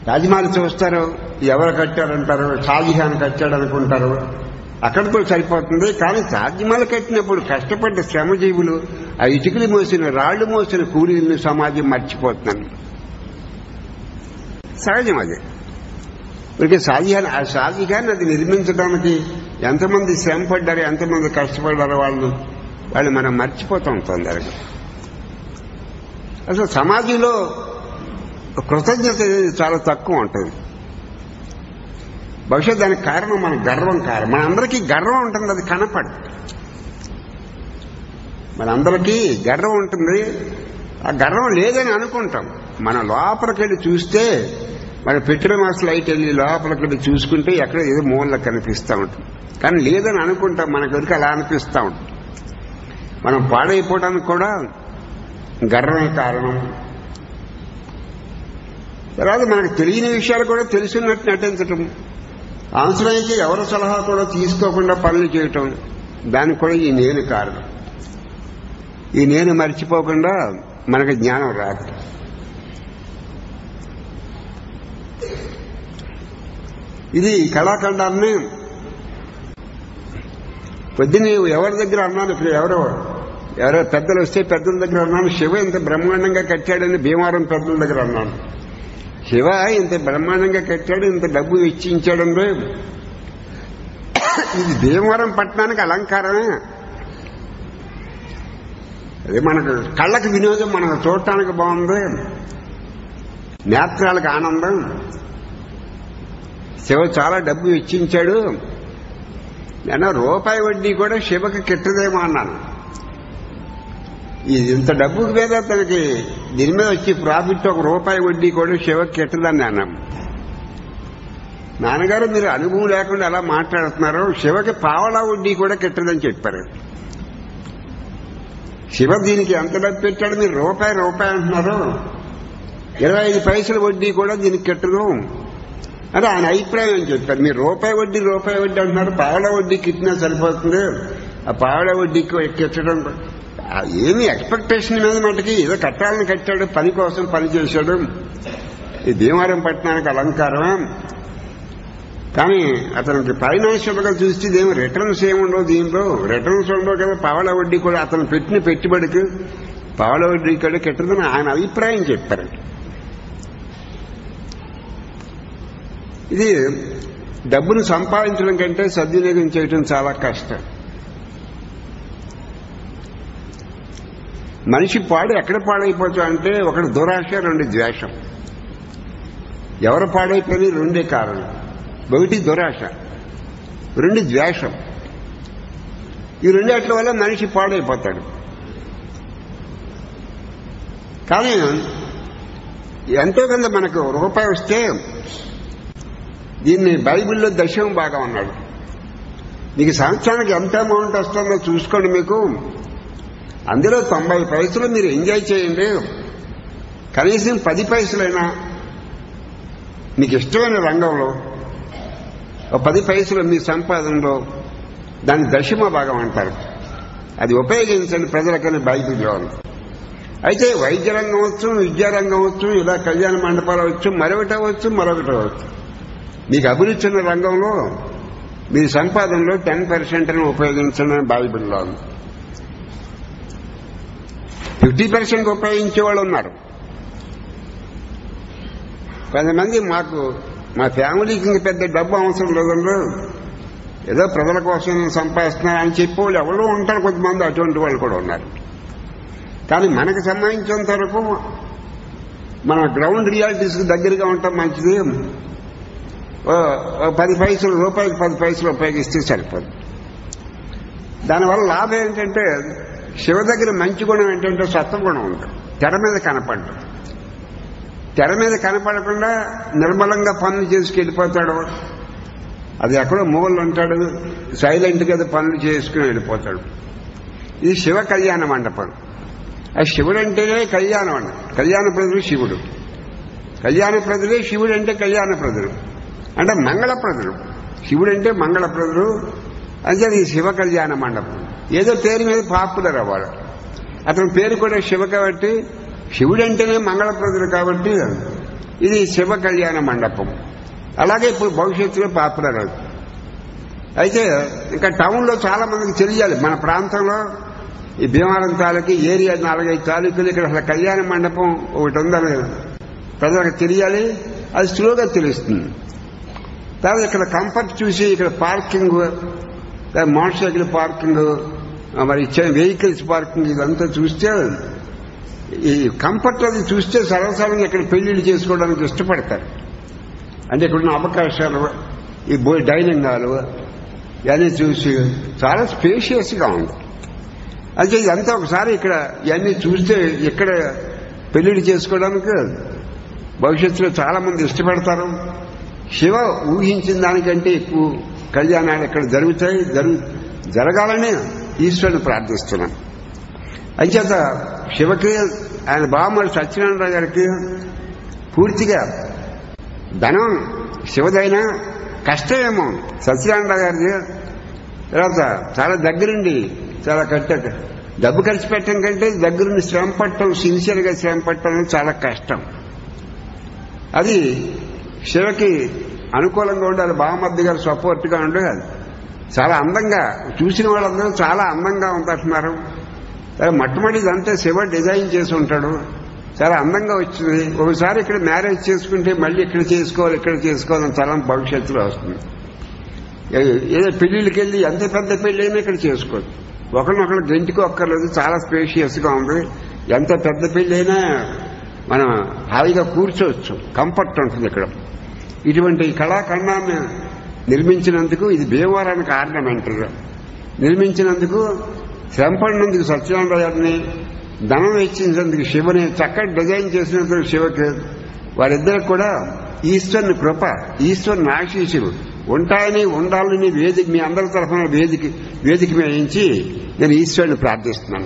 రాజమహల్ చూస్తారు ఎవరు కట్టారంటారు షాజహాన్ కట్టాడు అనుకుంటారు అక్కడితో సరిపోతుంది కానీ తాజ్మహల్ కట్టినప్పుడు కష్టపడ్డ శ్రమజీవులు ఆ ఇటుకలు మోసిన రాళ్లు మోసిన కూలీలను సమాజం మర్చిపోతున్నాను సహజం అది ఇక షాజహాన్ ఆ షాజహాన్ అది నిర్మించడానికి ఎంతమంది శ్రమ పడ్డారు ఎంతమంది కష్టపడ్డారు వాళ్ళు వాళ్ళు మనం మర్చిపోతాం తొందరగా అసలు సమాజంలో కృతజ్ఞత అనేది చాలా తక్కువ ఉంటుంది బహుశా దానికి కారణం మన గర్వం కారణం మనందరికీ గర్వం ఉంటుంది అది కనపడదు మనందరికీ గర్వం ఉంటుంది ఆ గర్వం లేదని అనుకుంటాం మన లోపలికి వెళ్ళి చూస్తే మన పెట్టిన మాస్ లైట్ వెళ్ళి లోపలికి వెళ్ళి చూసుకుంటే ఎక్కడ ఏదో మూలలో కనిపిస్తూ ఉంటుంది కానీ లేదని అనుకుంటాం మనకు వరకు అలా అనిపిస్తూ ఉంటుంది మనం పాడైపోవడానికి కూడా గర్వమే కారణం తర్వాత మనకు తెలియని విషయాలు కూడా తెలిసినట్టు నటించటం అవసరమైతే ఎవరి సలహా కూడా తీసుకోకుండా పనులు చేయటం దానికి కూడా ఈ నేను కారణం ఈ నేను మర్చిపోకుండా మనకు జ్ఞానం రాదు ఇది కళాఖండాన్ని పొద్దున్న ఎవరి దగ్గర అన్నాను ఇప్పుడు ఎవరో ఎవరో పెద్దలు వస్తే పెద్దల దగ్గర అన్నాను శివ ఇంత బ్రహ్మాండంగా కట్టాడని భీమవరం పెద్దల దగ్గర అన్నాను శివ ఇంత బ్రహ్మాండంగా కట్టాడు ఇంత డబ్బు వెచ్చించాడంటే ఇది భీమవరం పట్టణానికి అలంకారమే అది మనకు కళ్ళకి వినోదం మనకు చూడటానికి బాగుంది నేత్రాలకు ఆనందం శివ చాలా డబ్బు వెచ్చించాడు నేను రూపాయి వడ్డీ కూడా శివకి కిట్టదేమో అన్నాను ఇది ఇంత డబ్బు మీద తనకి దీని మీద వచ్చి ప్రాఫిట్ ఒక రూపాయి వడ్డీ కూడా శివకి కిట్టదని అన్నాం నాన్నగారు మీరు అనుభవం లేకుండా ఎలా మాట్లాడుతున్నారు శివకి పావలా వడ్డీ కూడా కిట్టదని చెప్పారు శివ దీనికి ఎంత డబ్బు పెట్టాడు మీరు రూపాయి రూపాయి అంటున్నారు ఇరవై ఐదు పైసల వడ్డీ కూడా దీనికి కిట్టదు అంటే ఆయన అభిప్రాయం అని చెప్పారు మీరు రూపాయి వడ్డీ రూపాయి వడ్డీ అంటున్నారు పావల వడ్డీ కిట్టినా సరిపోతుంది ఆ పావల వడ్డీకి కిట్టడం ఆ ఏమి ఎక్స్పెక్టేషన్ మీద మటుకి ఏదో కట్టాలని కట్టాడు పని కోసం పని చేశాడు ఈ భీమవరం పట్టణానికి అలంకారం కానీ అతనికి ఫైనాన్షియల్ గా చూస్తే ఇదేమి రిటర్న్స్ ఏముండవు దీంట్లో రిటర్న్స్ ఉండవు కదా పావల వడ్డీ కూడా అతను పెట్టిన పెట్టుబడికి పావల వడ్డీ కూడా కిట్టదని ఆయన అభిప్రాయం చెప్పారు ఇది డబ్బును సంపాదించడం కంటే సద్వినియోగం చేయడం చాలా కష్టం మనిషి పాడు ఎక్కడ పాడైపోతా అంటే ఒకటి దురాశ రెండు ద్వేషం ఎవరు పాడైపోయి రెండే కారణం ఒకటి దురాశ రెండు ద్వేషం ఈ రెండేట్ల వల్ల మనిషి పాడైపోతాడు కానీ ఎంతో కొంత మనకు రూపాయి వస్తే దీన్ని బైబిల్లో దశం బాగా ఉన్నాడు మీకు సంవత్సరానికి ఎంత అమౌంట్ వస్తుందో చూసుకోండి మీకు అందులో తొంభై పైసలు మీరు ఎంజాయ్ చేయండి కనీసం పది పైసలైనా మీకు ఇష్టమైన రంగంలో ఒక పది పైసలు మీ సంపాదనలో దాని దశమ భాగం అంటారు అది ఉపయోగించండి ప్రజలకని బైబిల్లో ఉంది అయితే వైద్య రంగం వచ్చు విద్యారంగం వచ్చు ఇలా కళ్యాణ మండపాలు వచ్చు మరొకటి అవ్వచ్చు మరొకటి అవ్వచ్చు మీకు అభిరుచి ఉన్న రంగంలో మీ సంపాదనలో టెన్ పర్సెంట్ ఉపయోగించడం బైబిల్లో ఉంది ఫిఫ్టీ పర్సెంట్ ఉపయోగించే వాళ్ళు ఉన్నారు కొంతమంది మాకు మా ఫ్యామిలీకి ఇంక పెద్ద డబ్బు అవసరం లేదండి ఏదో ప్రజల కోసం సంపాదిస్తున్నారు అని చెప్పేవాళ్ళు ఎవరు ఉంటారు కొంతమంది అటువంటి వాళ్ళు కూడా ఉన్నారు కానీ మనకు సంబంధించినంత వరకు మన గ్రౌండ్ రియాలిటీస్ దగ్గరగా ఉంటాం మంచిది పది పైసలు రూపాయికి పది పైసలు ఉపయోగిస్తే సరిపోదు దానివల్ల లాభం ఏంటంటే శివ దగ్గర మంచి గుణం ఏంటంటే సత్వగుణం ఉంటుంది తెర మీద కనపడడం తెర మీద కనపడకుండా నిర్మలంగా పనులు చేసుకెళ్ళిపోతాడు అది ఎక్కడో మూలలు ఉంటాడు సైలెంట్ గా పనులు చేసుకుని వెళ్ళిపోతాడు ఇది శివ కళ్యాణ మండపం ఆ శివుడు అంటేనే కళ్యాణం అండి కళ్యాణ ప్రజలు శివుడు కళ్యాణ ప్రజలే శివుడు అంటే కళ్యాణ ప్రజలు అంటే మంగళ ప్రజలు శివుడు అంటే మంగళ ప్రజలు అంటే అది శివ కళ్యాణ మండపం ఏదో పేరు మీద పాపులర్ అవ్వాలి అతని పేరు కూడా శివ కాబట్టి శివుడు అంటేనే మంగళ ప్రజలు కాబట్టి ఇది శివ కళ్యాణ మండపం అలాగే ఇప్పుడు భవిష్యత్తులో పాపులర్ అవుతుంది అయితే ఇంకా టౌన్లో చాలా మందికి తెలియాలి మన ప్రాంతంలో ఈ భీమవరం తాలూకు ఏరియా నాలుగైదు తాలూకులు ఇక్కడ అసలు కళ్యాణ మండపం ఒకటి ఉందని ప్రజలకు తెలియాలి అది స్లోగా తెలుస్తుంది తర్వాత ఇక్కడ కంఫర్ట్ చూసి ఇక్కడ పార్కింగ్ మోటార్ సైకిల్ పార్కింగ్ మరి ఇచ్చే వెహికల్స్ పార్కింగ్ ఇదంతా చూస్తే ఈ కంఫర్ట్ అది చూస్తే సర్వసాధారణంగా ఇక్కడ పెళ్లిళ్ళు చేసుకోవడానికి ఇష్టపడతారు అంటే ఇక్కడున్న అవకాశాలు ఈ బో డైనింగ్ హాల్ ఇవన్నీ చూసి చాలా స్పేషియస్గా ఉంది అంటే ఇదంతా ఒకసారి ఇక్కడ ఇవన్నీ చూస్తే ఇక్కడ పెళ్లిళ్ళు చేసుకోవడానికి భవిష్యత్తులో చాలా మంది ఇష్టపడతారు శివ ఊహించిన దానికంటే ఎక్కువ కళ్యాణాలు ఇక్కడ జరుగుతాయి జరుగు జరగాలని ఈశ్వరుని ప్రార్థిస్తున్నాం అంచేత శివకి ఆయన బామ్మడి సత్యనారాయణ గారికి పూర్తిగా ధనం శివదైనా కష్టమేమో సత్యనారాయణ గారిది తర్వాత చాలా దగ్గరుండి చాలా కట్ట డబ్బు ఖర్చు పెట్టడం కంటే దగ్గరుండి శ్రమ పట్టడం సిన్సియర్గా శ్రమ పట్టడం చాలా కష్టం అది శివకి అనుకూలంగా ఉండాలి బామర్ది గారు సపోర్ట్గా ఉండాలి చాలా అందంగా చూసిన వాళ్ళందరూ చాలా అందంగా ఉంటున్నారు మొట్టమొదటి ఇదంతా శివ డిజైన్ చేసి ఉంటాడు చాలా అందంగా వచ్చింది ఒకసారి ఇక్కడ మ్యారేజ్ చేసుకుంటే మళ్ళీ ఇక్కడ చేసుకోవాలి ఇక్కడ చేసుకోవాలని చాలా భవిష్యత్తులో వస్తుంది ఏదో పెళ్లిళ్ళకి వెళ్ళి ఎంత పెద్ద పెళ్లి అయినా ఇక్కడ చేసుకోవచ్చు ఒకరినొకరు గెంటికి ఒక్కర్లేదు చాలా స్పేషియస్గా ఉంది ఎంత పెద్ద పెళ్లి అయినా మనం హాయిగా కూర్చోవచ్చు కంఫర్ట్ ఉంటుంది ఇక్కడ ఇటువంటి కళాఖండాన్ని నిర్మించినందుకు ఇది భీమవరానికి ఆర్నమెంటరీ నిర్మించినందుకు శ్రమపడినందుకు సత్యనారాయణ గారిని ధనం వెచ్చించినందుకు శివని చక్కటి డిజైన్ చేసినందుకు శివకి వారిద్దరికి కూడా ఈశ్వరుని కృప ఈశ్వరుని ఆశీస్సులు ఉంటాయని ఉండాలని వేదిక మీ అందరి తరఫున వేదిక వేదిక వేయించి నేను ఈశ్వరుని ప్రార్థిస్తున్నాను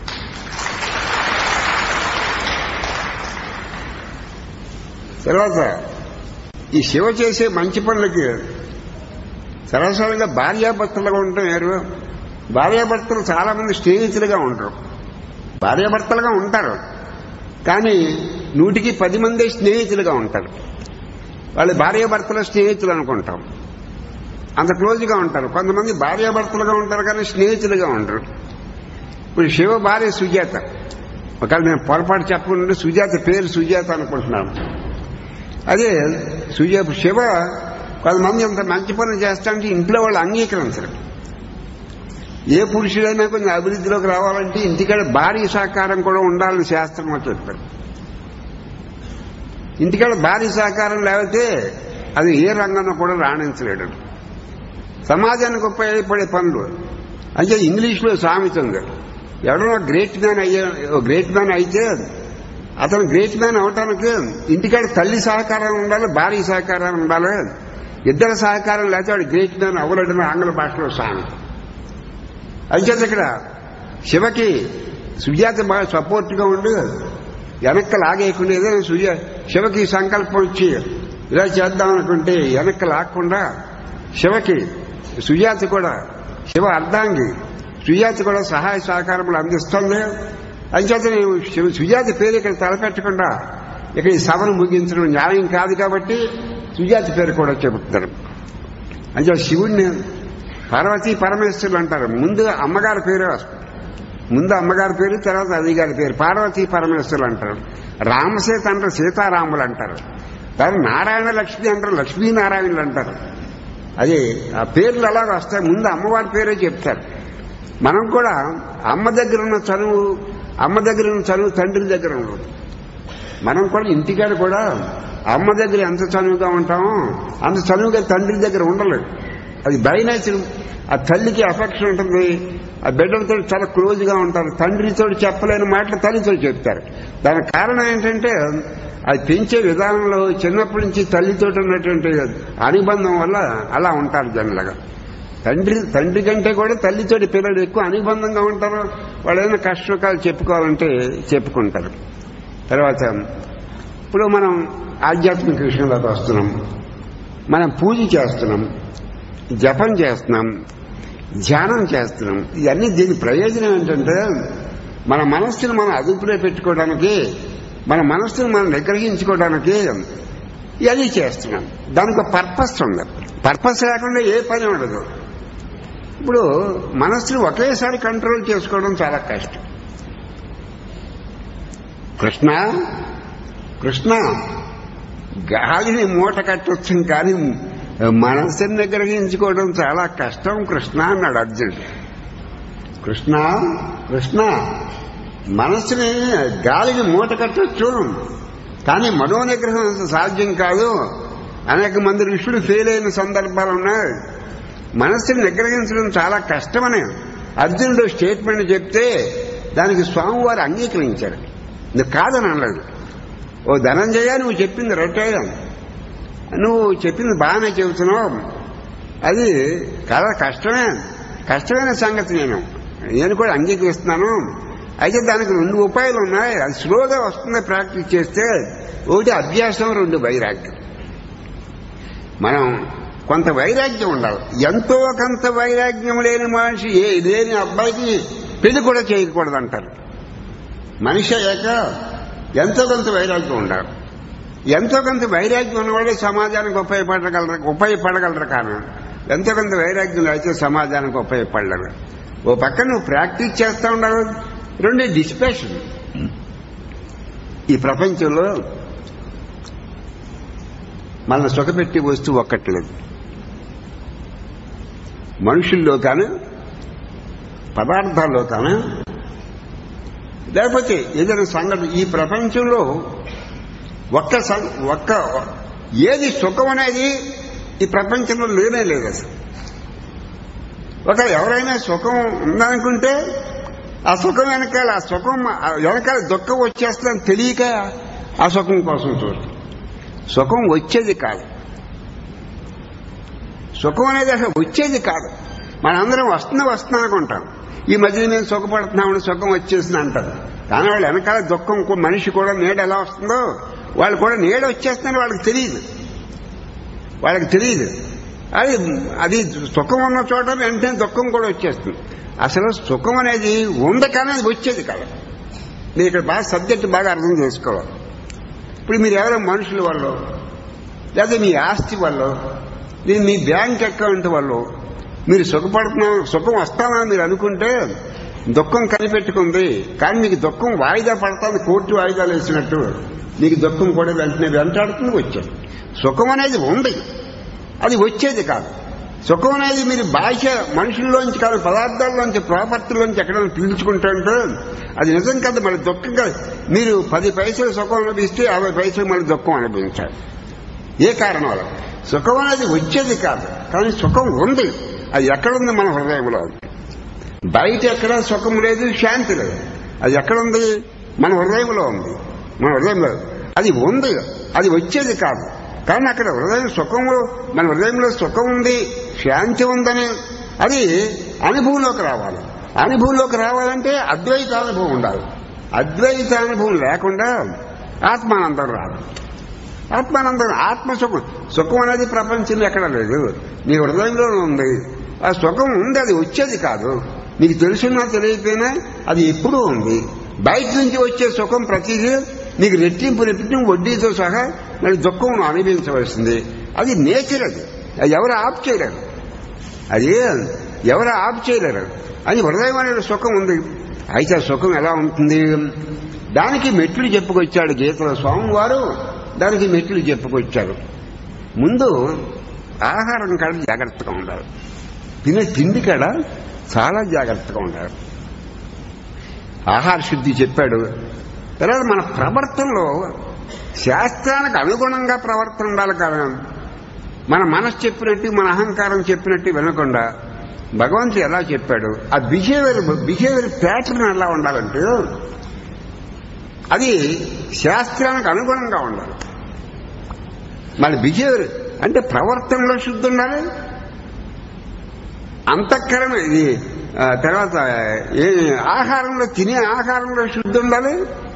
తర్వాత ఈ శివ చేసే మంచి పనులకి సరసంగా భార్యాభర్తలుగా ఉండటం వేరు భార్యాభర్తలు చాలా మంది స్నేహితులుగా ఉంటారు భార్యాభర్తలుగా ఉంటారు కానీ నూటికి పది మంది స్నేహితులుగా ఉంటారు వాళ్ళు భార్యాభర్తల స్నేహితులు అనుకుంటాం అంత క్లోజ్గా ఉంటారు కొంతమంది భార్యాభర్తలుగా ఉంటారు కానీ స్నేహితులుగా ఉంటారు ఇప్పుడు శివ భార్య సుజాత ఒకవేళ నేను పొరపాటు చెప్పకుండా సుజాత పేరు సుజాత అనుకుంటున్నాను అదే సుజా శివ కొంతమంది అంత మంచి పనులు చేస్తాంటే ఇంట్లో వాళ్ళు అంగీకరించరు ఏ పురుషుడైనా కొంచెం అభివృద్ధిలోకి రావాలంటే ఇంటికాడ భారీ సహకారం కూడా ఉండాలని శాస్త్రంలో చెప్పారు ఇంటికాడ భారీ సహకారం లేకపోతే అది ఏ రంగంలో కూడా రాణించలేడు సమాజానికి ఉపయోగపడే పనులు అంటే ఇంగ్లీష్లో సామెత ఉంది ఎవడో గ్రేట్ మ్యాన్ అయ్యే గ్రేట్ మ్యాన్ అయితే అతను గ్రేట్ మ్యాన్ అవటానికి ఇంటికాడ తల్లి సహకారం ఉండాలి భార్య సహకారం ఉండాలి ఇద్దరు సహకారం లేకపోతే వాడు గ్రేట్ మ్యాన్ అవ్వలేడని ఆంగ్ల భాషలో సామెత అంచేత ఇక్కడ శివకి సుజాత బాగా సపోర్ట్గా ఉండి వెనక్కి లాగేయకుండా ఏదైనా సుజా శివకి సంకల్పం వచ్చి ఇలా చేద్దాం అనుకుంటే వెనక్కి లాక్కుండా శివకి సుజాత కూడా శివ అర్ధాంగి సుజాత కూడా సహాయ సహకారములు అందిస్తుంది అంచేత నేను శివ- సుజాత పేరు ఇక్కడ తలపెట్టకుండా ఇక్కడ ఈ సభను ముగించడం న్యాయం కాదు కాబట్టి సుజాత పేరు కూడా చెబుతున్నారు అంటే శివుడిని పార్వతీ పరమేశ్వరులు అంటారు ముందు అమ్మగారి పేరే వస్తుంది ముందు అమ్మగారి పేరు తర్వాత అదిగారి పేరు పార్వతీ పరమేశ్వరులు అంటారు రామసీత అంటారు సీతారాములు అంటారు దాని నారాయణ లక్ష్మి అంటారు లక్ష్మీనారాయణులు అంటారు అది ఆ పేర్లు అలాగ వస్తాయి ముందు అమ్మవారి పేరే చెప్తారు మనం కూడా అమ్మ దగ్గర ఉన్న చనువు అమ్మ దగ్గర ఉన్న చనువు తండ్రి దగ్గర ఉండదు మనం కూడా ఇంటికాడ కూడా అమ్మ దగ్గర ఎంత చనువుగా ఉంటామో అంత చనువుగా తండ్రి దగ్గర ఉండలేదు అది బై నేచర్ ఆ తల్లికి అఫెక్షన్ ఉంటుంది ఆ బిడ్డలతో చాలా క్లోజ్ గా ఉంటారు తండ్రితో చెప్పలేని మాటలు తల్లితో చెప్తారు దానికి కారణం ఏంటంటే అది పెంచే విధానంలో చిన్నప్పటి నుంచి తల్లితో ఉన్నటువంటి అనుబంధం వల్ల అలా ఉంటారు జనరల్గా తండ్రి తండ్రి కంటే కూడా తల్లితోటి పిల్లలు ఎక్కువ అనుబంధంగా ఉంటారు వాళ్ళు ఏదైనా కష్టకాలు చెప్పుకోవాలంటే చెప్పుకుంటారు తర్వాత ఇప్పుడు మనం ఆధ్యాత్మిక విషయంలోకి వస్తున్నాం మనం పూజ చేస్తున్నాం జపం చేస్తున్నాం ధ్యానం చేస్తున్నాం ఇవన్నీ దీని ప్రయోజనం ఏంటంటే మన మనస్సును మనం అదుపులో పెట్టుకోవడానికి మన మనస్సును మనం నిగ్రహించుకోవడానికి ఇవన్నీ చేస్తున్నాం దానికి పర్పస్ ఉంది పర్పస్ లేకుండా ఏ పని ఉండదు ఇప్పుడు మనస్సును ఒకేసారి కంట్రోల్ చేసుకోవడం చాలా కష్టం కృష్ణ కృష్ణ గాలిని మూట కట్టొచ్చు కానీ మనస్సుని నిగ్రహించుకోవడం చాలా కష్టం కృష్ణ అన్నాడు అర్జునుడు కృష్ణ కృష్ణ మనస్సుని గాలిని మూట కట్టొచ్చు కానీ మనోనిగ్రహం అంత సాధ్యం కాదు అనేక మంది ఋషులు ఫెయిల్ అయిన సందర్భాలు ఉన్నాయి మనస్సుని నిగ్రహించడం చాలా కష్టమని అర్జునుడు స్టేట్మెంట్ చెప్తే దానికి స్వామివారు అంగీకరించాడు నువ్వు కాదని అనలేదు ఓ ధనంజయ నువ్వు చెప్పింది రొట్టె నువ్వు చెప్పింది బాగానే చెబుతున్నావు అది చాలా కష్టమే కష్టమైన సంగతి నేను నేను కూడా అంగీకరిస్తున్నాను అయితే దానికి రెండు ఉపాయాలు ఉన్నాయి అది స్లోగా వస్తుంది ప్రాక్టీస్ చేస్తే ఒకటి అభ్యాసం రెండు వైరాగ్యం మనం కొంత వైరాగ్యం ఉండాలి ఎంతో కొంత వైరాగ్యం లేని మనిషి ఏ లేని అబ్బాయికి పెళ్లి కూడా చేయకూడదు అంటారు మనిషి అయ్యాక ఎంతో కొంత వైరాగ్యం ఉండాలి ఎంతో కొంత వైరాగ్యం ఉన్నవాడే సమాజానికి ఉపయోగపడగలరు ఉపయోగపడగలరు కానీ ఎంతో కొంత వైరాగ్యం అయితే సమాజానికి ఉపయోగపడలేరు ఓ పక్క నువ్వు ప్రాక్టీస్ చేస్తా ఉండాలి రెండు డిస్పెషన్ ఈ ప్రపంచంలో మన సుఖపెట్టి వస్తువు ఒక్కట్లేదు మనుషుల్లో కానీ పదార్థాల్లో కానీ లేకపోతే ఏదైనా సంఘటన ఈ ప్రపంచంలో ఒక్క సం- ఒక్క ఏది సుఖం అనేది ఈ ప్రపంచంలో లేనే లేదు అసలు ఒక ఎవరైనా సుఖం ఉందనుకుంటే ఆ సుఖం వెనకాల ఆ సుఖం ఆ వెనకాల దుఃఖం వచ్చేస్తుందని తెలియక ఆ సుఖం కోసం చూస్తాం సుఖం వచ్చేది కాదు సుఖం అనేది అసలు వచ్చేది కాదు మనందరం వస్తున్నా వస్తున్నా అనుకుంటాం ఈ మధ్య మేము సుఖపడుతున్నామని సుఖం వచ్చేసింది అంటారు కానీ వాళ్ళు వెనకాల దుఃఖం కూ- మనిషి కూడా నీడ ఎలా వస్తుందో వాళ్ళు కూడా నీడ వచ్చేస్తుందని వాళ్ళకి తెలియదు వాళ్ళకి తెలియదు అది అది సుఖం ఉన్న చోట వెంటనే దుఃఖం కూడా వచ్చేస్తుంది అసలు సుఖం అనేది ఉంది కానీ అది వచ్చేది కాదు మీరు ఇక్కడ బాగా సబ్జెక్ట్ బాగా అర్థం చేసుకోవాలి ఇప్పుడు మీరు ఎవరో మనుషుల వల్ల లేదా మీ ఆస్తి వల్ల లేదా మీ బ్యాంక్ అకౌంట్ వల్ల మీరు సుఖపడుతున్నాం సుఖం వస్తామని మీరు అనుకుంటే దుఃఖం కనిపెట్టుకుంది కానీ మీకు దుఃఖం వాయిదా పడుతుంది కోర్టు వాయిదాలు వేసినట్టు మీకు దుఃఖం కూడా వెంటనే వెంటాడుతుంది వచ్చేది సుఖం అనేది ఉంది అది వచ్చేది కాదు సుఖం అనేది మీరు భాష మనుషుల్లోంచి కాదు పదార్థాల్లోంచి ప్రాపర్టీలోంచి ఎక్కడైనా పీల్చుకుంటుంటే అది నిజం కాదు మళ్ళీ దుఃఖం కాదు మీరు పది పైసలు సుఖం అనిపిస్తే యాభై పైసలు మళ్ళీ దుఃఖం అనిపించాలి ఏ కారణం వల్ల సుఖం అనేది వచ్చేది కాదు కానీ సుఖం ఉంది అది ఎక్కడుంది మన హృదయంలో బయట ఎక్కడ సుఖం లేదు శాంతి లేదు అది ఎక్కడుంది మన హృదయంలో ఉంది మన హృదయంలో అది ఉంది అది వచ్చేది కాదు కానీ అక్కడ హృదయం సుఖంలో మన హృదయంలో సుఖం ఉంది శాంతి ఉందని అది అనుభవంలోకి రావాలి అనుభవంలోకి రావాలంటే అద్వైత అనుభవం ఉండాలి అద్వైత అనుభవం లేకుండా ఆత్మానందం రాదు ఆత్మానందం ఆత్మ సుఖం సుఖం అనేది ప్రపంచంలో ఎక్కడ లేదు నీ హృదయంలో ఉంది ఆ సుఖం ఉంది అది వచ్చేది కాదు నీకు తెలుసున్నా తెలియకపోయినా అది ఎప్పుడూ ఉంది బయట నుంచి వచ్చే సుఖం ప్రతిదీ నీకు రెట్టింపు రెట్టింపు వడ్డీతో సహా మరి దుఃఖం నువ్వు అనుభవించవలసింది అది నేచర్ అది అది ఎవరు ఆప్ చేయలేరు అది ఎవరు ఆప్ చేయలేరు అని హృదయం అనే సుఖం ఉంది అయితే ఆ సుఖం ఎలా ఉంటుంది దానికి మెట్లు చెప్పుకొచ్చాడు గీతలో స్వామివారు దానికి మెట్లు చెప్పుకొచ్చారు ముందు ఆహారం కాడ జాగ్రత్తగా ఉండాలి తినే తిండి కాడ చాలా జాగ్రత్తగా ఉండాలి ఆహార శుద్ధి చెప్పాడు తర్వాత మన ప్రవర్తనలో శాస్త్రానికి అనుగుణంగా ప్రవర్తన ఉండాలి కదా మన మనసు చెప్పినట్టు మన అహంకారం చెప్పినట్టు వినకుండా భగవంతుడు ఎలా చెప్పాడు ఆ బిహేవియర్ బిహేవియర్ ప్యాటర్న్ ఎలా ఉండాలంటే అది శాస్త్రానికి అనుగుణంగా ఉండాలి మన బిహేవియర్ అంటే ప్రవర్తనలో శుద్ధి ఉండాలి అంతఃకరణ ఇది ఆ, తర్వాత ఏ ఆహారంలో తినే ఆహారంలో శుద్ధి ఉండాలి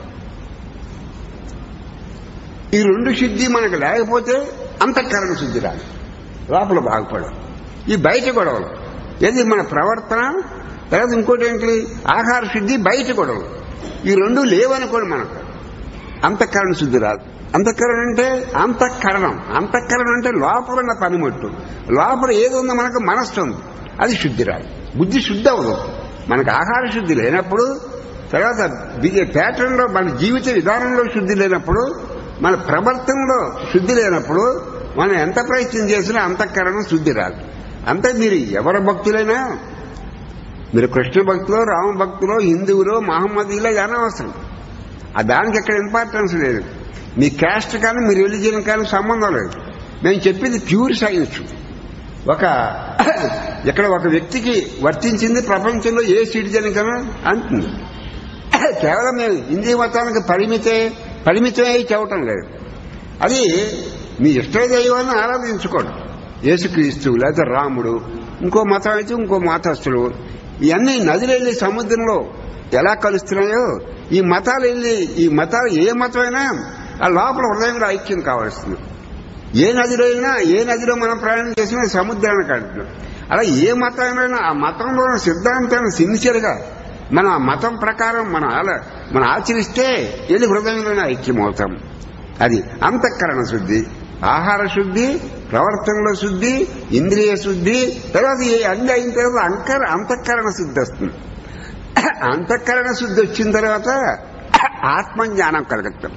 ఈ రెండు శుద్ధి మనకు లేకపోతే అంతఃకరణ శుద్ధి రాదు లోపల బాగుపడదు ఈ బయట గొడవలు ఏది మన ప్రవర్తన తర్వాత ఇంకోటి ఏంటి ఆహార శుద్ధి బయట గొడవలు ఈ రెండు లేవనుకోండి మనకు అంతఃకరణ శుద్ధి రాదు అంతఃకరణ అంటే అంతఃకరణం అంతఃకరణం అంటే లోపల ఉన్న పనిముట్టు లోపల ఏది ఉందో మనకు మనస్సు ఉంది అది శుద్ధి రాదు బుద్ధి శుద్ధి అవ్వదు మనకు ఆహార శుద్ధి లేనప్పుడు తర్వాత ప్యాటర్న్ లో మన జీవిత విధానంలో శుద్ధి లేనప్పుడు మన ప్రవర్తనలో శుద్ధి లేనప్పుడు మనం ఎంత ప్రయత్నం చేసినా అంతఃకరణం శుద్ధి రాదు అంతే మీరు ఎవరి భక్తులైనా మీరు కృష్ణ భక్తులో రామ భక్తులో హిందువులో మహమ్మదీలో అనవసరం ఆ దానికి ఎక్కడ ఇంపార్టెన్స్ లేదు మీ క్యాస్ట్ కానీ మీ రిలీజియన్ కానీ సంబంధం లేదు మేము చెప్పింది ప్యూర్ సైన్స్ ఒక ఇక్కడ ఒక వ్యక్తికి వర్తించింది ప్రపంచంలో ఏ సిటిజన్ కన్నా అంటుంది కేవలం మేము హిందీ మతానికి పరిమితే పరిమితమై చెప్పటం లేదు అది మీ ఇష్ట దైవాన్ని ఆరాధించుకోండి యేసుక్రీస్తు లేకపోతే రాముడు ఇంకో మతం అయితే ఇంకో మతస్థులు ఇవన్నీ నదులు వెళ్ళి సముద్రంలో ఎలా కలుస్తున్నాయో ఈ మతాలు వెళ్ళి ఈ మతాలు ఏ మతమైనా ఆ లోపల హృదయంలో ఐక్యం కావాల్సింది ఏ నదిలో అయినా ఏ నదిలో మనం ప్రయాణం చేసినా సముద్రానికి కడుతున్నాం అలా ఏ మతమైనా ఆ మతంలో ఉన్న సిద్ధాంతాన్ని సిన్సియర్గా మనం ఆ మతం ప్రకారం మనం ఆల- మనం ఆచరిస్తే వెళ్ళి హృదయంలోనే ఐక్యమవుతాం అది అంతఃకరణ శుద్ధి ఆహార శుద్ధి ప్రవర్తనలో శుద్ధి ఇంద్రియ శుద్ధి తర్వాత ఈ అన్ని అయిన తర్వాత అంకర అంతఃకరణ శుద్ధి వస్తుంది అంతఃకరణ శుద్ధి వచ్చిన తర్వాత ఆత్మజ్ఞానం కలుగుతాం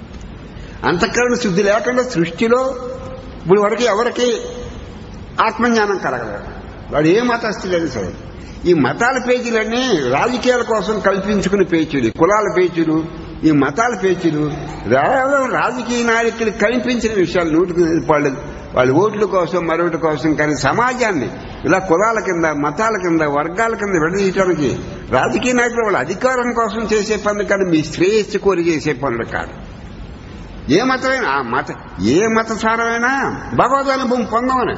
అంతఃకరణ శుద్ధి లేకుండా సృష్టిలో ఇప్పుడు వరకు ఎవరికి ఆత్మజ్ఞానం కలగదు వాడు ఏ మతస్థులేదు సరే ఈ మతాల పేజీలన్నీ రాజకీయాల కోసం కల్పించుకునే పేచీలు కులాల పేచీలు ఈ మతాల పేచీలు కేవలం రాజకీయ నాయకులు కనిపించిన విషయాలు నూటికి వాళ్ళు వాళ్ళ ఓట్ల కోసం మరొకటి కోసం కానీ సమాజాన్ని ఇలా కులాల కింద మతాల కింద వర్గాల కింద విడదీయడానికి రాజకీయ నాయకులు వాళ్ళ అధికారం కోసం చేసే పనులు కానీ మీ శ్రేయస్సు కోరి చేసే పనులు కాదు ఏ మతమైనా ఆ మత ఏ మత సారమైనా భగవద్ అనుభవం పొందమని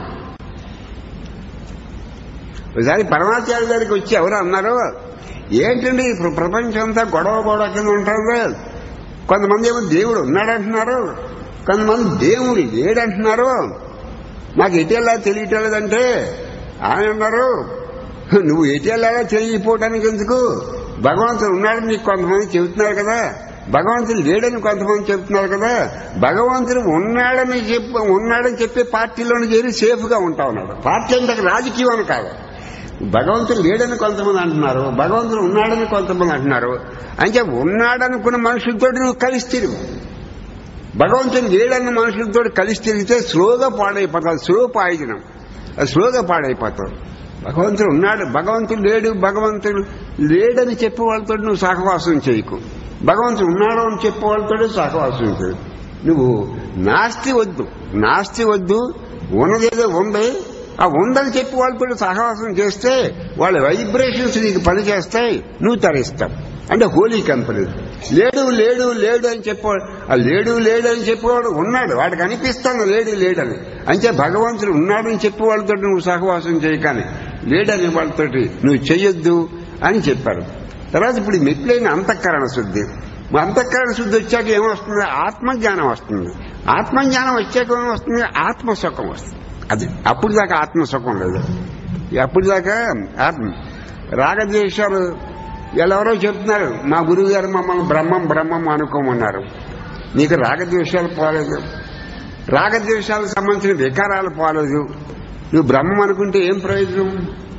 ఒకసారి పరమాచార్య గారికి వచ్చి ఎవరు అన్నారు ఏంటండి ఇప్పుడు ప్రపంచం అంతా గొడవ గొడవ కింద ఉంటుంది కొంతమంది ఏమో దేవుడు ఉన్నాడంటున్నారు కొంతమంది దేవుడు లేడంటున్నారు నాకు ఎటెల్లా తెలియటలేదంటే ఆయన అన్నారు నువ్వు ఎటెల్లాగా తెలియపోవడానికి ఎందుకు భగవంతుడు ఉన్నాడని నీకు కొంతమంది చెబుతున్నారు కదా భగవంతుడు లేడని కొంతమంది చెప్తున్నారు కదా భగవంతుడు ఉన్నాడని చెప్పి ఉన్నాడని చెప్పే పార్టీలోని చేరి సేఫ్ గా ఉంటా ఉన్నాడు పార్టీ అంటే అక్కడ రాజకీయం అని కాదు భగవంతుడు లేడని కొంతమంది అంటున్నారు భగవంతుడు ఉన్నాడని కొంతమంది అంటున్నారు అంటే ఉన్నాడనుకున్న మనుషులతో నువ్వు కలిసి తిరుగు భగవంతుడు లేడన్న మనుషులతో కలిసి తిరిగితే స్లోగా పాడైపోతావు స్లో పాయిజనం అది స్లోగా పాడైపోతావు భగవంతుడు ఉన్నాడు భగవంతుడు లేడు భగవంతుడు లేడని చెప్పే వాళ్ళతో నువ్వు సహవాసం చేయకు భగవంతుడు ఉన్నాడు అని చెప్పే వాళ్ళతో సహవాసం చేయకు నువ్వు నాస్తి వద్దు నాస్తి వద్దు ఉన్నదేదో ఉంది ఆ ఉందని చెప్పి వాళ్ళతో సహవాసం చేస్తే వాళ్ళ వైబ్రేషన్స్ నీకు పని చేస్తాయి నువ్వు తరిస్తావు అంటే హోలీ కంపెనీ లేడు లేడు లేడు అని చెప్పాడు ఆ లేడు లేడు అని చెప్పేవాడు ఉన్నాడు వాడికి అనిపిస్తాను లేడు లేడని అంటే భగవంతుడు ఉన్నాడని చెప్పే వాళ్ళతో నువ్వు సహవాసం చేయకాని లేడని వాళ్ళతోటి నువ్వు చెయ్యొద్దు అని చెప్పాడు తర్వాత ఇప్పుడు మెట్లైన అంతఃకరణ శుద్ధి మా అంతఃకరణ శుద్ధి వచ్చాక ఏమొస్తుంది ఆత్మజ్ఞానం వస్తుంది ఆత్మజ్ఞానం వచ్చాక ఏమొస్తుంది ఆత్మసుఖం వస్తుంది అది అప్పుడు దాకా ఆత్మసుఖం లేదు అప్పుడు దాకా ఆత్మ రాగద్వేషాలు ఎవరో చెప్తున్నారు మా గురువు గారు మమ్మల్ని బ్రహ్మం బ్రహ్మం అనుకోమన్నారు నీకు రాగద్వేషాలు పోలేదు రాగద్వేషాలకు సంబంధించిన వికారాలు పోలేదు నువ్వు బ్రహ్మం అనుకుంటే ఏం ప్రయోజనం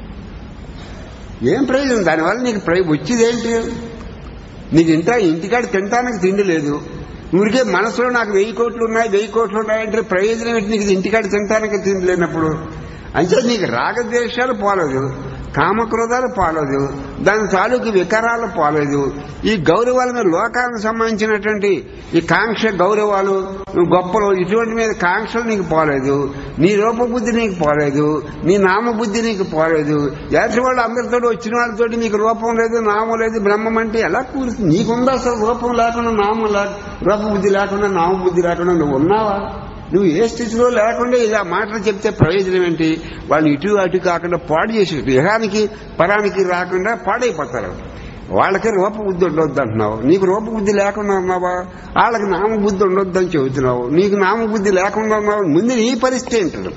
ఏం ప్రయోజనం దానివల్ల నీకు ప్రయో వచ్చేదేంటి నీకు ఇంత ఇంటికాడ తినటానికి తిండి లేదు ఊరికే మనసులో నాకు వెయ్యి కోట్లు ఉన్నాయి వెయ్యి కోట్లు ఉన్నాయంటే ప్రయోజనం ఏంటి నీకు ఇంటికాడ తినటానికి తిండి లేనప్పుడు అంటే నీకు రాగద్వేషాలు పోలేదు కామక్రోధాలు పోలేదు దాని తాలూకు వికారాలు పోలేదు ఈ గౌరవాల మీద లోకానికి సంబంధించినటువంటి ఈ కాంక్ష గౌరవాలు గొప్పలు ఇటువంటి మీద కాంక్షలు నీకు పోలేదు నీ రూపబుద్ధి నీకు పోలేదు నీ నామబుద్ధి నీకు పోలేదు ఎలాంటి వాళ్ళు అందరితో వచ్చిన వాళ్ళతోటి నీకు రూపం లేదు నామం లేదు బ్రహ్మం అంటే ఎలా కూరుతుంది నీకుందా అసలు రూపం లేకుండా నామం లే రూపబుద్ధి లేకుండా నామబుద్ధి లేకుండా నువ్వు ఉన్నావా నువ్వు ఏ స్థితిలో లేకుండా ఇలా మాటలు చెప్తే ప్రయోజనం ఏంటి వాళ్ళని ఇటు అటు కాకుండా పాడు చేసి ఇహానికి పరానికి రాకుండా పాడైపోతారు వాళ్ళకి రూపబుద్ధి ఉండొద్దు అంటున్నావు నీకు రూపబుద్ధి లేకుండా ఉన్నావా వాళ్ళకి నామబుద్ధి ఉండొద్దని చెబుతున్నావు నీకు నామబుద్ధి లేకుండా ఉన్నావు ముందు నీ పరిస్థితి ఏంటాడు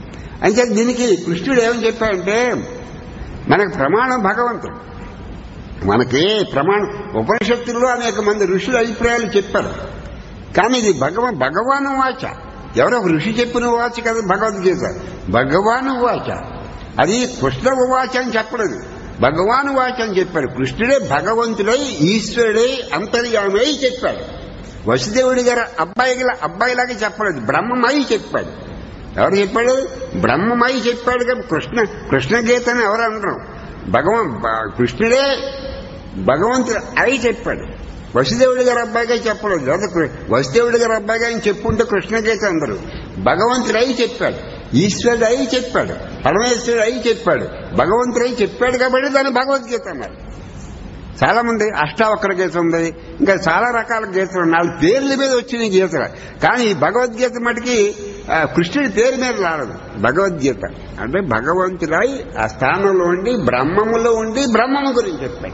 అంటే దీనికి కృష్ణుడు ఏమని చెప్పాడంటే మనకు ప్రమాణం భగవంతుడు మనకి ప్రమాణ ఉపనిషత్తుల్లో అనేక మంది ఋషుల అభిప్రాయాలు చెప్పారు కానీ ఇది భగవ భగవాను వాచ ఎవరో ఒక ఋషి చెప్పిన వాచ కదా భగవద్గీత భగవాను వాచ అది కృష్ణ వాచ అని చెప్పలేదు భగవాను వాచ అని చెప్పారు కృష్ణుడే భగవంతుడై ఈశ్వరుడే అంతర్యామై చెప్పాడు వసుదేవుడి గారు అబ్బాయి అబ్బాయిలాగా చెప్పలేదు బ్రహ్మమై చెప్పాడు ఎవరు చెప్పాడు బ్రహ్మమై చెప్పాడు కదా కృష్ణ కృష్ణ గీతని ఎవరు అనరు భగవాన్ బ- కృష్ణుడే భగవంతుడు అయి చెప్పాడు వసుదేవుడి గారు అబ్బాయిగా చెప్పలేదు లేదా కృ- వసుదేవుడి గారు అబ్బాయిగా ఆయన చెప్పుంటే కృష్ణగీత అందరు భగవంతుడు అయి చెప్పాడు ఈశ్వరుడు అయి చెప్పాడు పరమేశ్వరుడు అయి చెప్పాడు భగవంతుడు అయి చెప్పాడు కాబట్టి దాన్ని భగవద్గీత అన్నారు చాలా మంది అష్టావక్ర గీత ఉంది ఇంకా చాలా రకాల గీతలు ఉన్నాయి. నాలుగు పేర్ల మీద వచ్చిన గీతలు కానీ ఈ భగవద్గీత మటుకి ఆ, కృష్ణుడి పేరు మీద రాలేదు భగవద్గీత అంటే భగవంతుడై ఆ స్థానంలో ఉండి బ్రహ్మములో ఉండి బ్రహ్మము గురించి చెప్పాడు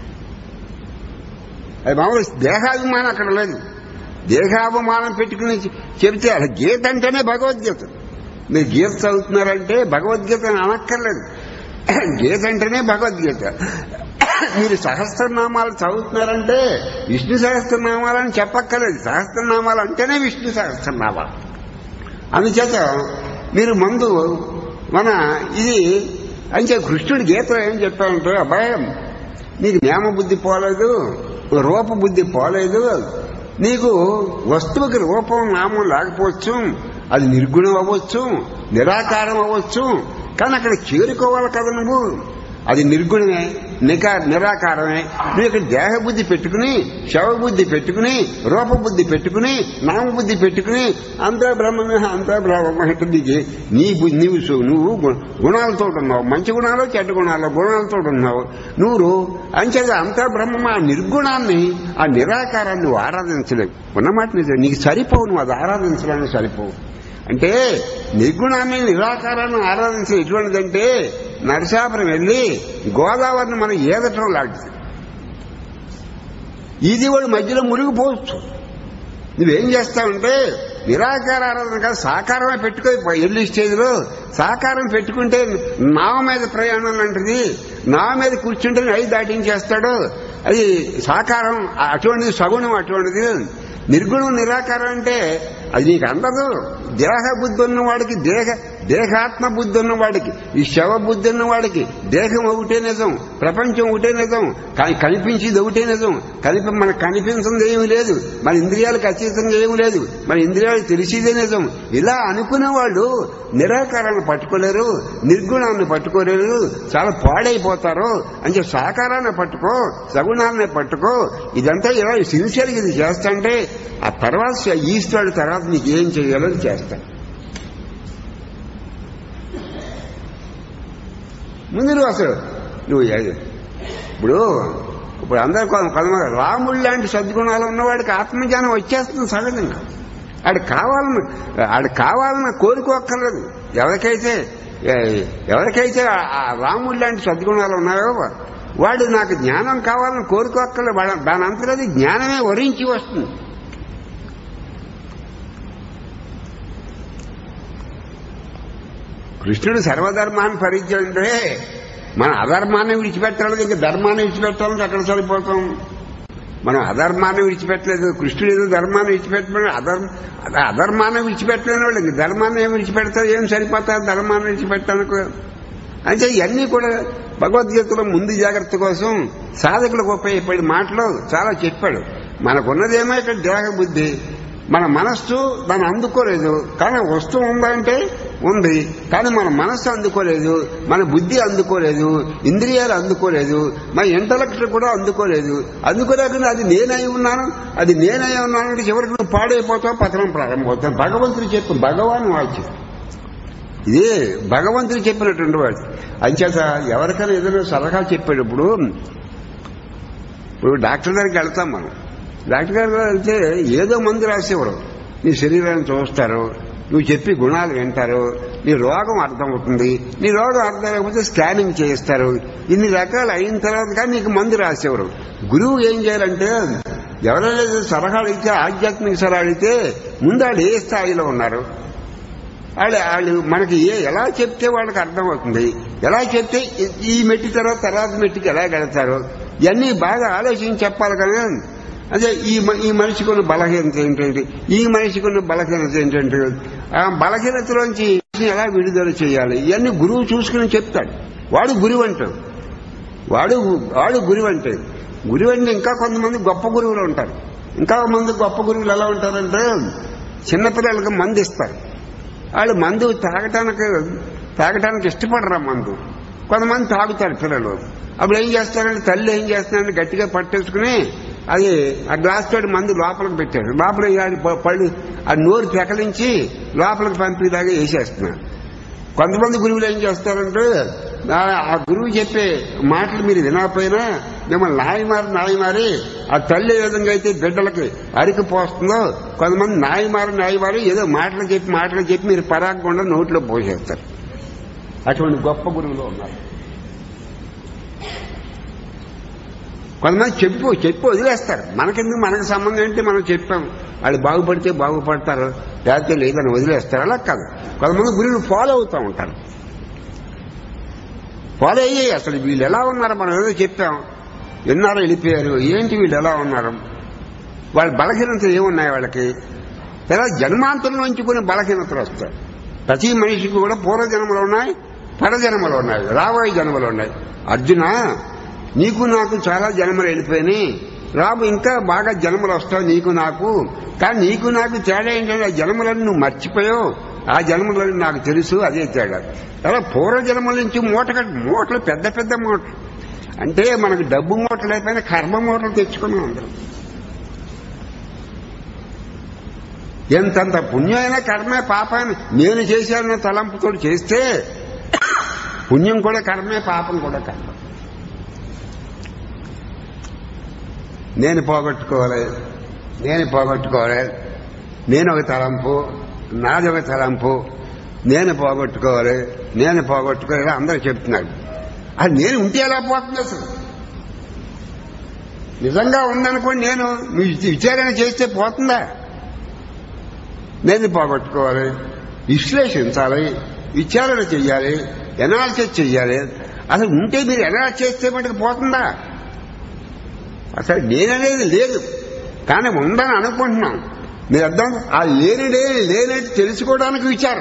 అది మామూలు దేహాభిమానం అక్కడ లేదు దేహాభిమానం పెట్టుకుని చెబితే అలా గీత అంటేనే భగవద్గీత మీరు గీత చదువుతున్నారంటే భగవద్గీత అని అనక్కర్లేదు గీత అంటేనే భగవద్గీత మీరు సహస్రనామాలు చదువుతున్నారంటే విష్ణు సహస్రనామాలని చెప్పక్కర్లేదు సహస్రనామాలు అంటేనే విష్ణు సహస్రనామాలు అందుచేత మీరు ముందు మన ఇది అంటే కృష్ణుడి గీత ఏం చెప్పారంటే అబ్బాయి నీకు నేమ బుద్ధి పోలేదు రూప బుద్ధి పోలేదు నీకు వస్తువుకి రూపం నామం లేకపోవచ్చు అది నిర్గుణం అవ్వచ్చు నిరాకారం అవ్వచ్చు కానీ అక్కడ చేరుకోవాలి కదా నువ్వు అది నిర్గుణమే నికా నిరాకారమే నువ్వు ఇక్కడ దేహ బుద్ధి పెట్టుకుని శవ బుద్ధి పెట్టుకుని రూప బుద్ధి పెట్టుకుని నామ బుద్ధి పెట్టుకుని అంతా బ్రహ్మమే అంతా బ్రహ్మ నీకు నీ బు- నీవు సు- నువ్వు గు- గుణాలతో ఉన్నావు మంచి గుణాలు చెడ్డ గుణాలు గుణాలతో ఉన్నావు నువ్వు అంచేది అంతా బ్రహ్మమా ఆ నిర్గుణాన్ని ఆ నిరాకారాన్ని నువ్వు ఆరాధించలేవు ఉన్నమాట నిజం నీకు సరిపోవు నువ్వు అది ఆరాధించడానికి సరిపోవు అంటే నిర్గుణాన్ని నిరాకారాన్ని ఆరాధించడం ఎటువంటిదంటే నరసాపురం వెళ్ళి గోదావరిని మనం ఏదటం లాంటిది ఇది వాడు మధ్యలో మునిగిపోవచ్చు నువ్వేం చేస్తావంటే నిరాకార ఆరాధన కాదు సాకారమే పెట్టుకో ఎల్లు స్టేజ్లో సాకారం పెట్టుకుంటే నావ మీద ప్రయాణం లాంటిది నావ మీద కూర్చుంటే నది దాటించేస్తాడు అది సాకారం అటువంటిది సగుణం అటువంటిది నిర్గుణం నిరాకారం అంటే అది నీకు అందదు దేహ బుద్ధి ఉన్నవాడికి దేహ దేహాత్మ బుద్ధి ఉన్నవాడికి ఈ శవ బుద్ధి ఉన్నవాడికి దేహం ఒకటే నిజం ప్రపంచం ఒకటే నిజం కానీ కనిపించేది ఒకటే నిజం కనిపి మనకు కనిపించింది ఏమీ లేదు మన ఇంద్రియాలకు అతీతంగా ఏమీ లేదు మన ఇంద్రియాలు తెలిసేదే నిజం ఇలా అనుకునే వాళ్ళు నిరాకారాన్ని పట్టుకోలేరు నిర్గుణాన్ని పట్టుకోలేరు చాలా పాడైపోతారు అంటే సాకారాన్ని పట్టుకో సగుణాన్ని పట్టుకో ఇదంతా ఇలా సిన్సియర్గా ఇది చేస్తాంటే ఆ తర్వాత ఈశ్వరుడు తర్వాత నీకు ఏం చేయాలో అది చేస్తాడు ముందు నువ్వు అసలు నువ్వు ఏ- ఇప్పుడు ఇప్పుడు అందరూ కొంత కొంతమంది రాముడు లాంటి సద్గుణాలు ఉన్నవాడికి ఆత్మజ్ఞానం వచ్చేస్తుంది సహజంగా ఆడు కావాలని ఆడు కావాలని కోరుకోక్కర్లేదు ఎవరికైతే ఏ- ఎవరికైతే ఆ- ఆ రాముడు లాంటి సద్గుణాలు ఉన్నాయో వాడు నాకు జ్ఞానం కావాలని కోరుకోక్కర్లేదు వాడు- దాని అంతలేదు జ్ఞానమే వరించి వస్తుంది కృష్ణుడు సర్వధర్మాన్ని పరిచయంటే మన అధర్మాన్ని విడిచిపెట్టాలి ఇంకా ధర్మాన్ని విడిచిపెట్టాలంటే అక్కడ సరిపోతాం మనం అధర్మాన్ని విడిచిపెట్టలేదు కృష్ణుడు ఏదో ధర్మాన్ని విడిచిపెట్టమని అధర్మ అద- అధర్మాన్ని విడిచిపెట్టలేని వాళ్ళు ఇంక ధర్మాన్ని ఏం విడిచిపెడతారు ఏం సరిపోతారు ధర్మాన్ని విడిచిపెట్టడానికి అంటే ఇవన్నీ కూడా భగవద్గీతలో ముందు జాగ్రత్త కోసం సాధకులకు ఉపయోగపడే మాటలు చాలా చెప్పాడు మనకున్నదేమో ఇక్కడ దేహ బుద్ధి మన మనస్సు దాన్ని అందుకోలేదు కానీ వస్తువు ఉందంటే ఉంది కానీ మన మనస్సు అందుకోలేదు మన బుద్ధి అందుకోలేదు ఇంద్రియాలు అందుకోలేదు మన ఇంటలెక్ట్ కూడా అందుకోలేదు అందుకోలేకుండా అది నేనై ఉన్నాను అది నేనై ఉన్నాను అంటే చివరికి నువ్వు పాడైపోతావు పతనం ప్రారంభమవుతావు భగవంతుడు చెప్పు భగవాన్ వాక్యం ఇది భగవంతుడు చెప్పినటువంటి వాడు అంచేత ఎవరికైనా ఏదైనా సలహా చెప్పేటప్పుడు ఇప్పుడు డాక్టర్ దగ్గరికి వెళ్తాం మనం డాక్టర్ గారి దగ్గర వెళ్తే ఏదో మందు రాసేవారు నీ శరీరాన్ని చూస్తారు నువ్వు చెప్పి గుణాలు వింటారు నీ రోగం అర్థమవుతుంది నీ రోగం అర్థం లేకపోతే స్కానింగ్ చేస్తారు ఇన్ని రకాలు అయిన తర్వాత కానీ నీకు మందు రాసేవారు గురువు ఏం చేయాలంటే ఎవరైనా సలహా అడిగితే ఆధ్యాత్మిక సలహా అడిగితే ముందు వాళ్ళు ఏ స్థాయిలో ఉన్నారు వాళ్ళు వాళ్ళు మనకి ఏ ఎలా చెప్తే వాళ్ళకి అర్థమవుతుంది ఎలా చెప్తే ఈ- ఈ మెట్టి తర్వాత తర్వాత మెట్టికి ఎలా గడతారు ఇవన్నీ బాగా ఆలోచించి చెప్పాలి కదా అదే ఈ మ- ఈ మనిషికి ఉన్న బలహీనత ఏంటంటే ఈ మనిషికి ఉన్న బలహీనత ఏంటంటే ఆ బలహీనతలోంచి ఎలా విడుదల చేయాలి ఇవన్నీ గురువు చూసుకుని చెప్తాడు వాడు గురువు అంటాడు వాడు వాడు గురువు అంటే గురువు అంటే ఇంకా కొంతమంది గొప్ప గురువులు ఉంటారు ఇంకా మంది గొప్ప గురువులు ఎలా ఉంటారంటే చిన్నపిల్లలకు మందు ఇస్తారు వాళ్ళు మందు తాగటానికి తాగటానికి ఇష్టపడరా మందు కొంతమంది తాగుతారు పిల్లలు అప్పుడు ఏం చేస్తారంటే తల్లి ఏం చేస్తారంటే గట్టిగా పట్టేసుకుని అది ఆ గ్లాస్ తోటి మందు లోపలికి పెట్టారు లోపల వేయాలి ప- పళ్ళు ఆ నోరు పెకలించి లోపలికి పంపేలాగా వేసేస్తున్నారు కొంతమంది గురువులు ఏం చేస్తారంటే ఆ ఆ గురువు చెప్పే మాటలు మీరు వినకపోయినా మిమ్మల్ని నాయమారి నాయమారి ఆ తల్లి ఏ విధంగా అయితే బిడ్డలకి అరికి పోస్తుందో కొంతమంది నాయమారి నాయమారి ఏదో మాటలు చెప్పి మాటలు చెప్పి మీరు పరాగకుండా నోట్లో పోసేస్తారు అటువంటి గొప్ప గురువులు ఉన్నారు కొంతమంది చెప్పు చెప్పి వదిలేస్తారు మనకెందుకు మనకు సంబంధం ఏంటి మనం చెప్పాం వాళ్ళు బాగుపడితే బాగుపడతారు లేకపోతే లేదని వదిలేస్తారు అలా కాదు కొంతమంది గురువులు ఫాలో అవుతూ ఉంటారు ఫాలో అయ్యాయి అసలు వీళ్ళు ఎలా ఉన్నారు మనం ఏదో చెప్పాం విన్నారో వెళ్ళిపోయారు ఏంటి వీళ్ళు ఎలా ఉన్నారు వాళ్ళ బలహీనతలు ఏమున్నాయి వాళ్ళకి తర్వాత జన్మాంతరం నుంచి కొన్ని బలహీనతలు వస్తాయి ప్రతి మనిషికి కూడా పూర్వజన్మలు ఉన్నాయి పరజన్మలు ఉన్నాయి రాబోయే జన్మలు ఉన్నాయి అర్జున నీకు నాకు చాలా జన్మలు వెళ్ళిపోయినాయి రాబు ఇంకా బాగా జన్మలు వస్తాయి నీకు నాకు కానీ నీకు నాకు తేడా ఏంటంటే ఆ జన్మలను నువ్వు మర్చిపోయావు ఆ జన్మలను నాకు తెలుసు అదే తేడా అలా పూర్వ జన్మల నుంచి మూట కట్టి మూటలు పెద్ద పెద్ద మూటలు అంటే మనకు డబ్బు మూటలు అయిపోయినా కర్మ మూటలు తెచ్చుకున్నాం అందరం ఎంతంత పుణ్యమైనా కర్మే పాపాన్ని నేను చేశానన్న తలంపుతో చేస్తే పుణ్యం కూడా కర్మే పాపం కూడా కర్మ నేను పోగొట్టుకోవాలి నేను పోగొట్టుకోవాలి నేను ఒక తలంపు నాది ఒక తలంపు నేను పోగొట్టుకోవాలి నేను పోగొట్టుకోవాలి అందరూ చెప్తున్నాడు అది నేను ఉంటే ఎలా పోతుంది అసలు నిజంగా ఉందనుకోండి నేను మీ విచారణ చేస్తే పోతుందా నేను పోగొట్టుకోవాలి విశ్లేషించాలి విచారణ చెయ్యాలి ఎనాలిసిస్ చెయ్యాలి అసలు ఉంటే మీరు ఎనాలిసిస్ చేస్తే మటుకు పోతుందా అసలు నేననేది లేదు కానీ ఉందని అనుకుంటున్నాం మీరు అర్థం ఆ లేనిడే లేనట్టు తెలుసుకోవడానికి విచారణ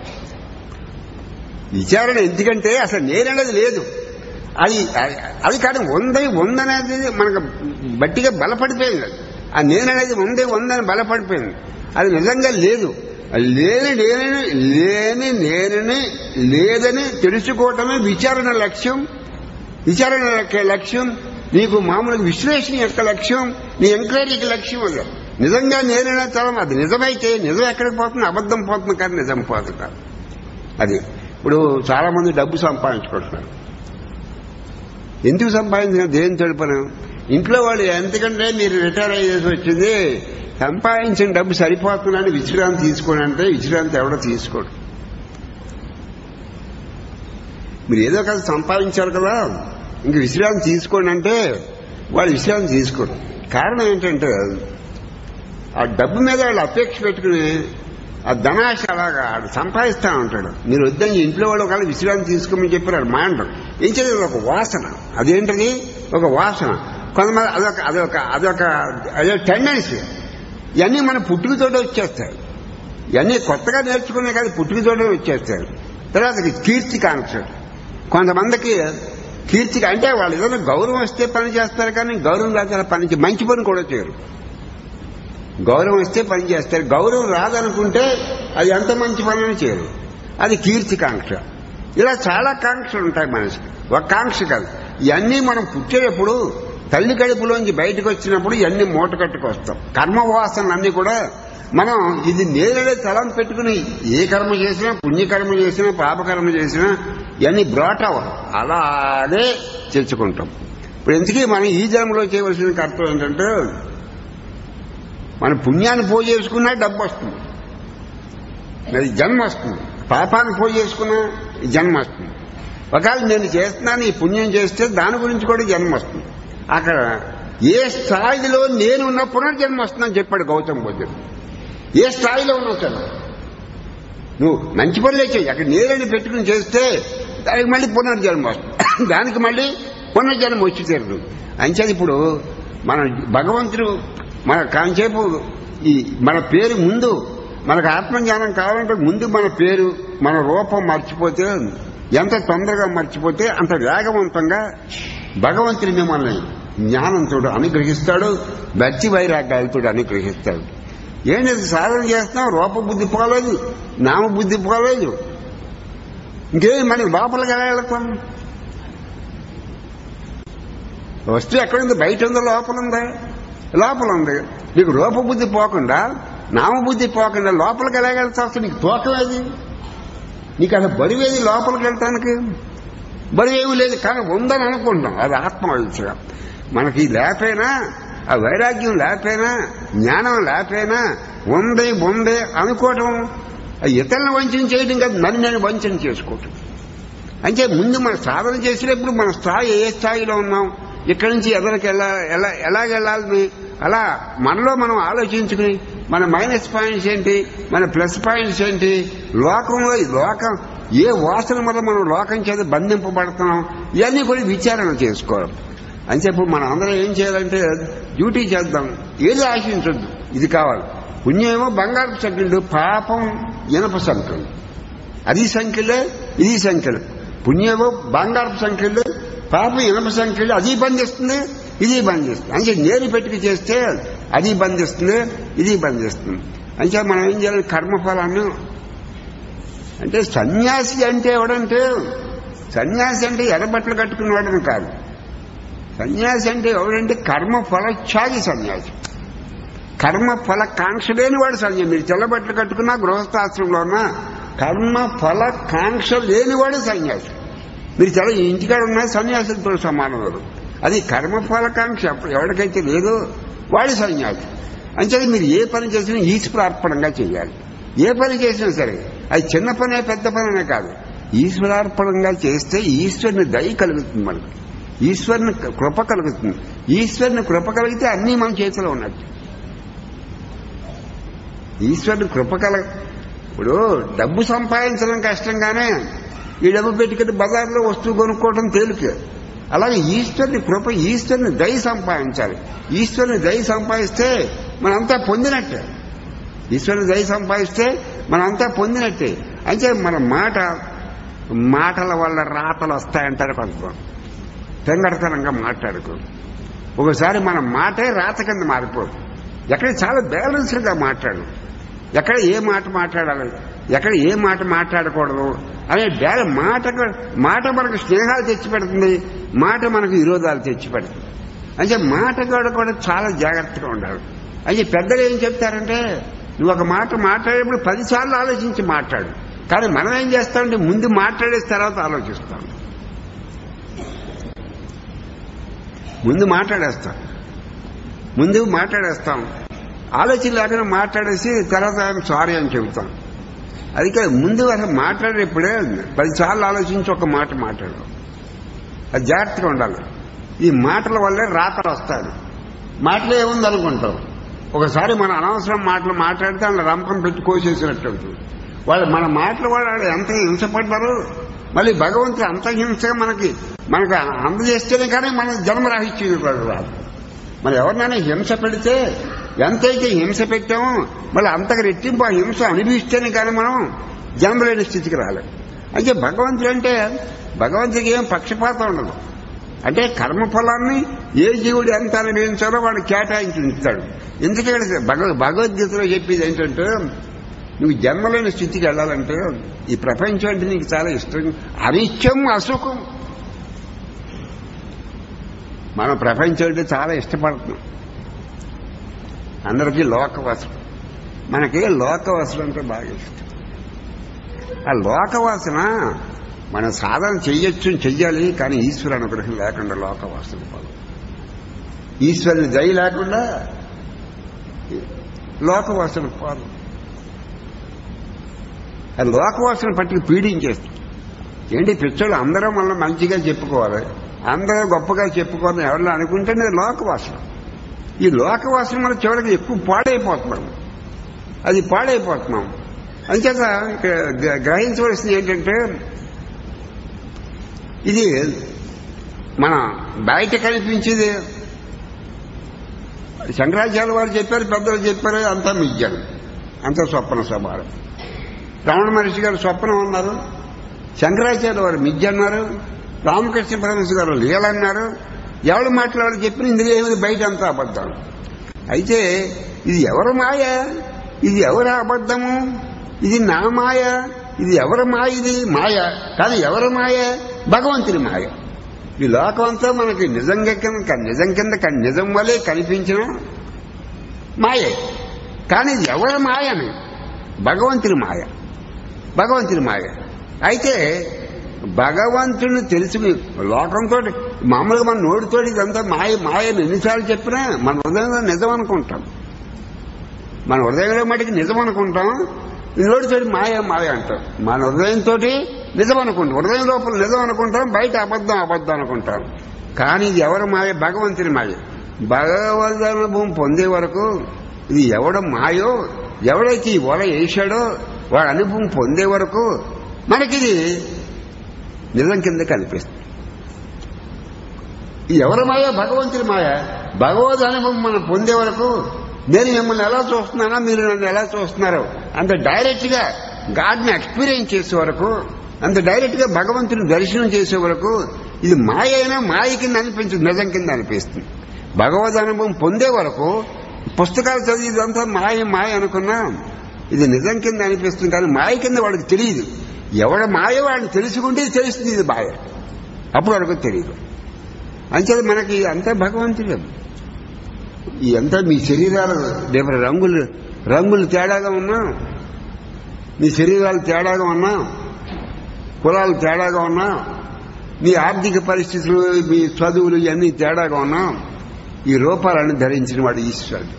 విచారణ ఎందుకంటే అసలు నేననేది లేదు అది అది కానీ ఉందని ఉందనేది మనకు బట్టిగా బలపడిపోయింది ఆ నేననేది ఉంది ఉందని బలపడిపోయింది అది నిజంగా లేదు లేని లేని లేని నేనని లేదని తెలుసుకోవటమే విచారణ లక్ష్యం విచారణ యొక్క లక్ష్యం నీకు మామూలు విశ్లేషణ యొక్క లక్ష్యం నీ ఎంక్వైరీకి లక్ష్యం అది నిజంగా నేనైనా తలం అది నిజమైతే నిజం ఎక్కడికి పోతుంది అబద్ధం పోతుంది కానీ నిజం పోతుంది కాదు అది ఇప్పుడు చాలా మంది డబ్బు సంపాదించుకుంటున్నారు ఎందుకు సంపాదించిన దేని తెలుపను ఇంట్లో వాళ్ళు ఎంతకంటే మీరు రిటైర్ అయ్యేసి వచ్చింది సంపాదించిన డబ్బు సరిపోతుందని విశ్రాంతి తీసుకోండి అంటే విశ్రాంతి ఎవడో తీసుకోడు మీరు ఏదో కదా సంపాదించారు కదా ఇంక విశ్రాంతి తీసుకోండి అంటే వాళ్ళు విశ్రాంతి తీసుకోరు కారణం ఏంటంటే ఆ డబ్బు మీద వాళ్ళు అపేక్ష పెట్టుకుని ఆ ధనాశ అలాగా ఆడు సంపాదిస్తా ఉంటాడు మీరు వద్దని ఇంట్లో వాళ్ళు ఒకవేళ విశ్రాంతి తీసుకోమని చెప్పారు మాండం ఏం చేయలేదు ఒక వాసన అదేంటది ఒక వాసన కొంతమంది అదొక అదొక అదొక అదే టెండెన్సీ ఇవన్నీ మన పుట్టుకతోటే వచ్చేస్తాయి ఇవన్నీ కొత్తగా నేర్చుకునే కాదు పుట్టుకతోటే వచ్చేస్తాయి తర్వాత కీర్తి కాంక్ష కొంతమందికి కీర్తికి అంటే వాళ్ళు ఏదైనా గౌరవం వస్తే పని చేస్తారు కానీ గౌరవం లేకపోతే పని చే- మంచి పని కూడా చేయరు గౌరవం వస్తే పని చేస్తారు గౌరవం రాదనుకుంటే అది ఎంత మంచి పని చేయరు అది కీర్తి కాంక్ష ఇలా చాలా కాంక్షలు ఉంటాయి మనిషికి ఒక కాంక్ష కాదు ఇవన్నీ మనం పుట్టేటప్పుడు తల్లి కడుపులోంచి బయటకు వచ్చినప్పుడు ఇవన్నీ మూట కట్టుకొస్తాం కర్మవాసనలన్నీ కూడా మనం ఇది నేరుగా తలం పెట్టుకుని ఏ కర్మ చేసినా పుణ్యకర్మ చేసినా పాపకర్మ చేసినా ఇవన్నీ బ్రాట్ అవ్వరు అలాగే తెచ్చుకుంటాం ఇప్పుడు ఎందుకీ మనం ఈ జన్మలో చేయవలసిన కర్తవ్యం ఏంటంటే మన పుణ్యాన్ని పోయి చేసుకున్నా డబ్బు వస్తుంది అది జన్మ వస్తుంది పాపాన్ని పోయి చేసుకున్నా జన్మ వస్తుంది ఒకవేళ నేను చేస్తున్నాను ఈ పుణ్యం చేస్తే దాని గురించి కూడా జన్మ వస్తుంది అక్కడ ఏ స్థాయిలో నేను ఉన్న పునర్జన్మ వస్తుందని చెప్పాడు గౌతమ్ బుద్ధుడు ఏ స్థాయిలో ఉన్నావు కదా నువ్వు మంచి పనులే చేయి అక్కడ నేరని పెట్టుకుని చేస్తే దానికి మళ్ళీ పునర్జన్మ వస్తుంది దానికి మళ్ళీ పునర్జన్మ వచ్చి తీరదు అంచేది ఇప్పుడు మన భగవంతుడు మన కాంచేపు ఈ మన పేరు ముందు మనకు ఆత్మజ్ఞానం కావాలంటే ముందు మన పేరు మన రూపం మర్చిపోతే ఎంత తొందరగా మర్చిపోతే అంత వేగవంతంగా భగవంతుని మిమ్మల్ని జ్ఞానంతో అనుగ్రహిస్తాడు భక్తి వైరాగ్యాలతో అనుగ్రహిస్తాడు ఏంటి సాధన చేస్తున్నాం రూపబుద్ధి పోలేదు నామబుద్ధి పోలేదు ఇంకేం మనకి లోపలికి ఎలా వెళ్తాం వస్తువు ఎక్కడుంది బయట ఉందో లోపల ఉందా లోపల ఉంది నీకు రూపబుద్ధి పోకుండా నామబుద్ధి పోకుండా లోపలికి ఎలా వెళ్తావు అసలు నీకు తోకలేదు నీకు అసలు బరువేది లోపలికి వెళ్తానికి బరువేమీ లేదు కానీ ఉందని అనుకుంటాం అది ఆత్మవిషయం మనకి లేపైనా ఆ వైరాగ్యం లేపైనా జ్ఞానం లేపైనా ఉంది ఉంది అనుకోవటం ఆ ఇతరులను వంచన చేయడం కాదు నన్ను నేను వంచన చేసుకోవటం అంటే ముందు మన సాధన చేసినప్పుడు మన స్థాయి ఏ స్థాయిలో ఉన్నాం ఇక్కడి నుంచి ఎదరికి ఎలా ఎలా ఎలాగెళ్ళాలని అలా మనలో మనం ఆలోచించుకుని మన మైనస్ పాయింట్స్ ఏంటి మన ప్లస్ పాయింట్స్ ఏంటి లోకంలో ఈ లోకం ఏ వాసన వల్ల మనం లోకం చేత బంధింపబడుతున్నాం ఇవన్నీ కూడా విచారణ చేసుకోవడం అని చెప్పి మనం అందరం ఏం చేయాలంటే డ్యూటీ చేద్దాం ఏది ఆశించొద్దు ఇది కావాలి పుణ్యమేమో బంగారు సంఖ్యలు పాపం ఇనప సంఖ్యలు అది సంఖ్యలే ఇది సంఖ్యలు పుణ్యమో బంగారపు సంఖ్యలు పాపం ఇనప సంఖ్యలు అది బంధిస్తుంది ఇది బంధిస్తుంది అంటే నేరు పెట్టుకు చేస్తే అది బంధిస్తుంది ఇది బంధిస్తుంది అంటే మనం ఏం చేయాలి కర్మఫలాన్ని అంటే సన్యాసి అంటే ఎవడంటే సన్యాసి అంటే ఎర్రబట్టలు కట్టుకునేవాడని కాదు సన్యాసి అంటే ఎవడంటే కర్మ ఫలత్యాగి సన్యాసి కర్మ ఫల కాంక్ష లేనివాడు సన్యాసి మీరు తెల్లబట్టలు కట్టుకున్నా గృహస్థాశ్రమంలో ఉన్నా కర్మ ఫల కాంక్ష లేనివాడు సన్యాసి మీరు చాలా ఇంటికాడ ఉన్నా సన్యాసులతో సమానం వాడు. అది కర్మ ఫల కాంక్ష ఎవరికైతే లేదో వాడి సన్యాసి అంచేది మీరు ఏ పని చేసినా ఈశ్వరార్పణంగా చేయాలి ఏ పని చేసినా సరే అది చిన్న పనే పెద్ద పనే కాదు ఈశ్వరార్పణంగా చేస్తే ఈశ్వరుని దయ కలుగుతుంది మనకు ఈశ్వరుని కృప కలుగుతుంది ఈశ్వరుని కృప కలిగితే అన్నీ మన చేతిలో ఉన్నట్టు ఈశ్వరుని కృప కల ఇప్పుడు డబ్బు సంపాదించడం కష్టంగానే ఈ డబ్బు పెట్టుకుని బజార్లో వస్తువు కొనుక్కోవడం తేలిక అలాగే ఈశ్వరుని కృప ఈశ్వరుని దయ సంపాదించాలి ఈశ్వరుని దయ సంపాదిస్తే మనంతా పొందినట్టే ఈశ్వరుని దయ సంపాదిస్తే మనంతా పొందినట్టే అయితే మన మాట మాటల వల్ల రాతలు వస్తాయంటారు కొంతమంది తెంగడతనంగా మాట్లాడుకో ఒకసారి మన మాటే రాత కింద మారిపోదు ఎక్కడ చాలా బ్యాలెన్స్డ్గా మాట్లాడు ఎక్కడ ఏ మాట మాట్లాడాలి ఎక్కడ ఏ మాట మాట్లాడకూడదు అనే బ్యాల మాట మాట మనకు స్నేహాలు తెచ్చిపెడుతుంది మాట మనకు విరోధాలు తెచ్చిపెడుతుంది అంటే మాట కూడా కూడా చాలా జాగ్రత్తగా ఉండాలి అయితే పెద్దలు ఏం చెప్తారంటే నువ్వు ఒక మాట మాట్లాడేప్పుడు పదిసార్లు ఆలోచించి మాట్లాడు కానీ మనం ఏం చేస్తామంటే ముందు మాట్లాడేసిన తర్వాత ఆలోచిస్తాం ముందు మాట్లాడేస్తాం ముందు మాట్లాడేస్తాం ఆలోచన లేకుండా మాట్లాడేసి తర్వాత సారీ అని చెబుతాం అది కాదు ముందు అసలు మాట్లాడేప్పుడే పదిసార్లు ఆలోచించి ఒక మాట మాట్లాడడం అది జాగ్రత్తగా ఉండాలి ఈ మాటల వల్లే రాతలు వస్తాయి మాటలు ఏముంది అనుకుంటాం ఒకసారి మన అనవసరం మాటలు మాట్లాడితే వాళ్ళ రంపం పెట్టి కోసేసినట్టు ఉంటుంది వాళ్ళు మన మాటలు వాళ్ళు ఎంత హింసపడ్డారు మళ్ళీ భగవంతుడు అంత హింసగా మనకి మనకు అందజేస్తేనే కానీ మన జన్మరాహిత్యం రాదు మరి ఎవరినైనా హింస పెడితే ఎంతైతే హింస పెట్టామో మళ్ళీ అంతకు రెట్టింపు ఆ హింస అనుభవిస్తేనే కానీ మనం జన్మలేని స్థితికి రాలేం అయితే భగవంతుడు అంటే భగవంతుడికి ఏం పక్షపాతం ఉండదు అంటే కర్మఫలాన్ని ఏ జీవుడు ఎంత అనుభవించాలో వాడు కేటాయించి ఉంచుతాడు ఎందుకంటే భగవ భగవద్గీతలో చెప్పేది ఏంటంటే నువ్వు జన్మలేని స్థితికి వెళ్ళాలంటే ఈ ప్రపంచం అంటే నీకు చాలా ఇష్టం అనిత్యం అసుఖం మనం ప్రపంచం అంటే చాలా ఇష్టపడుతున్నాం అందరికీ లోకవాసం మనకి లోకవాసన అంటే బాగా ఇష్టం ఆ లోకవాసన మన సాధన చెయ్యొచ్చు చెయ్యాలి కానీ ఈశ్వర అనుగ్రహం లేకుండా లోకవాసన పోదు ఈశ్వరుని దయ లేకుండా లోకవాసన పోదు ఆ లోకవాసన పట్టుకు పీడించేస్తుంది ఏంటి పిచ్చోళ్ళు అందరూ మనం మంచిగా చెప్పుకోవాలి అందరూ గొప్పగా చెప్పుకోవాలని ఎవరిలో అనుకుంటే అది లోకవాసన ఈ లోకవాసన మన చివరికి ఎక్కువ పాడైపోతున్నాం అది పాడైపోతున్నాం అంచేత ఇక్కడ గ్ర- గ్రహించవలసింది ఏంటంటే ఇది మన బయట కనిపించేది శంకరాచార్య వారు చెప్పారు పెద్దలు చెప్పారు అంతా మిథ్యం అంతా స్వప్న స్వభావం రమణ మహర్షి గారు స్వప్నం అన్నారు శంకరాచార్య వారు మిథ్య అన్నారు రామకృష్ణ పరమేశ్వర గారు లీలన్నారు ఎవరు మాట్లాడారు చెప్పిన ఇందులో ఏమిది బయట అంతా అబద్ధం అయితే ఇది ఎవరు మాయ ఇది ఎవరి అబద్ధము ఇది నా మాయ ఇది ఎవరి మాయ ఇది మాయ కానీ ఎవరి మాయ భగవంతుని మాయ ఈ లోకం అంతా మనకి నిజంగా కింద నిజం కింద క- నిజం వలె కనిపించిన మాయే కానీ ఇది ఎవరి మాయని భగవంతుని మాయ భగవంతుని మాయ అయితే భగవంతుని తెలుసుకుని లోకంతో మామూలుగా మన నోటితో ఇదంతా మాయ మాయని ఎన్నిసార్లు చెప్పినా మన హృదయంలో నిజం అనుకుంటాం మన హృదయంలో మటుకు నిజం అనుకుంటాం ఈ నోటితో మాయ మాయ అంటాం మన హృదయంతో నిజం అనుకుంటాం హృదయం లోపల నిజం అనుకుంటాం బయట అబద్ధం అబద్ధం అనుకుంటాం కానీ ఇది ఎవరు మాయ భగవంతుని మాయ భగవద్ అనుభవం పొందే వరకు ఇది ఎవడ మాయో ఎవడైతే ఈ వల వేశాడో వాడి అనుభవం పొందే వరకు మనకిది నిజం కింద కనిపిస్తుంది ఈ ఎవరి మాయ భగవంతుని మాయ భగవద్ అనుభవం మనం పొందే వరకు నేను మిమ్మల్ని ఎలా చూస్తున్నానో మీరు నన్ను ఎలా చూస్తున్నారో అంత డైరెక్ట్ గా గాడ్ని ఎక్స్పీరియన్స్ చేసే వరకు అంత డైరెక్ట్ గా భగవంతుని దర్శనం చేసే వరకు ఇది మాయ అయినా మాయ కింద అనిపించదు నిజం కింద అనిపిస్తుంది భగవద్ అనుభవం పొందే వరకు పుస్తకాలు చదివి ఇదంతా మాయ మాయ అనుకున్నా ఇది నిజం కింద అనిపిస్తుంది కానీ మాయ కింద వాడికి తెలియదు ఎవడ మాయ వాడిని తెలుసుకుంటే తెలుస్తుంది ఇది మాయ అప్పుడు వాడికి తెలియదు అంచేది మనకి అంతా భగవంతుడే ఈ అంతా మీ శరీరాలు రేపు రంగులు రంగులు తేడాగా ఉన్నా మీ శరీరాలు తేడాగా ఉన్నా కులాలు తేడాగా ఉన్నా మీ ఆర్థిక పరిస్థితులు మీ చదువులు ఇవన్నీ తేడాగా ఉన్నా ఈ రూపాలను ధరించిన వాడు ఈశ్వరుడు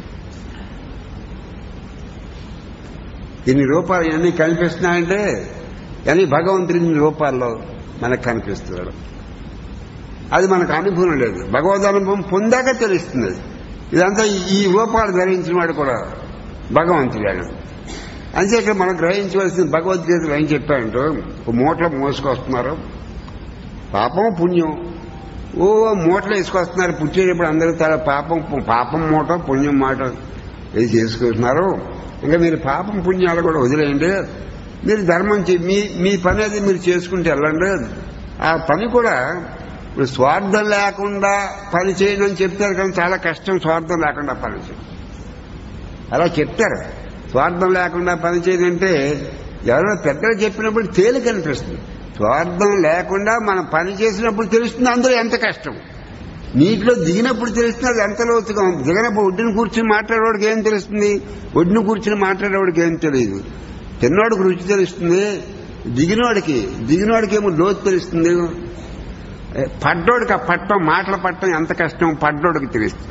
ఇన్ని రూపాలు ఇవన్నీ కనిపిస్తున్నాయంటే ఇవన్నీ భగవంతుడి రూపాల్లో మనకు కనిపిస్తున్నాడు అది మనకు అనుభవం లేదు భగవద్ అనుభవం పొందాక తెలుస్తుంది అది. ఇదంతా ఈ రూపాలు ధరించిన వాడు కూడా భగవంతుడే అంతే ఇక్కడ మనం గ్రహించవలసింది భగవద్గీతలో ఏం చెప్పారంటో ఒక మూటలో మోసుకొస్తున్నారు పాపం పుణ్యం ఓ మూటలు వేసుకొస్తున్నారు పుట్టేటప్పుడు అందరూ తల పాపం పాపం మూట పుణ్యం మాట ఇది చేసుకుంటున్నారు ఇంకా మీరు పాపం పుణ్యాలు కూడా వదిలేయండి మీరు ధర్మం చే- మీ మీ పని అది మీరు చేసుకుంటే వెళ్ళండి ఆ పని కూడా ఇప్పుడు స్వార్థం లేకుండా పని చేయండి అని చెప్తారు కానీ చాలా కష్టం స్వార్థం లేకుండా పని చేయడం అలా చెప్తారు స్వార్థం లేకుండా పని చేయడంటే ఎవరైనా పెద్దలు చెప్పినప్పుడు తేలిక అనిపిస్తుంది స్వార్థం లేకుండా మనం పని చేసినప్పుడు తెలుస్తుంది అందులో ఎంత కష్టం నీటిలో దిగినప్పుడు తెలుస్తుంది అది ఎంత లోతుగా ఉంది దిగినప్పుడు ఒడ్డును కూర్చుని మాట్లాడేవాడికి ఏం తెలుస్తుంది ఒడ్డును కూర్చుని మాట్లాడేవాడికి ఏం తెలియదు తిన్నవాడికి రుచి తెలుస్తుంది దిగినవాడికి దిగినవాడికి ఏమో లోతు తెలుస్తుంది ఏ, పడ్డోడికి ఆ పట్టం మాటలు పట్టడం ఎంత కష్టం పడ్డోడికి తెలుస్తుంది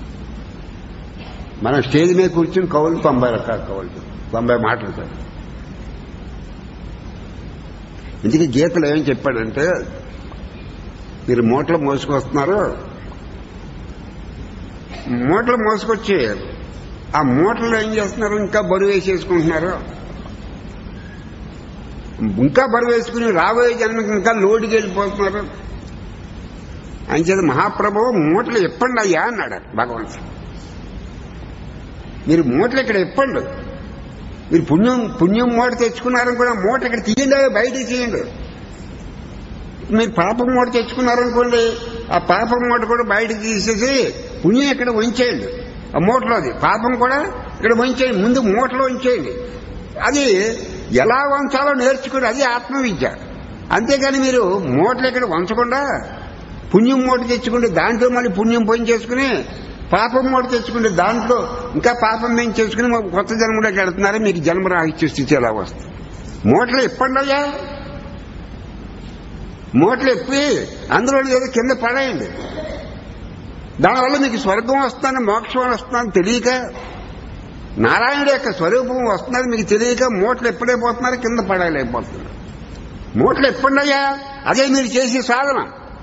మనం స్టేజ్ మీద కూర్చుని కవులు తొంభై రకాల కవులు తొంభై మాటలు సార్ ఇందుకే గీతలు ఏం చెప్పాడంటే మీరు మూటలు మోసుకొస్తున్నారు మూటలు మోసుకొచ్చి ఆ మూటలు ఏం చేస్తున్నారు ఇంకా బరువు వేసేసుకుంటున్నారు ఇంకా బరువు వేసుకుని రాబోయే జన్మకి ఇంకా లోటుకి వెళ్ళిపోతున్నారు అంచేది మహాప్రభువు మూటలు ఎప్పండి అయ్యా అన్నాడు భగవంతుడు మీరు మూటలు ఇక్కడ ఎప్పండి మీరు పుణ్యం పుణ్యం మూట తెచ్చుకున్నారని కూడా మూట ఇక్కడ తీయండి బయటికి తీయండి మీరు పాపం మూట తెచ్చుకున్నారనుకోండి ఆ పాపం మూట కూడా బయటకు తీసేసి పుణ్యం ఇక్కడ ఉంచేయండి ఆ మూటలోది పాపం కూడా ఇక్కడ ఉంచేయండి ముందు మూటలో ఉంచేయండి అది ఎలా వంచాలో నేర్చుకుని అది ఆత్మవిద్య అంతేగాని మీరు మూటలు ఇక్కడ వంచకుండా పుణ్యం మూట తెచ్చుకుంటే దాంట్లో మళ్ళీ పుణ్యం పోయి చేసుకుని పాపం మూట తెచ్చుకుంటే దాంట్లో ఇంకా పాపం మేము చేసుకుని మాకు కొత్త జన్మలోకి వెళుతున్నారు మీకు జన్మ రాహిత్య స్థితి ఎలా వస్తుంది మూటలు ఇప్పండి అయ్యా మూటలు ఎప్పి అందులో ఏదో కింద పడేయండి దానివల్ల మీకు స్వర్గం వస్తుందని మోక్షం వస్తుందని తెలియక నారాయణుడు యొక్క స్వరూపం వస్తున్నది మీకు తెలియక మూటలు ఎప్పుడైపోతున్నారు కింద పడలేకపోతున్నారు మూటలు ఎప్పుడయ్యా అదే మీరు చేసే సాధన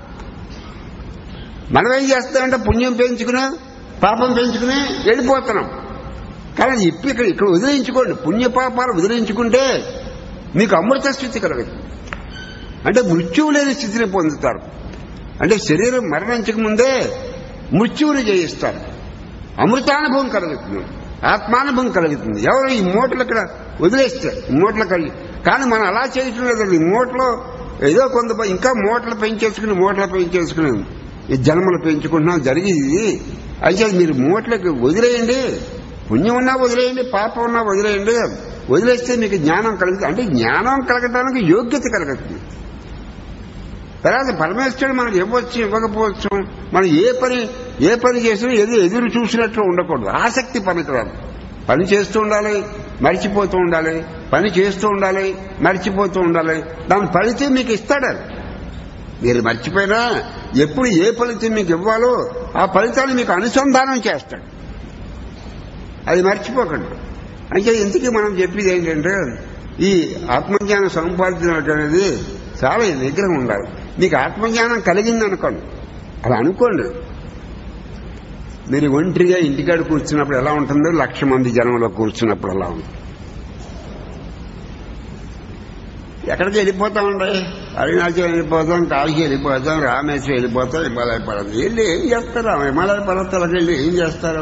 మనం ఏం చేస్తామంటే పుణ్యం పెంచుకుని పాపం పెంచుకుని వెళ్ళిపోతున్నాం కానీ అది ఇప్పి ఇక్కడ ఇక్కడ వదిలించుకోండి పుణ్య పాపాలు వదిలించుకుంటే మీకు అమృత స్థితి కలగదు అంటే మృత్యువు లేని స్థితిని పొందుతారు అంటే శరీరం మరణించక ముందే మృత్యువుని జయిస్తారు అమృతానుభవం కలుగుతుంది ఆత్మానుభవం కలుగుతుంది ఎవరు ఈ మూటలు ఇక్కడ వదిలేస్తే మూటలు కలిగి కానీ మనం అలా చేయటం లేదండి ఈ మూటలో ఏదో కొంత ఇంకా మూటలు పెంచేసుకుని మూటలు పెంచేసుకుని ఈ జన్మలు పెంచుకుంటున్నాం జరిగింది అయితే మీరు మూటలకు వదిలేయండి పుణ్యం ఉన్నా వదిలేయండి పాపం ఉన్నా వదిలేయండి వదిలేస్తే మీకు జ్ఞానం కలుగుతుంది అంటే జ్ఞానం కలగటానికి యోగ్యత కలుగుతుంది తర్వాత పరమేశ్వరుడు మనకు ఇవ్వచ్చు ఇవ్వకపోవచ్చు మనం ఏ పని ఏ పని చేసినా ఏదో ఎదురు చూసినట్లు ఉండకూడదు ఆసక్తి పనికిరాదు పని చేస్తూ ఉండాలి మర్చిపోతూ ఉండాలి పని చేస్తూ ఉండాలి మర్చిపోతూ ఉండాలి దాని ఫలితం మీకు ఇస్తాడు మీరు మర్చిపోయినా ఎప్పుడు ఏ ఫలితం మీకు ఇవ్వాలో ఆ ఫలితాన్ని మీకు అనుసంధానం చేస్తాడు అది మర్చిపోకండి అయితే ఇంతకీ మనం చెప్పేది ఏంటంటే ఈ ఆత్మజ్ఞానం సంపాదించడం అనేది చాలా నిగ్రహం ఉండాలి మీకు ఆత్మజ్ఞానం కలిగింది అనుకోండి అలా అనుకోండి మీరు ఒంటరిగా ఇంటికాడ కూర్చున్నప్పుడు ఎలా ఉంటుందో లక్ష మంది జనంలో కూర్చున్నప్పుడు ఎలా ఉంటుంది ఎక్కడికి వెళ్ళిపోతామండి అరుణాచలం వెళ్ళిపోతాం కాళీకి వెళ్ళిపోతాం రామేశ్వరం వెళ్ళిపోతాం హిమాలయ పర్వతం వెళ్ళి ఏం చేస్తారు ఆ హిమాలయ పర్వతాలకు వెళ్ళి ఏం చేస్తారు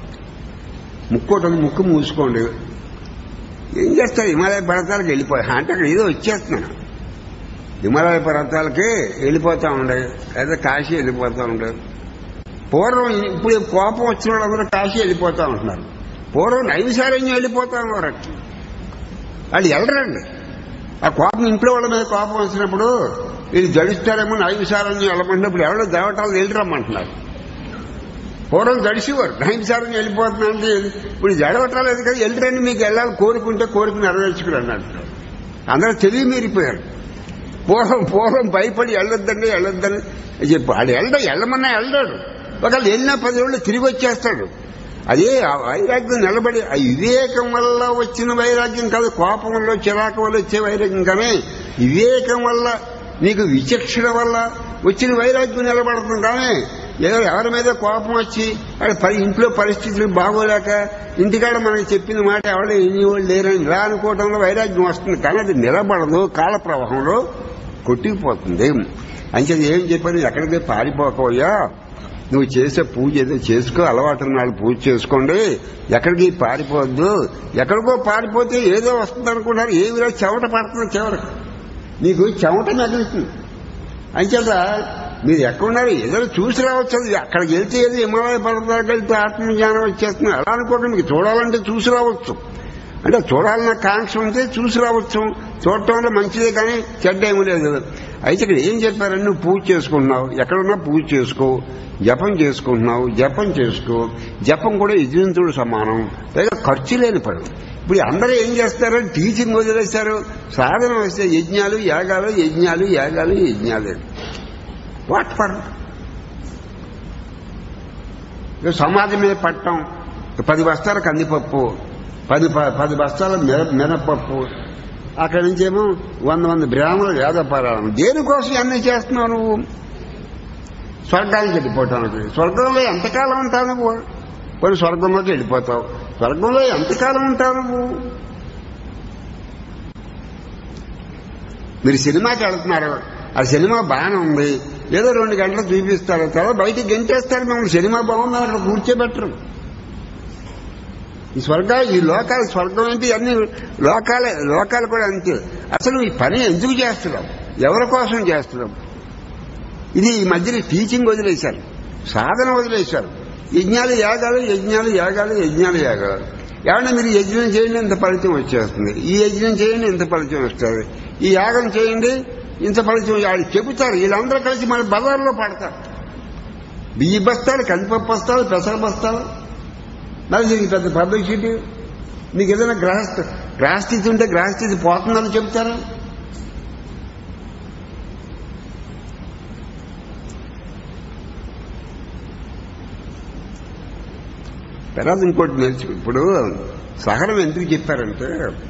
ముక్కోటం ముక్కు మూసుకోండి ఏం చేస్తారు హిమాలయ పర్వతాలకు వెళ్ళిపోయి అంటే అక్కడ ఏదో వచ్చేస్తున్నాను హిమాలయ పర్వతాలకి వెళ్ళిపోతా ఉండే లేదా కాశీ వెళ్ళిపోతా ఉండే పూర్వం ఇప్పుడు కోపం వచ్చిన వాళ్ళందరూ కాశీ వెళ్ళిపోతా ఉంటున్నారు పూర్వం నైవిసారణ్యం వెళ్ళిపోతా ఉన్నారు వాళ్ళు వెళ్ళరండి ఆ కోపం ఇంట్లో వాళ్ళ మీద కోపం వచ్చినప్పుడు వీళ్ళు జడిస్తారేమో నైవిసారణ్యం వెళ్ళమంటున్నప్పుడు ఎవరో దేవటాలు వెళ్ళరమ్మంటున్నారు పూర్వం జడిసేవారు నైవిసారణ్యం వెళ్ళిపోతున్నారంటే ఇప్పుడు జడవటాలేదు కదా వెళ్ళరండి మీకు వెళ్ళాలి కోరుకుంటే కోరిక నెరవేర్చుకుని అన్నట్టు అందరూ తెలివి మీరిపోయారు పూర్వం పూర్వం భయపడి వెళ్ళొద్దండి వెళ్ళొద్దని చెప్పి వాడు వెళ్ళడం వెళ్ళమన్నా వెళ్ళాడు ఒకళ్ళు వెళ్ళినా పది రోజులు తిరిగి వచ్చేస్తాడు అదే ఆ వైరాగ్యం నిలబడి ఆ వివేకం వల్ల వచ్చిన వైరాగ్యం కాదు కోపం వల్ల చిరాకు వల్ల వచ్చే వైరాగ్యం కానీ వివేకం వల్ల నీకు విచక్షణ వల్ల వచ్చిన వైరాగ్యం నిలబడుతుంది కానీ ఏదో ఎవరి మీద కోపం వచ్చి అక్కడ పరి ఇంట్లో పరిస్థితులు బాగోలేక ఇంటికాడ మనకి చెప్పిన మాట ఎవరు ఎన్ని వాళ్ళు లేరని ఇలా అనుకోవడంలో వైరాగ్యం వస్తుంది కానీ అది నిలబడదు కాల ప్రవాహంలో కొట్టుకుపోతుంది అంచేది ఏం చెప్పాను ఎక్కడికి పారిపోకపోయా నువ్వు చేసే పూజ ఏదో చేసుకో అలవాటు నాడు పూజ చేసుకోండి ఎక్కడికి పారిపోవద్దు ఎక్కడికో పారిపోతే ఏదో వస్తుంది అనుకుంటారు ఏమిరా చెమట పడుతుంది చివరికి నీకు చెమట మిగులుతుంది అంచేత మీరు ఎక్కడున్నారు ఏదో చూసి రావచ్చు అది అక్కడికి వెళ్తే ఏదో హిమాలయ పర్వతాలకు వెళ్తే ఆత్మజ్ఞానం వచ్చేస్తుంది అలా అనుకోండి మీకు చూడాలంటే చూసి రావచ్చు అంటే చూడాలన్న కాంక్ష ఉంటే చూసి రావచ్చు చూడటం వల్ల మంచిదే కానీ చెడ్డ ఏమీ లేదు అయితే ఇక్కడ ఏం చెప్పారని నువ్వు పూజ చేసుకుంటున్నావు ఎక్కడున్నా పూజ చేసుకో జపం చేసుకుంటున్నావు జపం చేసుకో జపం కూడా యజ్ఞంతుడు సమానం లేదా ఖర్చు లేని పని ఇప్పుడు అందరూ ఏం చేస్తారు టీచింగ్ వదిలేశారు సాధన వస్తే యజ్ఞాలు యాగాలు యజ్ఞాలు యాగాలు యజ్ఞాలు వాట్ ఫర్ సమాజం మీద పట్టం పది బస్తాల కందిపప్పు పది పది బస్తాల మిర మినపప్పు అక్కడి నుంచేమో వంద మంది బ్రాహ్మణులు వేదపారాయణం దేనికోసం అన్నీ చేస్తున్నావు నువ్వు స్వర్గానికి వెళ్ళిపోవటానికి స్వర్గంలో ఎంతకాలం ఉంటావు నువ్వు కొన్ని స్వర్గంలోకి వెళ్ళిపోతావు స్వర్గంలో ఎంతకాలం ఉంటావు నువ్వు మీరు సినిమాకి వెళ్తున్నారు ఆ సినిమా బాగానే ఉంది ఏదో రెండు గంటలు చూపిస్తారు తర్వాత బయటికి గెంటేస్తారు మిమ్మల్ని సినిమా బాగుంది అక్కడ కూర్చోబెట్టరు ఈ స్వర్గ ఈ లోకాలు స్వర్గం ఏంటి అన్ని లోకాలే లోకాలు కూడా అంతే అసలు ఈ పని ఎందుకు చేస్తున్నాం ఎవరి కోసం చేస్తున్నాం ఇది ఈ మధ్యన టీచింగ్ వదిలేశారు సాధన వదిలేశారు యజ్ఞాలు యాగాలు యజ్ఞాలు యాగాలు యజ్ఞాలు యాగాలు ఏమన్నా మీరు యజ్ఞం చేయండి ఇంత ఫలితం వచ్చేస్తుంది ఈ యజ్ఞం చేయండి ఇంత ఫలితం వస్తుంది ఈ యాగం చేయండి ఇంత ఫలితం వాళ్ళు చెబుతారు వీళ్ళందరూ కలిసి మన బజార్లో పడతారు బియ్య బస్తాలు కందిపప్పు బస్తాలు పెసర బస్తాలు మరి దీనికి పెద్ద పబ్లిసిటీ మీకు ఏదైనా గ్రహస్థ గ్రహస్థితి ఉంటే గ్రహస్థితి పోతుందని చెప్తారా తర్వాత ఇంకోటి నేర్చు ఇప్పుడు సహనం ఎందుకు చెప్పారంటే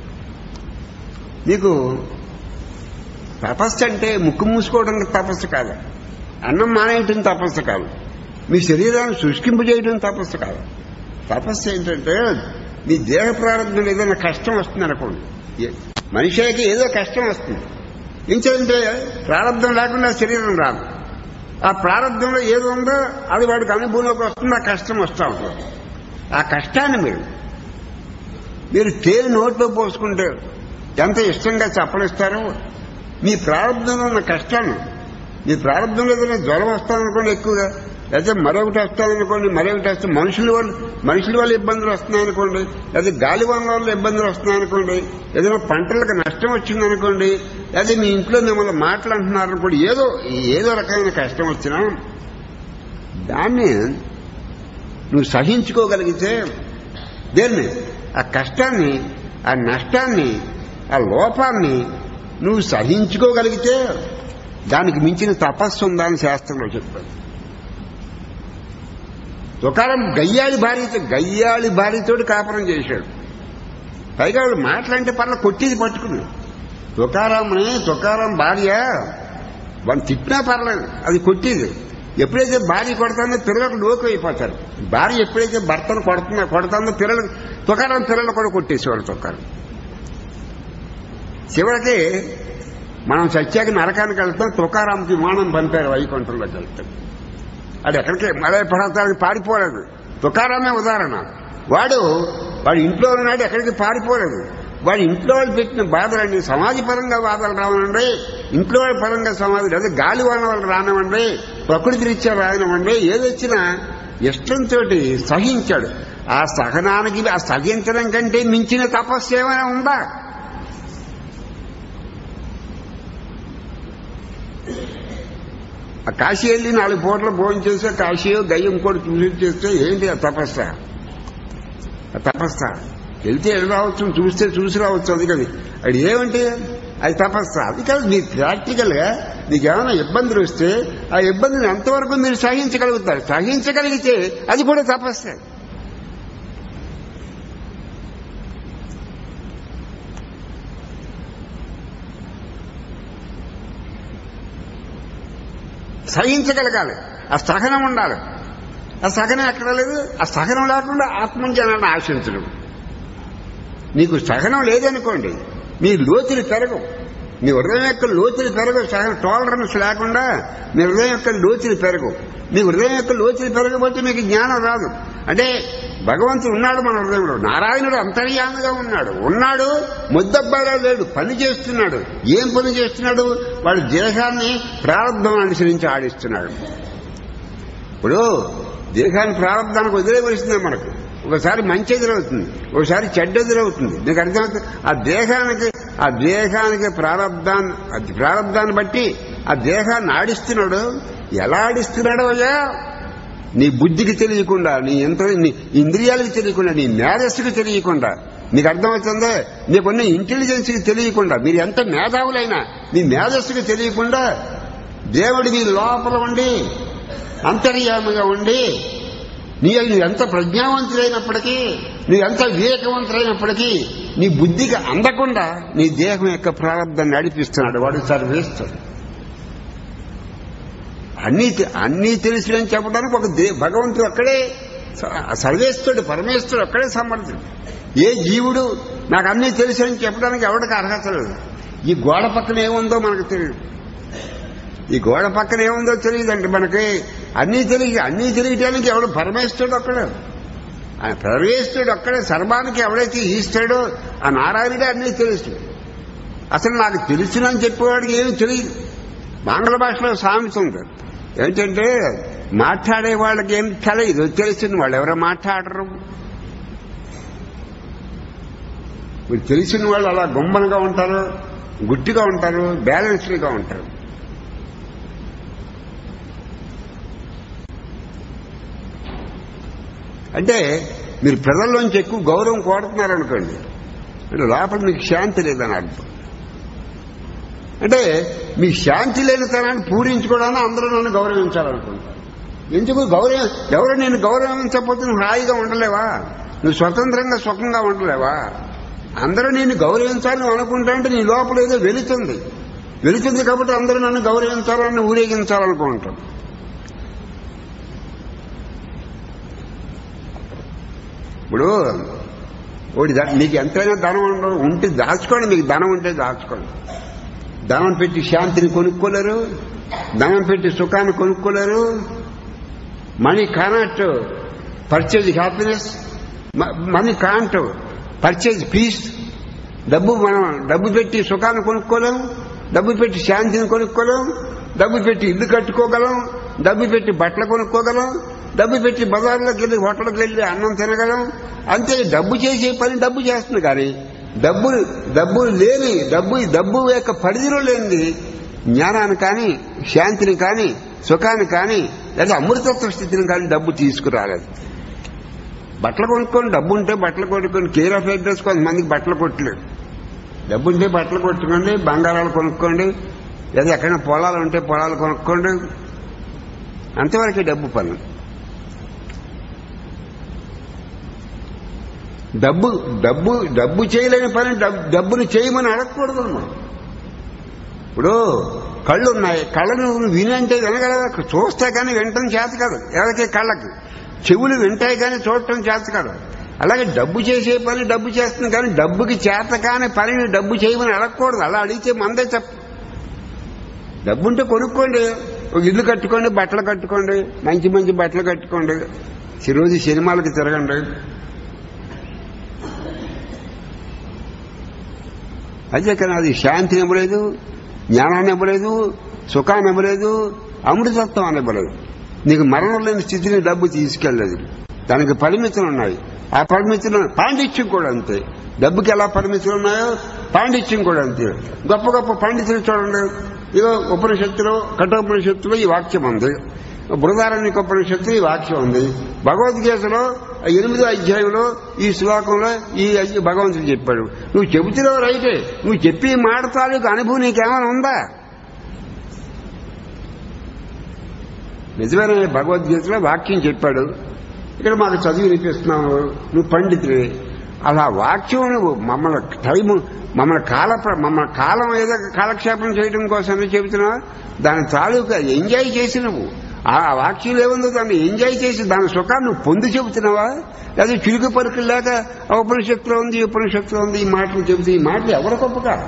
మీకు తపస్సు అంటే ముక్కు మూసుకోవడం తపస్సు కాదు అన్నం మానేయటం తపస్సు కాదు మీ శరీరాన్ని శుష్కింపు చేయడం తపస్సు కాదు తపస్సు ఏంటంటే మీ దేహ ప్రారంభంలో ఏదైనా కష్టం వస్తుంది అనుకోండి ఏ- మనిషికి ఏదో కష్టం వస్తుంది ఏంటంటే ప్రారంభం లేకుండా శరీరం రాదు ఆ ప్రారంభంలో ఏది ఉందో అది వాడికి అనుభవంలోకి వస్తుంది ఆ కష్టం వస్తూ ఉంటుంది ఆ కష్టాన్ని మీరు మీరు తేలి నోట్లో పోసుకుంటే ఎంత ఇష్టంగా చెప్పనిస్తారో మీ ప్రారంభంలో ఉన్న కష్టాన్ని మీ ప్రారంభంలో ఏదైనా జ్వరం వస్తాననుకోండి ఎక్కువగా లేకపోతే మరొకటి వస్తాననుకోండి మరొకటి వస్తే మనుషుల వల్ల మనుషుల వల్ల ఇబ్బందులు వస్తున్నాయనుకోండి లేదా గాలి వనరుల వల్ల ఇబ్బందులు వస్తున్నాయనుకోండి ఏదైనా పంటలకు నష్టం వచ్చిందనుకోండి లేదా మీ ఇంట్లో మిమ్మల్ని మాట్లాడుతున్నారనుకోండి ఏదో ఏదో రకమైన కష్టం వచ్చినా దాన్ని నువ్వు సహించుకోగలిగితే దేన్ని ఆ కష్టాన్ని ఆ నష్టాన్ని ఆ లోపాన్ని నువ్వు సహించుకోగలిగితే దానికి మించిన తపస్సు ఉందా అని శాస్త్రంలో చెప్పాడు తుకారం గయ్యాళి భార్యతో గయ్యాళి భార్యతోటి కాపురం చేశాడు పైగా వాడు మాటలంటే పర్ల కొట్టేది పట్టుకున్నాడు తుకారాముని తుకారం భార్య వాళ్ళు తిట్టినా పర్లేదు అది కొట్టేది ఎప్పుడైతే భార్య కొడతానో పిల్లలకు లోకు అయిపోతారు భార్య ఎప్పుడైతే భర్తను కొడుతుందో కొడతానో పిల్లలు తుకారం పిల్లలు కూడా కొట్టేసేవాడు తుకారం చివరికి మనం సత్యాకి నరకానికి వెళ్తాం తుకారాంకి విమానం పంపారు వైకుంఠంలోకి వెళ్తాం అది ఎక్కడికి మలయ పర్వతానికి పారిపోలేదు తుకారామే ఉదాహరణ వాడు వాడు ఇంట్లో ఉన్నాడు ఎక్కడికి పారిపోలేదు వాడి ఇంట్లో వాళ్ళు పెట్టిన బాధలన్నీ సమాజపరంగా బాధలు రావనండి ఇంట్లో వాళ్ళ పరంగా సమాధి లేదా గాలి వలన వాళ్ళు రానివ్వండి ప్రకృతి రీత్యా రానివ్వండి ఏదొచ్చినా ఇష్టంతో సహించాడు ఆ సహనానికి ఆ సహించడం కంటే మించిన తపస్సు ఏమైనా ఉందా ఆ కాశీ వెళ్ళి నాలుగు పూటలు భోజనం చేస్తే కాశీయో గయ్యం కూడా చూసి చేస్తే ఏంటి ఆ తపస్స ఆ తపస్స వెళ్తే వెళ్ళి రావచ్చు చూస్తే చూసి రావచ్చు అది కదా అది ఏమంటే అది తపస్స అది కాదు మీరు ప్రాక్టికల్ గా మీకు ఏమైనా ఇబ్బందులు వస్తే ఆ ఇబ్బందిని ఎంతవరకు మీరు సహించగలుగుతారు సహించగలిగితే అది కూడా తపస్సే సహించగలగాలి ఆ సహనం ఉండాలి ఆ సహనం ఎక్కడ లేదు ఆ సహనం లేకుండా ఆత్మజ్ఞానాన్ని ఆశించడం నీకు సహనం లేదనుకోండి మీ లోతులు పెరగవు మీ హృదయం యొక్క లోతులు పెరగవు సహనం టాలరెన్స్ లేకుండా మీ హృదయం యొక్క లోతులు పెరగవు మీ హృదయం యొక్క లోతులు పెరగబోతే మీకు జ్ఞానం రాదు అంటే భగవంతుడు ఉన్నాడు మన హృదయంలో నారాయణుడు అంతర్యామిగా ఉన్నాడు ఉన్నాడు ముద్దబ్బాగా లేడు పని చేస్తున్నాడు ఏం పని చేస్తున్నాడు వాడి దేహాన్ని ప్రారంభం అనుసరించి ఆడిస్తున్నాడు ఇప్పుడు దేహాన్ని ప్రారంభానికి వదిలేవలసిందే మనకు ఒకసారి మంచి ఎదురవుతుంది ఒకసారి చెడ్డ ఎదురవుతుంది నీకు అర్థమవుతుంది ఆ దేహానికి ఆ దేహానికి ప్రారంధాన్ని ఆ ప్రారంధాన్ని బట్టి ఆ దేహాన్ని ఆడిస్తున్నాడు ఎలా ఆడిస్తున్నాడో అయ్యా నీ బుద్ధికి తెలియకుండా నీ ఎంత నీ ఇంద్రియాలకు తెలియకుండా నీ మేధస్సుకి తెలియకుండా నీకు అర్థమవుతుందే నీకున్న ఇంటెలిజెన్స్కి తెలియకుండా మీరు ఎంత మేధావులైనా మీ మేధస్సుకి తెలియకుండా దేవుడి మీ లోపల ఉండి అంతర్యామిగా ఉండి నీ నువ్వు ఎంత ప్రజ్ఞావంతులైనప్పటికీ నువ్వు ఎంత వివేకవంతులైనప్పటికీ నీ బుద్ధికి అందకుండా నీ దేహం యొక్క ప్రారంభాన్ని నడిపిస్తున్నాడు వాడు సర్వేస్తాడు అన్నీ అన్నీ తెలిసినని చెప్పడానికి ఒక దే భగవంతుడు అక్కడే సర్వేస్తుడు పరమేశ్వరుడు అక్కడే సమర్థుడు ఏ జీవుడు నాకు అన్నీ తెలుసని చెప్పడానికి ఎవరికి అర్హత లేదు ఈ గోడ పక్కన ఏముందో మనకు తెలియదు ఈ గోడ పక్కన ఏముందో తెలియదండి మనకి అన్నీ తెలియ అన్నీ తెలియటానికి ఎవడు పరమేశ్వరుడు ఒక్కడే ఆ పరమేశ్వరుడు ఒక్కడే సర్వానికి ఎవడైతే ఈస్తాడో ఆ నారాయణుడే అన్నీ తెలుసు అసలు నాకు తెలుసునని చెప్పేవాడికి ఏమి తెలియదు ఆంగ్ల భాషలో సామెత ఉంది ఏంటంటే మాట్లాడే వాళ్ళకి ఏం తెలియదు తెలిసిన వాళ్ళు ఎవరో మాట్లాడరు మీరు తెలిసిన వాళ్ళు అలా గుమ్మనగా ఉంటారు గుట్టిగా ఉంటారు బ్యాలెన్స్డ్గా ఉంటారు అంటే మీరు ప్రజల్లోంచి ఎక్కువ గౌరవం కోరుతున్నారనుకోండి అంటే లోపల మీకు శాంతి లేదని అర్థం అంటే మీ శాంతి లేని తనాన్ని పూరించుకోవడానికి అందరూ నన్ను గౌరవించాలనుకుంటారు ఎందుకు గౌరవం ఎవరు నేను గౌరవించకపోతే నువ్వు హాయిగా ఉండలేవా నువ్వు స్వతంత్రంగా సుఖంగా ఉండలేవా అందరూ నేను గౌరవించాలని నువ్వు అనుకుంటా అంటే నీ లోపల ఏదో వెళుతుంది వెళుతుంది కాబట్టి అందరూ నన్ను గౌరవించాలని ఊరేగించాలనుకుంటాం ఇప్పుడు ఒకటి దా- మీకు ఎంతైనా ధనం ఉండదు ఉంటే దాచుకోండి మీకు ధనం ఉంటే దాచుకోండి ధనం పెట్టి శాంతిని కొనుక్కోలేరు ధనం పెట్టి సుఖాన్ని కొనుక్కోలేరు money cannot purchase happiness money can't purchase peace డబ్బు మనం డబ్బు పెట్టి సుఖాన్ని కొనుక్కోలేం డబ్బు పెట్టి శాంతిని కొనుక్కోలేం డబ్బు పెట్టి ఇల్లు కట్టుకోగలం డబ్బు పెట్టి బట్టలు కొనుక్కోగలం డబ్బు పెట్టి బజార్లోకి వెళ్ళి హోటల్కి వెళ్ళి అన్నం తినగలం అంతే డబ్బు చేసే పని డబ్బు చేస్తుంది కానీ డబ్బు డబ్బు లేని డబ్బు డబ్బు యొక్క పరిధిలో లేనిది జ్ఞానాన్ని కానీ శాంతిని కానీ సుఖాన్ని కానీ లేదా అమృతత్వ స్థితిని కానీ డబ్బు తీసుకురాలేదు బట్టలు కొనుక్కొని డబ్బు ఉంటే బట్టలు కొనుక్కొని కేర్ ఆఫ్ అడ్రస్ కొంతమందికి బట్టలు కొట్టలేదు డబ్బు ఉంటే బట్టలు కొట్టుకోండి బంగారాలు కొనుక్కోండి లేదా ఎక్కడైనా పొలాలు ఉంటే పొలాలు కొనుక్కోండి అంతవరకే డబ్బు పని డబ్బు డబ్బు డబ్బు చేయలేని పని డబ్- డబ్బుని చేయమని అడగకూడదు మనం ఇప్పుడు కళ్ళు ఉన్నాయి కళ్ళను నువ్వు వినంటే వినగలవా చూస్తే కానీ వినటం చేత కాదు ఎవరికి కళ్ళకి చెవులు వింటాయి కానీ చూడటం చేత కాదు అలాగే డబ్బు చేసే పని డబ్బు చేస్తుంది కానీ డబ్బుకి చేత కాని పనిని డబ్బు చేయమని అడగకూడదు అలా అడిగితే మందే తప్పు డబ్బు ఉంటే కొనుక్కోండి ఒక ఇల్లు కట్టుకోండి బట్టలు కట్టుకోండి మంచి మంచి బట్టలు కట్టుకోండి ఈ రోజు సినిమాలకు తిరగండి అదే కానీ అది శాంతిని ఇవ్వలేదు జ్ఞానాన్ని ఇవ్వలేదు సుఖాన్ని ఇవ్వలేదు అమృతత్వం అని ఇవ్వలేదు నీకు మరణం లేని స్థితిని డబ్బు తీసుకెళ్ళలేదు దానికి పరిమితులు ఉన్నాయి ఆ పరిమితులు పాండిత్యం కూడా అంతే డబ్బుకి ఎలా పరిమితులు ఉన్నాయో పాండిత్యం కూడా అంతే గొప్ప గొప్ప పండితులు చూడండి ఇదో ఉపనిషత్తులో కఠోపనిషత్తులో ఈ వాక్యం ఉంది బృహదారణ్యక ఉపనిషత్తు ఈ వాక్యం ఉంది భగవద్గీతలో ఎనిమిదో అధ్యాయంలో ఈ శ్లోకంలో ఈ అధ్య- భగవంతుడు చెప్పాడు నువ్వు చెబుతున్నావు రైటే నువ్వు చెప్పి మాట తాలూకు అనుభవం నీకేమైనా ఉందా నిజమైన భగవద్గీతలో వాక్యం చెప్పాడు ఇక్కడ మాకు చదివి వినిపిస్తున్నావు నువ్వు పండితుడి అలా వాక్యం నువ్వు మమ్మల్ని టైం మమ్మల్ని కాల మమ్మల్ని కాలం ఏదో కాలక్షేపం చేయడం కోసమే చెబుతున్నావు దాని తాలూకా ఎంజాయ్ చేసి నువ్వు ఆ వాక్యం ఏముందో దాన్ని ఎంజాయ్ చేసి దాని సుఖాన్ని నువ్వు పొంది చెబుతున్నావా లేదా చిలుకు పరుకులు లేక ఆ ఉపనిషత్తులో ఉంది ఈ ఉపనిషత్తులో ఉంది ఈ మాటలు చెబుతూ ఈ మాటలు ఎవరి గొప్ప కాదు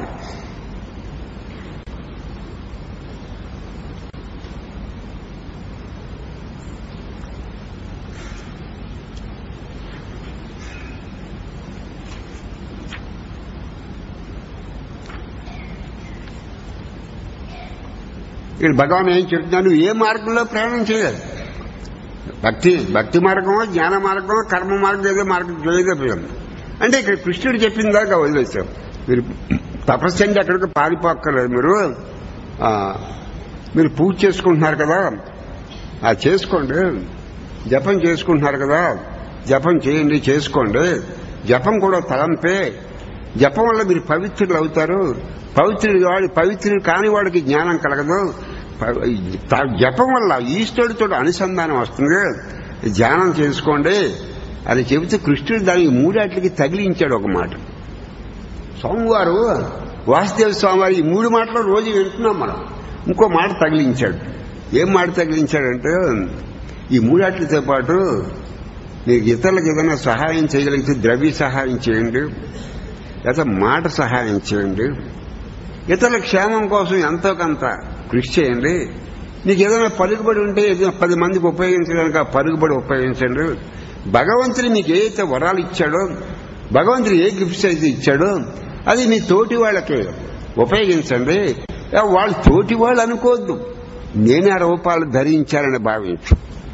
ఇక్కడ భగవాన్ ఏం చెప్తున్నాను ఏ మార్గంలో ప్రయాణం చేయాలి భక్తి భక్తి మార్గమో జ్ఞాన మార్గమో కర్మ మార్గం ఏదో మార్గం ఏదో ప్రయాణం అంటే ఇక్కడ కృష్ణుడు చెప్పిన దాకా వదిలేశాం మీరు తపస్సు అంటే ఎక్కడికి పారిపోక్కర్లేదు మీరు ఆ, మీరు పూజ చేసుకుంటున్నారు కదా ఆ చేసుకోండి జపం చేసుకుంటున్నారు కదా జపం చేయండి చేసుకోండి జపం కూడా తలంపే జపం వల్ల మీరు పవిత్రులు అవుతారు పవిత్రుడు వాడి పవిత్రుడు కాని వాడికి జ్ఞానం కలగదు ప- త- జపం వల్ల ఈశ్వరుడితో అనుసంధానం వస్తుంది ధ్యానం చేసుకోండి అని చెబితే కృష్ణుడు దానికి మూడాట్లకి తగిలించాడు ఒక మాట స్వామివారు వాసుదేవ స్వామివారి ఈ మూడు మాటలు రోజు వింటున్నాం మనం ఇంకో మాట తగిలించాడు ఏం మాట తగిలించాడంటే ఈ మూడాట్లతో పాటు మీకు ఇతరులకు ఏదైనా సహాయం చేయగలిగితే ద్రవ్య సహాయం చేయండి లేదా మాట సహాయం చేయండి ఇతరుల క్షేమం కోసం ఎంతో కొంత కృషి చేయండి నీకు ఏదైనా పలుకుబడి ఉంటే ఏదైనా పది మందికి ఉపయోగించడానికి ఆ పలుకుబడి ఉపయోగించండి భగవంతుడు మీకు ఏదైతే వరాలు ఇచ్చాడో భగవంతుడు ఏ గిఫ్ట్స్ అయితే ఇచ్చాడో అది మీ తోటి వాళ్ళకి ఉపయోగించండి ఆ వాళ్ళు తోటి వాళ్ళు అనుకోవద్దు నేనే ఆ రూపాలు ధరించాలని భావించు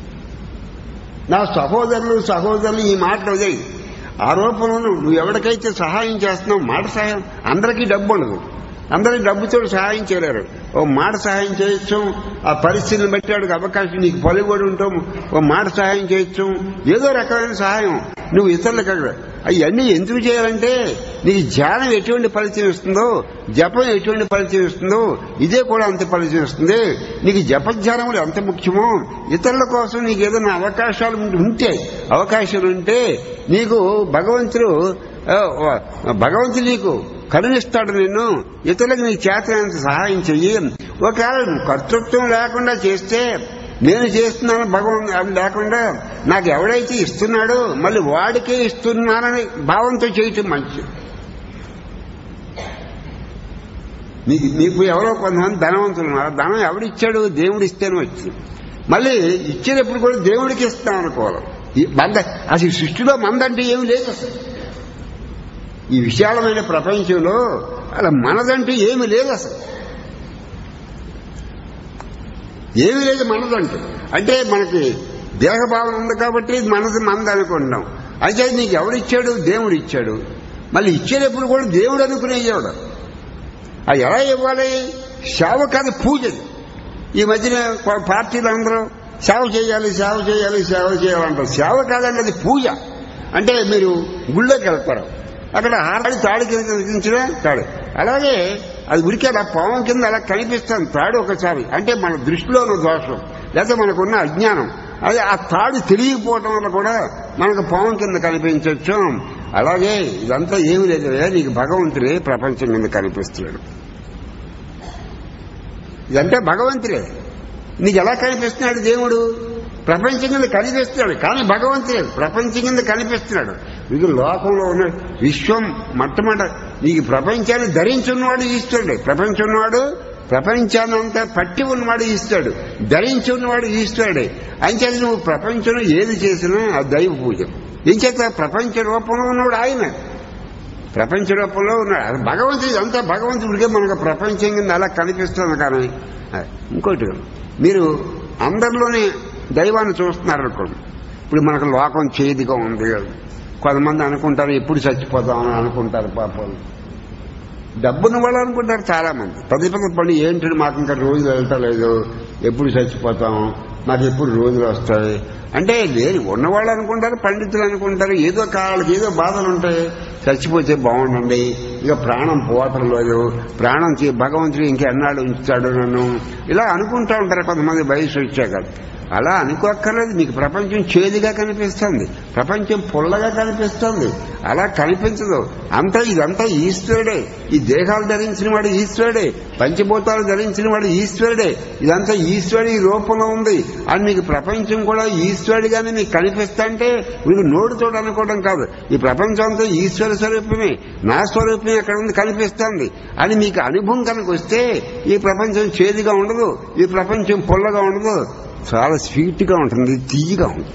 నా సహోదరులు సహోదరులు ఈ మాటలు వదిలేయి ఆ రూపంలో నువ్వు ఎవరికైతే సహాయం చేస్తున్నావు మాట సహాయం అందరికీ డబ్బు ఉండదు అందరికి డబ్బుతో సహాయం చేయలేరు ఓ మాట సహాయం చేయొచ్చు ఆ పరిస్థితిని బట్టి వాడికి అవకాశం నీకు పలుబడి ఉంటాం ఓ మాట సహాయం చేయొచ్చు ఏదో రకమైన సహాయం నువ్వు ఇతరులకు అక్కడ అవన్నీ ఎందుకు చేయాలంటే నీకు ధ్యానం ఎటువంటి ఫలితం ఇస్తుందో జపం ఎటువంటి ఫలితం ఇస్తుందో ఇదే కూడా అంత ఫలితం ఇస్తుంది నీకు జపధ్యానములు ఎంత ముఖ్యమో ఇతరుల కోసం నీకు ఏదైనా అవకాశాలు ఉంటే- ఉంటే అవకాశాలు ఉంటే నీకు భగవంతుడు ఆ, భగవంతుడు నీకు కరుణిస్తాడు నిన్ను ఇతరులకు నీ చేతనంత సహాయం చెయ్యి ఒకవేళ నువ్వు కర్తృత్వం లేకుండా చేస్తే నేను చేస్తున్నాను భగవంతు అది లేకుండా నాకు ఎవడైతే ఇస్తున్నాడో మళ్ళీ వాడికే ఇస్తున్నానని భావంతో చేయటం మంచిది మీకు మీకు ఎవరో కొంతమంది ధనవంతులు ఉన్నారు ధనం ఎవడిచ్చాడు దేవుడు ఇస్తేనే వచ్చింది మళ్ళీ ఇచ్చేటప్పుడు కూడా దేవుడికి ఇస్తాం అనుకోవాలి ఈ మంద అసలు ఈ సృష్టిలో మందంటే ఏమి లేదు అసలు ఈ విశాలమైన ప్రపంచంలో అలా మనదంటూ ఏమి లేదు అసలు ఏమీ లేదు మనదంటూ అంటే మనకి దేహభావన ఉంది కాబట్టి ఇది మనది మనది అనుకుంటున్నాం అయితే నీకు ఎవడిచ్చాడు దేవుడు ఇచ్చాడు మళ్ళీ ఇచ్చేటప్పుడు కూడా దేవుడు అనుకునే ఇవ్వడు అది ఎలా ఇవ్వాలి సేవ కాదు పూజది ఈ మధ్యన పా- పార్టీలు అందరూ సేవ చేయాలి సేవ చేయాలి సేవ చేయాలంటారు సేవ కాదండి అది పూజ అంటే మీరు గుళ్ళోకి వెళ్తారు అక్కడ ఆడి తాడు కింద కనిపించిన తాడు అలాగే అది ఉరికి అలా పావం కింద అలా కనిపిస్తుంది తాడు ఒకసారి అంటే మన దృష్టిలో ఉన్న దోషం లేకపోతే మనకున్న అజ్ఞానం అది ఆ తాడు తెలియకపోవటం వల్ల కూడా మనకు పావం కింద కనిపించవచ్చు అలాగే ఇదంతా ఏమి లేదు నీకు భగవంతుడే ప్రపంచం కింద కనిపిస్తున్నాడు ఇదంటే భగవంతుడే నీకు ఎలా కనిపిస్తున్నాడు దేవుడు ప్రపంచం కింద కనిపిస్తున్నాడు కానీ భగవంతుడే ప్రపంచం కింద కనిపిస్తున్నాడు ఇది లోకంలో ఉన్న విశ్వం మొట్టమొదట నీకు ప్రపంచాన్ని ధరించున్నవాడు ఈశ్వరుడే ప్రపంచం ఉన్నవాడు ప్రపంచాన్ని అంతా పట్టి ఉన్నవాడు ఈశ్వరుడు ధరించి ఉన్నవాడు ఈశ్వరుడే అంచేత నువ్వు ప్రపంచంలో ఏది చేసినా ఆ దైవ పూజ ఏం చేత ప్రపంచ రూపంలో ఉన్నవాడు ఆయన ప్రపంచ రూపంలో ఉన్నాడు అది భగవంతుడు ఇదంతా భగవంతుడికే మనకు ప్రపంచం కింద అలా కనిపిస్తుంది కానీ అది. ఇంకోటి మీరు అందరిలోనే దైవాన్ని చూస్తున్నారు అనుకోండి ఇప్పుడు మనకు లోకం చేదిగా ఉంది కొంతమంది అనుకుంటారు ఎప్పుడు చచ్చిపోతామని అనుకుంటారు పాపం డబ్బున్న వాళ్ళు అనుకుంటారు చాలా మంది పది పది పని ఏంటి మాకు ఇంకా రోజులు వెళ్ళటలేదు ఎప్పుడు చచ్చిపోతాం మాకు ఎప్పుడు రోజులు వస్తాయి అంటే లేని ఉన్నవాళ్ళు అనుకుంటారు పండితులు అనుకుంటారు ఏదో కాళ్ళకి ఏదో బాధలు ఉంటాయి చచ్చిపోతే బాగుండండి ఇక ప్రాణం పోవటం లేదు ప్రాణం చే- భగవంతుడు ఇంకెన్నాళ్ళు ఉంచుతాడు నన్ను ఇలా అనుకుంటా ఉంటారు కొంతమంది వయసు వచ్చాక అలా అనుకోక్కర్లేదు మీకు ప్రపంచం చేదుగా కనిపిస్తుంది ప్రపంచం పొల్లగా కనిపిస్తుంది అలా కనిపించదు అంతా ఇదంతా ఈశ్వరుడే ఈ దేహాలు ధరించిన వాడు ఈశ్వరుడే పంచభూతాలు ధరించిన వాడు ఈశ్వరుడే ఇదంతా ఈశ్వరుడి రూపంలో ఉంది అని మీకు ప్రపంచం కూడా ఈశ్వరుడిగానే మీకు కనిపిస్తుంటే మీకు నోడుతో అనుకోవడం కాదు ఈ ప్రపంచం అంతా ఈశ్వర స్వరూపమే నా స్వరూపమే అక్కడ ఉంది కనిపిస్తుంది అని మీకు అనుభవం కనుక వస్తే ఈ ప్రపంచం చేదుగా ఉండదు ఈ ప్రపంచం పొల్లగా ఉండదు చాలా స్వీట్గా ఉంటుంది తీయగా ఉంటుంది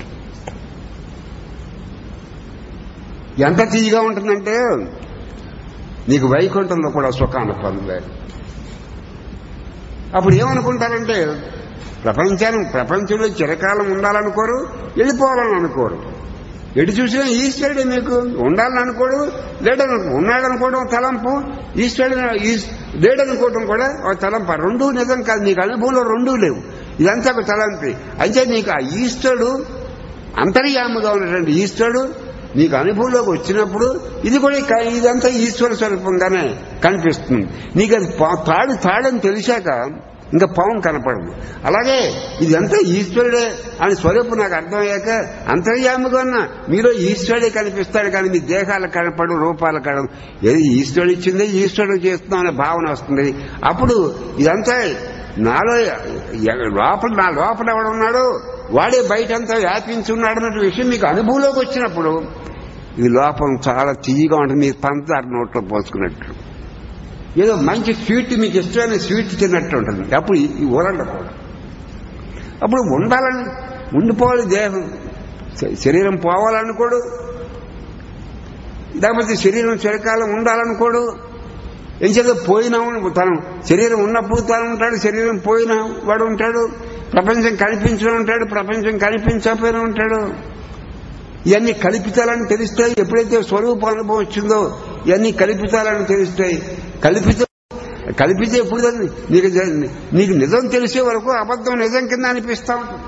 ఎంత తీయగా ఉంటుందంటే నీకు వైకుంఠంలో కూడా సుఖాన్ని పొందలేదు అప్పుడు ఏమనుకుంటారంటే ప్రపంచాన్ని ప్రపంచంలో చిరకాలం ఉండాలనుకోరు వెళ్ళిపోవాలని అనుకోరు ఎటు చూసినా ఈశ్వరుడే మీకు ఉండాలని అనుకోడు లేడను ఉన్నాడనుకోవడం ఒక తలంపు ఈశ్వరుడు ఈశ్- లేడనుకోవడం కూడా ఒక తలంపు ఆ రెండూ నిజం కాదు నీకు అనుభవంలో రెండూ లేవు ఇదంతా ఒక తలంపి అయితే నీకు ఆ ఈశ్వరుడు అంతర్యాముగా ఉన్నటువంటి ఈశ్వరుడు నీకు అనుభవంలోకి వచ్చినప్పుడు ఇది కూడా ఇక- ఇదంతా ఈశ్వర స్వరూపంగానే కనిపిస్తుంది నీకు అది పా- తాడు తాడని తెలిసాక ఇంకా పావం కనపడదు అలాగే ఇదంతా ఈశ్వరుడే అని స్వరూపం నాకు అర్థమయ్యాక అంతర్యాముగా ఉన్న మీలో ఈశ్వరుడే కనిపిస్తాడు కానీ మీ దేహాలు కనపడు రూపాలు కనపడు ఏది ఈశ్వరుడు ఇచ్చిందే ఈశ్వరుడు చేస్తున్నాం అనే భావన వస్తుంది అప్పుడు ఇదంతా నాలో ఎ- లోపల నా లోపల ఎవడున్నాడు వాడే బయటంతా వ్యాపించి ఉన్నాడు అన్న విషయం మీకు అనుభవంలోకి వచ్చినప్పుడు ఈ లోపం చాలా తీయగా ఉంటుంది మీ పంచదార నోట్లో పోసుకున్నట్టు ఏదో మంచి స్వీట్ మీకు ఇష్టమైన స్వీట్ తిన్నట్టు ఉంటుంది అప్పుడు ఈ- ఈ ఊరండ కూడా అప్పుడు ఉండాలని ఉండిపోవాలి దేహం శ- శరీరం పోవాలనుకోడు లేకపోతే శరీరం చిరకాలం ఉండాలనుకోడు ఏం చేత పోయినా తను శరీరం ఉన్నప్పుడు తాను ఉంటాడు శరీరం పోయినా వాడు ఉంటాడు ప్రపంచం కనిపించిన ఉంటాడు ప్రపంచం కనిపించకపోయినా ఉంటాడు ఇవన్నీ కల్పితాలని తెలుస్తాయి ఎప్పుడైతే స్వరూప అనుభవం వచ్చిందో ఇవన్నీ కల్పితాలని తెలుస్తాయి కల్పిత కల్పితే ఎప్పుడు తెలుసు? నీకు జ- నీకు నిజం తెలిసే వరకు అబద్ధం నిజం కింద అనిపిస్తా ఉంటుంది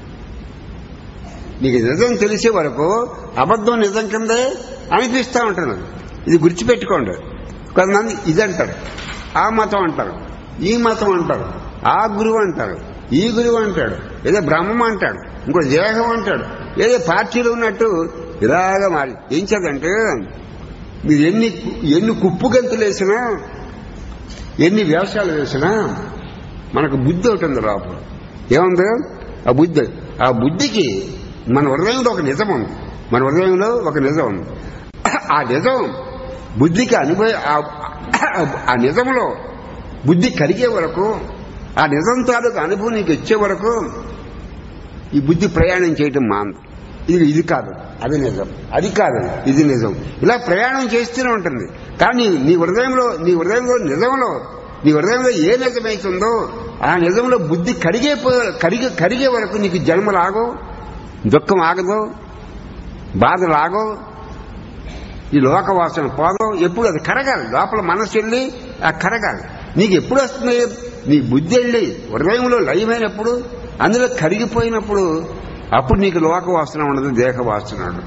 నీకు నిజం తెలిసే వరకు అబద్ధం నిజం కిందే అనిపిస్తా ఉంటుంది ఇది గుర్తుపెట్టుకోండి కొంతమంది ఇది అంటారు ఆ మతం అంటారు ఈ మతం అంటారు ఆ గురువు అంటారు ఈ గురువు అంటాడు ఏదో బ్రహ్మం అంటాడు ఇంకో దేహం అంటాడు ఏదో పార్టీలు ఉన్నట్టు ఇలాగా మారి ఏం చేద్దంటే మీరు ఎన్ని ఎన్ని కుప్పు గంతులు వేసినా ఎన్ని వేషాలు వేసినా మనకు బుద్ధి ఒకటి ఉంది లోపల ఏముంది ఆ బుద్ధి ఆ బుద్ధికి మన హృదయంలో ఒక నిజం ఉంది మన హృదయంలో ఒక నిజం ఉంది ఆ నిజం బుద్ధికి అనుభవ ఆ- ఆ నిజంలో బుద్ధి కరిగే వరకు ఆ నిజం తాలూకు అనుభవం నీకు వచ్చే వరకు ఈ బుద్ధి ప్రయాణం చేయటం మాంది ఇది ఇది కాదు అది నిజం అది కాదు ఇది నిజం ఇలా ప్రయాణం చేస్తూనే ఉంటుంది కానీ నీ హృదయంలో నీ హృదయంలో నిజంలో నీ హృదయంలో ఏ నిజమైతుందో ఆ నిజంలో బుద్ధి కరిగే పో- కరిగే కరిగే వరకు నీకు జన్మలు ఆగవు దుఃఖం ఆగదు బాధలు ఆగవు ఈ లోక వాసన పోదు ఎప్పుడు అది కరగాలి లోపల మనసు వెళ్ళి ఆ కరగాలి నీకు ఎప్పుడు వస్తుంది నీ బుద్ధి వెళ్ళి హృదయంలో లయమైనప్పుడు అందులో కరిగిపోయినప్పుడు అప్పుడు నీకు లోక వాసన ఉండదు దేహ వాసన ఉండదు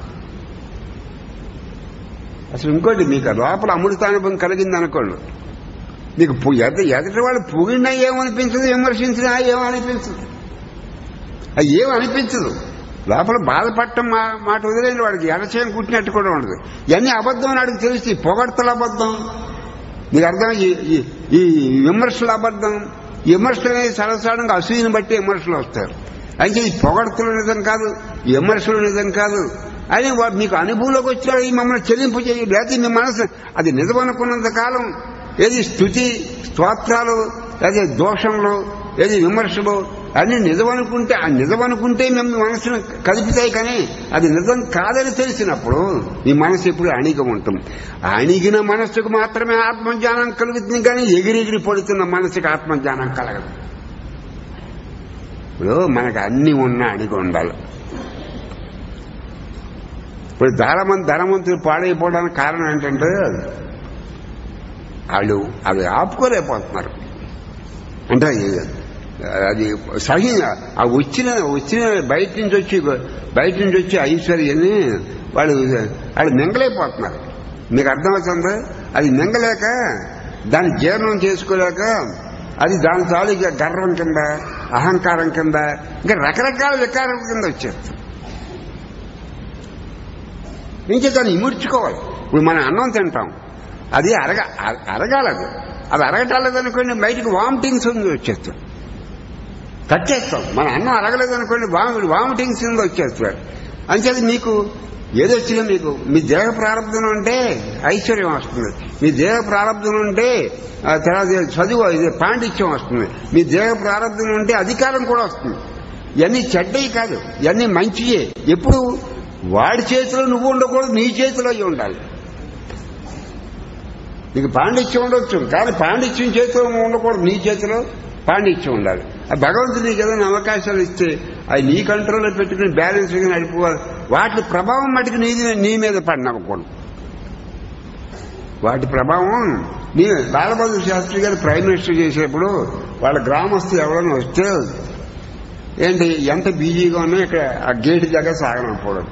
అసలు ఇంకోటి మీకు ఆ లోపల అమృతానుభవం కలిగింది అనుకోండి నీకు పు- ఎద- ఎదుటి వాళ్ళు పొగిడినా ఏమనిపించదు విమర్శించినా ఏమనిపించదు అది ఏమనిపించదు లోపల బాధపడటం మా మాట వదిలేని వాడికి ఎడచేయం కుట్టినట్టు కూడా ఉండదు ఇవన్నీ అబద్ధం అని వాడికి తెలిసి పొగడతలు అబద్ధం నీకు అర్థం ఈ- ఈ- ఈ విమర్శలు అబద్ధం ఈ విమర్శలు అనేది సరసాడంగా అసూయని బట్టి విమర్శలు వస్తారు అయితే ఈ పొగడతలు నిజం కాదు ఈ విమర్శలు నిజం కాదు అని వాడు మీకు అనుభవంలోకి వచ్చాడు ఈ మమ్మల్ని చెల్లింపు చేయి లేకపోతే మీ మనసు అది నిజం అనుకున్నంత కాలం ఏది స్థుతి స్తోత్రాలు లేదా దోషంలో ఏది విమర్శలు అన్ని నిజం అనుకుంటే ఆ నిజం అనుకుంటే మేము మనసును కలుపుతాయి కానీ అది నిజం కాదని తెలిసినప్పుడు ఈ మనసు ఎప్పుడు అణిగి ఉంటుంది అణిగిన మనస్సుకు మాత్రమే ఆత్మజ్ఞానం కలుగుతుంది కానీ ఎగిరెగిరి పడుతున్న మనసుకు ఆత్మజ్ఞానం కలగదు ఇప్పుడు మనకు అన్ని ఉన్నా అణిగి ఉండాలి ఇప్పుడు చాలా మంది ధనవంతులు పాడైపోవడానికి కారణం ఏంటంటే వాళ్ళు అవి ఆపుకోలేకపోతున్నారు అంటే అది సహజంగా ఆ వచ్చిన వచ్చిన బయట నుంచి వచ్చి బయట నుంచి వచ్చి ఐశ్వర్యాన్ని వాళ్ళు వాళ్ళు మింగలేకపోతున్నారు మీకు అర్థమవుతుందా అది మింగలేక దాన్ని జీర్ణం చేసుకోలేక అది దాని తాలూకా గర్వం కింద అహంకారం కింద ఇంకా రకరకాల వికారం కింద వచ్చేస్తుంది ఇంకా దాన్ని ఇముడ్చుకోవాలి ఇప్పుడు మనం అన్నం తింటాం అది అరగ అర- అరగాలది అది అరగటాలేదనుకోండి బయటకు వామిటింగ్స్ ఉంది వచ్చేస్తాం కట్టేస్తాం మన అన్నం అరగలేదనుకోండి వామి వామిటింగ్స్ ఉంది వచ్చేస్తాడు అంచేది మీకు ఏదొచ్చినా మీకు మీ దేహ ప్రారంభం ఉంటే ఐశ్వర్యం వస్తుంది మీ దేహ ప్రారంభం ఉంటే ఆ తర్వాత చదువు ఇది పాండిత్యం వస్తుంది మీ దేహ ప్రారంభం ఉంటే అధికారం కూడా వస్తుంది ఇవన్నీ చెడ్డయి కాదు ఇవన్నీ మంచియే ఎప్పుడు వాడి చేతిలో నువ్వు ఉండకూడదు నీ చేతిలో అయి ఉండాలి నీకు పాండిత్యం ఉండొచ్చు కానీ పాండిత్యం చేతిలో నువ్వు ఉండకూడదు నీ చేతిలో పాండిత్యం ఉండాలి ఆ భగవంతుడు నీకు ఏదైనా అవకాశాలు ఇస్తే అవి నీ కంట్రోల్లో పెట్టుకుని బ్యాలెన్స్ గా నడిపోవాలి వాటి ప్రభావం మటుకు నీది నీ మీద పడినవ్వకూడదు వాటి ప్రభావం నీ బాలబహదూర్ శాస్త్రి గారు ప్రైమ్ మినిస్టర్ చేసేప్పుడు వాళ్ళ గ్రామస్తులు ఎవరైనా వస్తే ఏంటి ఎంత బిజీగా ఉన్నా ఇక్కడ ఆ గేట్ దగ్గర సాగనకపోవడం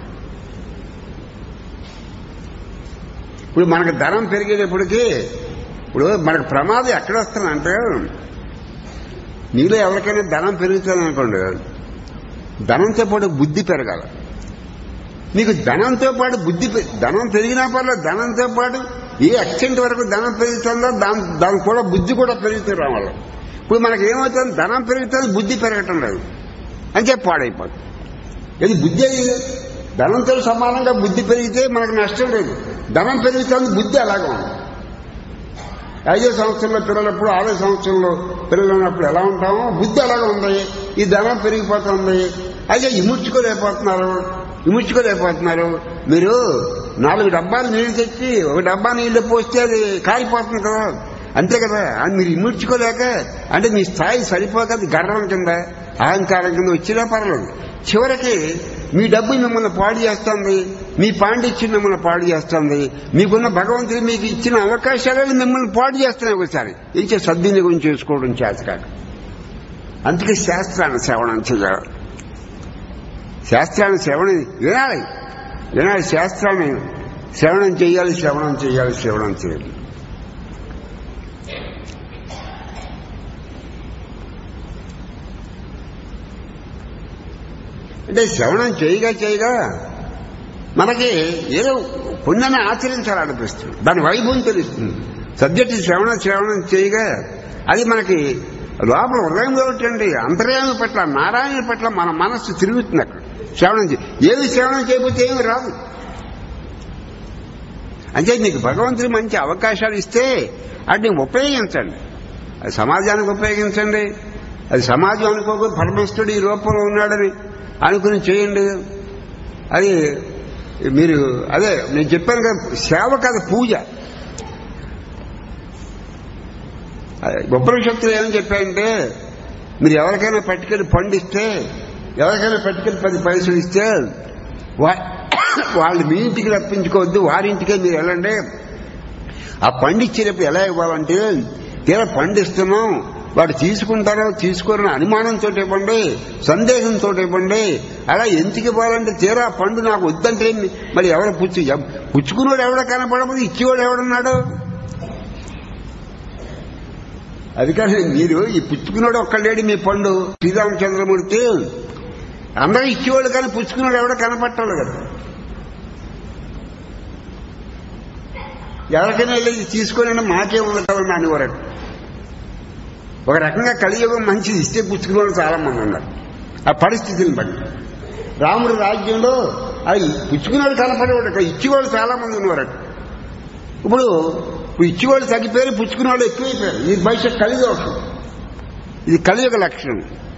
ఇప్పుడు మనకు ధనం పెరిగేటప్పటికి ఇప్పుడు మనకు ప్రమాదం ఎక్కడ వస్తుందంటే నీలో ఎవరికైనా ధనం పెరుగుతుంది అనుకోండి ధనంతో పాటు బుద్ధి పెరగాలి నీకు ధనంతో పాటు బుద్ధి పె- ధనం పెరిగినా పర్లేదు ధనంతో పాటు ఏ ఎక్స్టెంట్ వరకు ధనం పెరుగుతుందో దాని దానికి కూడా బుద్ధి కూడా పెరుగుతూ రావాలి ఇప్పుడు మనకి ఏమవుతుంది ధనం పెరుగుతుంది బుద్ధి పెరగటం లేదు అంటే పాడైపోతుంది ఇది బుద్ధి అయ్యి ధనంతో సమానంగా బుద్ధి పెరిగితే మనకు నష్టం లేదు ధనం పెరుగుతుంది బుద్ధి అలాగే ఉంది ఐదో సంవత్సరంలో పిల్లలప్పుడు ఆరో సంవత్సరంలో పిల్లలు ఉన్నప్పుడు ఎలా ఉంటామో బుద్ధి అలాగే ఉంది ఈ ధనం పెరిగిపోతుంది అయితే ఇముడ్చుకోలేకపోతున్నారు ఇముడ్చుకోలేకపోతున్నారు మీరు నాలుగు డబ్బాలు నీళ్లు తెచ్చి ఒక డబ్బా నీళ్లు పోస్తే అది కాలిపోతుంది కదా అంతే కదా అది మీరు ఇముడ్చుకోలేక అంటే మీ స్థాయి సరిపోక అది గర్వం కింద అహంకారం కింద వచ్చినా పర్లేదు చివరికి మీ డబ్బు మిమ్మల్ని పాడు చేస్తుంది మీ పాండిత్యం మిమ్మల్ని పాడు చేస్తుంది మీకున్న భగవంతుడు మీకు ఇచ్చిన అవకాశాలను మిమ్మల్ని పాడు చేస్తున్నాయి ఒకసారి ఇచ్చే సద్వినియోగం చేసుకోవడం చేత కాక అందుకే శాస్త్రాన్ని శ్రవణం చేయాలి శాస్త్రాన్ని శ్రవణం వినాలి వినాలి శాస్త్రాన్ని శ్రవణం చేయాలి శ్రవణం చేయాలి శ్రవణం చేయాలి అంటే శ్రవణం చేయగా చేయగా మనకి ఏదో పుణ్యాన్ని ఆచరించాలనిపిస్తుంది దాని వైభవం తెలుస్తుంది సబ్జెక్ట్ శ్రవణం శ్రవణం చేయగా అది మనకి లోపల హృదయంలో ఉంటుంది అంతర్యామి పట్ల నారాయణ పట్ల మన మనస్సు తిరుగుతుంది అక్కడ శ్రవణం చే ఏది శ్రవణం చేయకపోతే ఏమి రాదు అంటే నీకు భగవంతుడు మంచి అవకాశాలు ఇస్తే వాటిని ఉపయోగించండి అది సమాజానికి ఉపయోగించండి అది సమాజం అనుకోక పరమేశ్వరుడు ఈ రూపంలో ఉన్నాడని అనుకుని చేయండి అది మీరు అదే నేను చెప్పాను కదా సేవ కాదు పూజ ఉపనిషత్తులు ఏమని చెప్పాయంటే మీరు ఎవరికైనా పట్టుకెళ్ళి పండిస్తే ఎవరికైనా పట్టుకెళ్ళి పది పైసలు ఇస్తే వా- వాళ్ళు మీ ఇంటికి రప్పించుకోవద్దు వారింటికే మీరు వెళ్ళండి ఆ పండిచ్చేటప్పుడు ఎలా ఇవ్వాలంటే తీరా పండిస్తున్నాం వాడు తీసుకుంటారో తీసుకోరని అనుమానంతో ఇవ్వండి సందేహంతో ఇవ్వండి అలా ఎందుకు ఇవ్వాలంటే తీరా ఆ పండు నాకు వద్దంటే మరి ఎవరు పుచ్చు పుచ్చుకున్నాడు ఎవడ కనపడదు ఇచ్చేవాడు ఎవడున్నాడు అది కాదు మీరు ఈ పుచ్చుకున్నాడు ఒక్కళ్ళేడి మీ పండు శ్రీరామచంద్రమూర్తి అందరూ ఇచ్చేవాళ్ళు కానీ పుచ్చుకున్నాడు ఎవడ కనపట్టాలి కదా ఎవరికైనా వెళ్ళి తీసుకొని మాకే ఉంది కదా అనేవారట ఒక రకంగా కలియుగం మంచిది ఇస్తే పుచ్చుకునే వాళ్ళు చాలా మంది ఉన్నారు ఆ పరిస్థితిని బట్టి రాముడి రాజ్యంలో అది పుచ్చుకునేవాడు కనపడేవాడు ఇచ్చేవాళ్ళు చాలా మంది ఉన్నవారట ఇప్పుడు ఇప్పుడు ఇచ్చేవాళ్ళు తగ్గిపోయారు పుచ్చుకునేవాళ్ళు ఎక్కువైపోయారు ఇది భవిష్యత్ కలిదోషం ఇది కలియుగ లక్షణం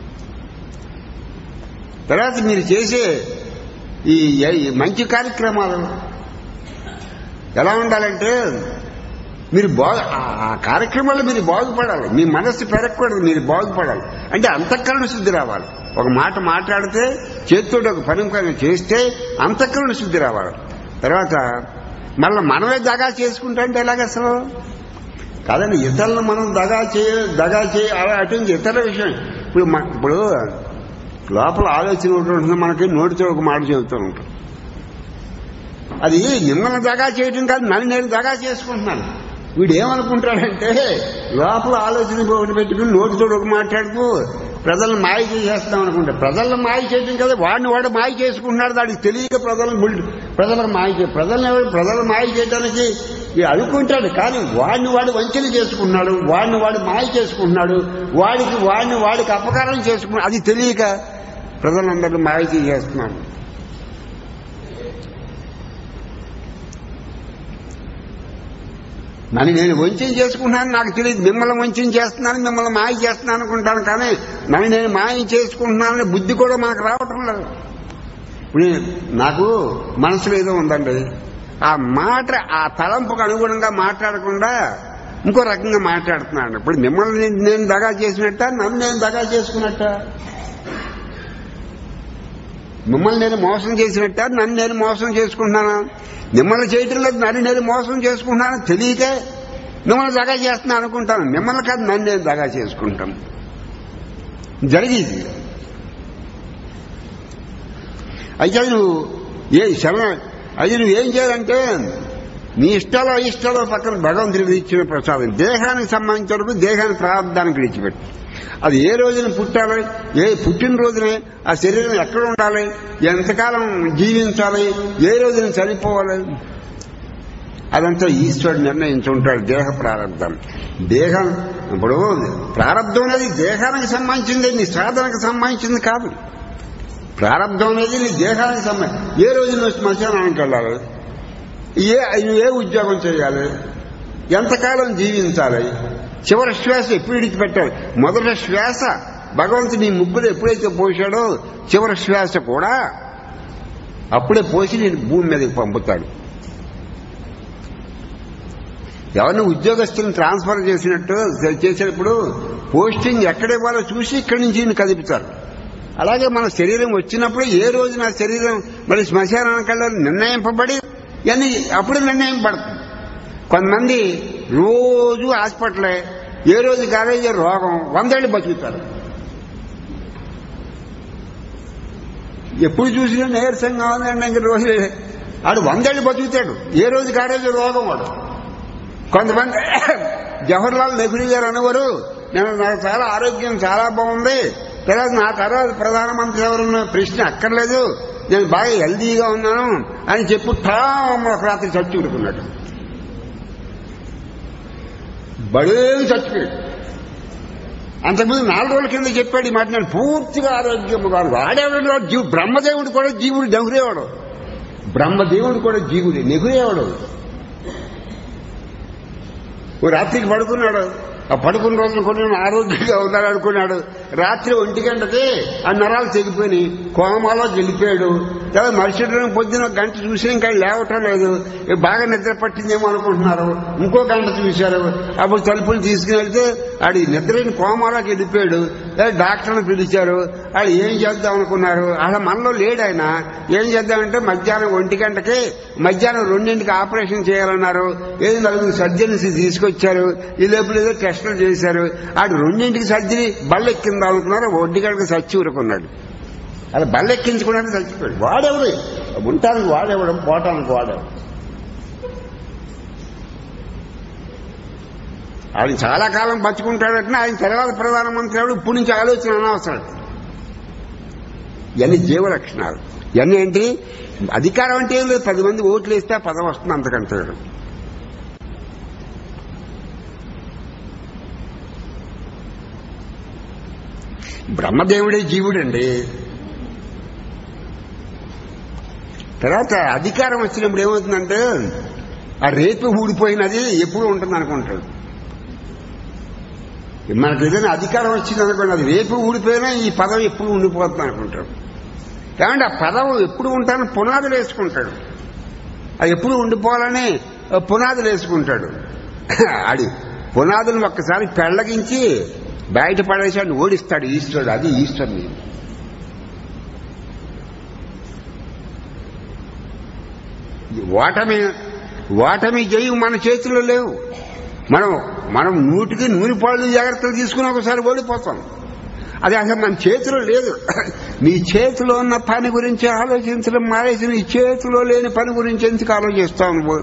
తర్వాత మీరు చేసే ఈ ఈ మంచి కార్యక్రమాలు ఎలా ఉండాలంటే మీరు బాగు ఆ- ఆ కార్యక్రమాల్లో మీరు బాగుపడాలి మీ మనస్సు పెరగకూడదు మీరు బాగుపడాలి అంటే అంతఃకరణ శుద్ధి రావాలి ఒక మాట మాట్లాడితే చేతితో ఒక పని పని చేస్తే అంతఃకరణ శుద్ధి రావాలి తర్వాత మళ్ళీ మనమే దగా చేసుకుంటా అంటే ఎలాగ అసలు కాదండి ఇతరులను మనం దగా చేయ దగా చేయ అలా అటు నుంచి ఇతర విషయం ఇప్పుడు మ- ఇప్పుడు లోపల ఆలోచన ఒకటి ఉంటుంది మనకి నోటితో ఒక మాట చెబుతూ ఉంటాం అది మిమ్మల్ని దగా చేయటం కాదు నన్ను నేను దగా చేసుకుంటున్నాను వీడు ఏమనుకుంటాడంటే లోపల ఆలోచన ఒకటి పెట్టుకుని నోటితో ఒక మాట్లాడుతూ ప్రజలను మాయ చేసేస్తాం అనుకుంటా ప్రజలను మాయ చేయటం కదా వాడిని వాడు మాయ చేసుకుంటున్నాడు దానికి తెలియక ప్రజలను బుల్- ప్రజలను మాయ చే ప్రజలను ఎవరు ప్రజలను మాయ చేయడానికి వీడు అనుకుంటాడు కానీ వాడిని వాడు వంచన చేసుకుంటున్నాడు వాడిని వాడు మాయ చేసుకుంటున్నాడు వాడికి వాడిని వాడికి అపకారం చేసుకున్నాడు అది తెలియక ప్రజలందరినీ మాయ చేసేస్తున్నాడు నన్ను నేను వంచన చేసుకుంటున్నాను నాకు తెలియదు మిమ్మల్ని వంచన చేస్తున్నాను మిమ్మల్ని మాయ చేస్తున్నాను అనుకుంటాను కానీ నన్ను నేను మాయ చేసుకుంటున్నానని బుద్ధి కూడా మనకు రావటం లేదు ఇప్పుడు నేను- నాకు మనసులో ఏదో ఉందండి ఆ మాట ఆ తలంపుకు అనుగుణంగా మాట్లాడకుండా ఇంకో రకంగా మాట్లాడుతున్నాను ఇప్పుడు మిమ్మల్ని నేను- నేను దగా చేసినట్ట నన్ను నేను దగా చేసుకున్నట్ట మిమ్మల్ని నేను మోసం చేసినట్ట నన్ను నేను మోసం చేసుకుంటున్నాను మిమ్మల్ని చేయటం లేదు నన్ను నేను మోసం చేసుకుంటున్నాను తెలియకే మిమ్మల్ని దగా చేస్తున్నాను అనుకుంటాను మిమ్మల్ని కాదు నన్ను నేను దగా చేసుకుంటాను జరిగేది అయితే నువ్వు ఏ శరణ అది నువ్వు ఏం చేయాలంటే నీ ఇష్టాలు అయిష్టాలు పక్కన భగవంతుడికి ఇచ్చిన ప్రసాదం దేహానికి సంబంధించిన వరకు దేహాన్ని ప్రారంభానికి విడిచిపెట్టు అది ఏ రోజున పుట్టాలి ఏ పుట్టినరోజునే ఆ శరీరం ఎక్కడ ఉండాలి ఎంతకాలం జీవించాలి ఏ రోజున చనిపోవాలి అదంతా ఈశ్వరుడు నిర్ణయించుంటాడు దేహ ప్రారంభం దేహం ఇప్పుడు ప్రారంభం అనేది దేహానికి సంబంధించింది నీ సాధనకు సంబంధించింది కాదు ప్రారంభం అనేది నీ దేహానికి సంబంధించి ఏ రోజు నువ్వు శ్మశానానికి వెళ్ళాలి ఏ నువ్వు ఏ ఉద్యోగం చేయాలి ఎంతకాలం జీవించాలి చివరి శ్వాస ఎప్పుడు విడిచిపెట్టాలి మొదటి శ్వాస భగవంతుడు నీ ముగ్గురు ఎప్పుడైతే పోసాడో చివరి శ్వాస కూడా అప్పుడే పోసి నేను భూమి మీదకి పంపుతాడు ఎవరిని ఉద్యోగస్తులను ట్రాన్స్ఫర్ చేసినట్టు చేసేటప్పుడు పోస్టింగ్ ఎక్కడ ఇవ్వాలో చూసి ఇక్కడి నుంచి ఈయన కదిపుతారు అలాగే మన శరీరం వచ్చినప్పుడు ఏ రోజు నా శరీరం మరి శ్మశానానికల్లా నిర్ణయింపబడి ఇవన్నీ అప్పుడు నిర్ణయం పడుతుంది కొంతమంది రోజు హాస్పిటలే ఏ రోజు కాలేజీ రోగం వందేళ్ళు బతుకుతారు ఎప్పుడు చూసినా నీరసంగా ఉందండి ఇంక రోజు ఆడు వందేళ్ళు బతుకుతాడు ఏ రోజు కాలేజీ రోగం వాడు కొంతమంది జవహర్లాల్ నెహ్రూ గారు అనేవారు నేను నాకు చాలా ఆరోగ్యం చాలా బాగుంది తర్వాత నా తర్వాత ప్రధానమంత్రి ఎవరున్న ప్రశ్న అక్కర్లేదు నేను బాగా హెల్దీగా ఉన్నాను అని చెప్పి ఠామ్ ఒక రాత్రి చచ్చి ఉడుకున్నాడు బడేం చచ్చిపోయాడు అంతకుముందు నాలుగు రోజుల కింద చెప్పాడు ఈ మాట నేను పూర్తిగా ఆరోగ్యం వాడేవాడు జీవు బ్రహ్మదేవుడు కూడా జీవుడు నెగురేవాడు బ్రహ్మదేవుడు కూడా జీవుడే నెగురేవాడు ఓ రాత్రికి పడుకున్నాడు ఆ పడుకున్న రోజున కొన్ని ఆరోగ్యంగా ఉన్నాడు అనుకున్నాడు రాత్రి ఒంటి గంటకి ఆ నరాలు తెగిపోయి కోమాలో గెలిపాడు తర్వాత మరుసటి రోజు పొద్దున ఒక గంట చూసి ఇంకా లేవటం లేదు ఇక బాగా నిద్ర పట్టిందేమో అనుకుంటున్నారు ఇంకో గంట చూశారు అప్పుడు తలుపులు తీసుకుని వెళ్తే ఆడి నిద్రని కోమాలోకి వెళ్ళిపోయాడు లేదా డాక్టర్ని పిలిచారు ఆడు ఏం చేద్దాం అనుకున్నారు అలా మనలో లేడు ఆయన ఏం చేద్దామంటే మధ్యాహ్నం ఒంటి గంటకి మధ్యాహ్నం రెండింటికి ఆపరేషన్ చేయాలన్నారు ఏదో నలుగురు సర్జన్స్ తీసుకొచ్చారు ఈ లోపల ఏదో టెస్టులు చేశారు ఆడు రెండింటికి సర్జరీ బల్లెక్కిందా అనుకున్నారు ఒంటి గంటకి సచ్చి ఊరుకున్నాడు అలా బల్లెక్కించుకున్నాడు చచ్చిపోయాడు వాడెవడు ఉంటానికి వాడెవడం పోవటానికి వాడెవడు ఆయన చాలా కాలం బతుకుంటాడంటే ఆయన తర్వాత ప్రధానమంత్రి ఎవడు ఇప్పుడు నుంచి ఆలోచన అనవసరం ఇవన్నీ జీవ లక్షణాలు ఇవన్నీ ఏంటి అధికారం అంటే ఏం లేదు పది మంది ఓట్లు వేస్తే ఆ పదం వస్తుంది అంతకంటే బ్రహ్మదేవుడే జీవుడండి తర్వాత అధికారం వచ్చినప్పుడు ఏమవుతుందంటే ఆ రేపు ఊడిపోయినది ఎప్పుడు ఉంటుంది అనుకుంటాడు మనకి ఏదైనా అధికారం వచ్చింది అనుకోండి అది రేపు ఊడిపోయినా ఈ పదం ఎప్పుడు ఉండిపోతుంది అనుకుంటాడు కాబట్టి ఆ పదం ఎప్పుడు ఉంటానని పునాదులు వేసుకుంటాడు అది ఎప్పుడు ఉండిపోవాలని పునాదులు వేసుకుంటాడు ఆడి పునాదులను ఒక్కసారి పెళ్లగించి బయట పడేసాడు ఓడిస్తాడు ఈశ్వరుడు అది ఈశ్వరుని ఓటమి ఓటమి జయం మన చేతిలో లేవు మనం మనం నూటికి నూనె పాళ్ళు జాగ్రత్తలు తీసుకుని ఒకసారి ఓడిపోతాం అది అసలు మన చేతిలో లేదు నీ చేతిలో ఉన్న పని గురించి ఆలోచించడం మానేసి నీ చేతిలో లేని పని గురించి ఎందుకు ఆలోచిస్తావు నువ్వు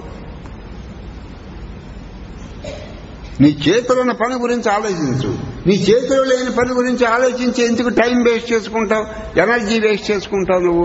నీ చేతిలో ఉన్న పని గురించి ఆలోచించు నీ చేతిలో లేని పని గురించి ఆలోచించి ఎందుకు టైం వేస్ట్ చేసుకుంటావు ఎనర్జీ వేస్ట్ చేసుకుంటావు నువ్వు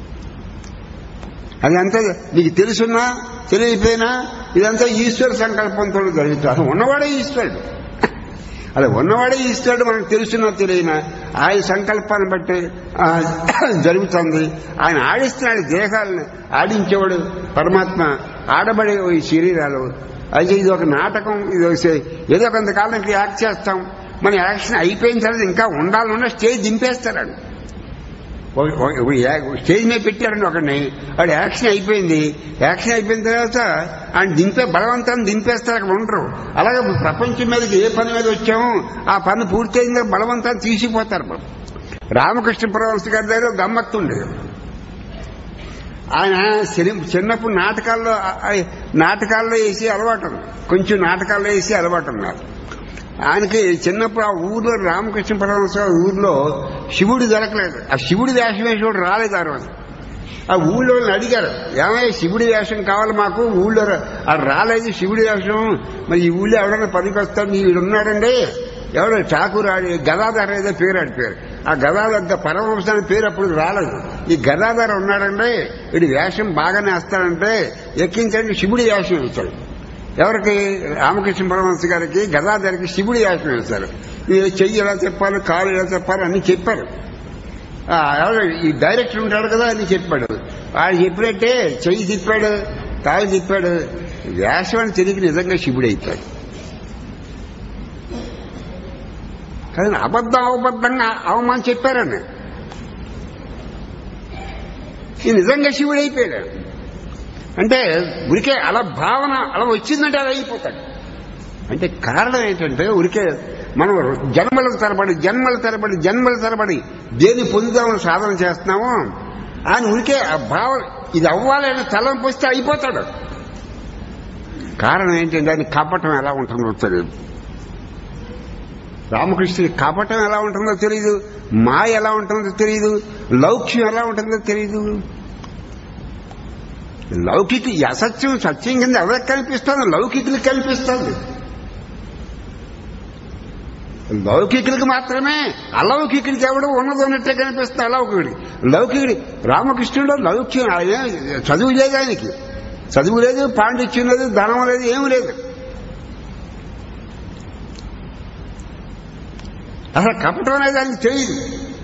అదంతా నీకు తెలుసున్నా తెలియపోయినా ఇదంతా ఈశ్వర సంకల్పంతో జరుగుతాడు ఉన్నవాడే ఈశ్వరుడు అలా ఉన్నవాడే ఈశ్వరుడు మనకు తెలుసున్నా తెలియనా ఆయన సంకల్పాన్ని బట్టి ఆ, జరుగుతుంది ఆయన ఆడిస్తున్నాడు దేహాలను ఆడించేవాడు పరమాత్మ ఆడబడే ఈ శరీరాలు అయితే ఇది ఒక నాటకం ఇది ఒక సే- ఏదో కొంతకాలం ఇక్కడ యాక్ట్ చేస్తాం మన యాక్షన్ అయిపోయిన తర్వాత ఇంకా ఉండాలన్న స్టేజ్ దింపేస్తాడు ఒక- ఒక- ఒక యా- స్టేజ్ మీద పెట్టారండి ఒకడిని వాడు యాక్షన్ అయిపోయింది యాక్షన్ అయిపోయిన తర్వాత ఆయన దింపే బలవంతాన్ని దింపేస్తారు అక్కడ ఉండరు అలాగే ప్రపంచం మీదకి ఏ పని మీద వచ్చామో ఆ పని పూర్తయిందో బలవంతాన్ని తీసిపోతారు రామకృష్ణ పరమహంస గారి దగ్గర ఒక గమ్మత్తు ఉండేది ఆయన చిన్న- చిన్నప్పుడు నాటకాల్లో ఆ- ఆ నాటకాల్లో వేసి అలవాటు ఉంది. కొంచెం నాటకాల్లో వేసి అలవాటు ఉన్నారు ఆయనకి చిన్నప్పుడు ఆ ఊర్లో రామకృష్ణ పరమహంస గారి ఊర్లో శివుడు దొరకలేదు ఆ శివుడి వేషం వేసేవాడు రాలేదు ఆ రోజు ఆ ఊళ్ళో వాళ్ళని అడిగారు ఏమయ్య శివుడి వేషం కావాలి మాకు ఊళ్ళో రా- ఆ రాలేదు శివుడి వేషం మరి ఈ ఊళ్ళో ఎవడన్నా పనికి వస్తాడు వీడున్నాడండి ఎవడో చాకురాడి గదాధర ఏదో పేరు ఆడి పేరు ఆ గదాధర పరమహంసాని పేరు అప్పుడు రాలేదు ఈ గదాధర ఉన్నాడండి వీడి వేషం బాగానే వేస్తాడంటే ఎక్కించండి శివుడి వేషం వేస్తాడు ఎవరికి రామకృష్ణ పరమహంస గారికి గదాధరికి శివుడి వేషం వేస్తారు ఇది చెయ్యి ఎలా చెప్పాలి కాలు ఎలా చెప్పాలి అన్ని చెప్పారు ఆ, ఎవరు ఈ డైరెక్టర్ ఉంటాడు కదా అని చెప్పాడు వాడు చెప్పినట్టే చెయ్యి తిప్పాడు కాలు తిప్పాడు వేషం అని తిరిగి నిజంగా శివుడు అయిపోయాడు కానీ అబద్ధం అబద్ధంగా అవమానం చెప్పారని ఈ నిజంగా శివుడు అయిపోయాడు అంటే ఉరికే అలా భావన అలా వచ్చిందంటే అలా అయిపోతాడు అంటే కారణం ఏంటంటే ఉరికే మనం జన్మల తరబడి జన్మల తరబడి జన్మల తరబడి దేని పొందుదామని సాధన చేస్తున్నామో ఆయన ఉరికే ఆ భావన ఇది అవ్వాలని తలంపు వస్తే అయిపోతాడు కారణం ఏంటంటే ఆయన కపటం ఎలా ఉంటుందో తెలియదు రామకృష్ణుడి కపటం ఎలా ఉంటుందో తెలియదు మాయ ఎలా ఉంటుందో తెలియదు లౌక్యం ఎలా ఉంటుందో తెలియదు లౌకిక ఈ అసత్యం సత్యం కింద ఎవరికి కనిపిస్తుంది లౌకికులకు కనిపిస్తుంది లౌకికులకు మాత్రమే అలౌకికుడికి ఎవడు ఉన్నది ఉన్నట్టే కనిపిస్తుంది అలౌకికుడి లౌకికుడి రామకృష్ణుడు లౌక్యం ఆయన చదువు లేదు ఆయనకి చదువు లేదు పాండిత్యం లేదు ధనం లేదు ఏమీ లేదు అసలు కపటం అనేది ఆయనకి తెలియదు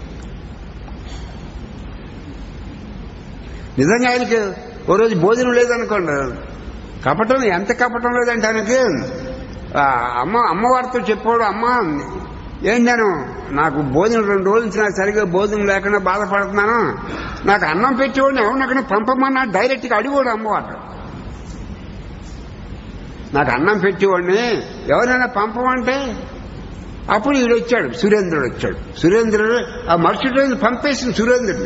నిజంగా ఆయనకి ఓ రోజు భోజనం లేదనుకోండి కపటం ఎంత కపటం లేదంటే ఆయనకి ఆ అమ్మ అమ్మవారితో చెప్పాడు అమ్మ ఏం నేను నాకు భోజనం రెండు రోజుల నుంచి నాకు సరిగ్గా భోజనం లేకుండా బాధపడుతున్నాను నాకు అన్నం పెట్టేవాడిని ఎవరిని అక్కడ పంపమన్నా డైరెక్ట్గా అడిగోడు అమ్మవారు నాకు అన్నం పెట్టేవాడిని ఎవరైనా పంపమంటే అప్పుడు ఈడు వచ్చాడు సురేంద్రుడు వచ్చాడు సురేంద్రుడు ఆ మరుసటి రోజు పంపేసింది సురేంద్రుడు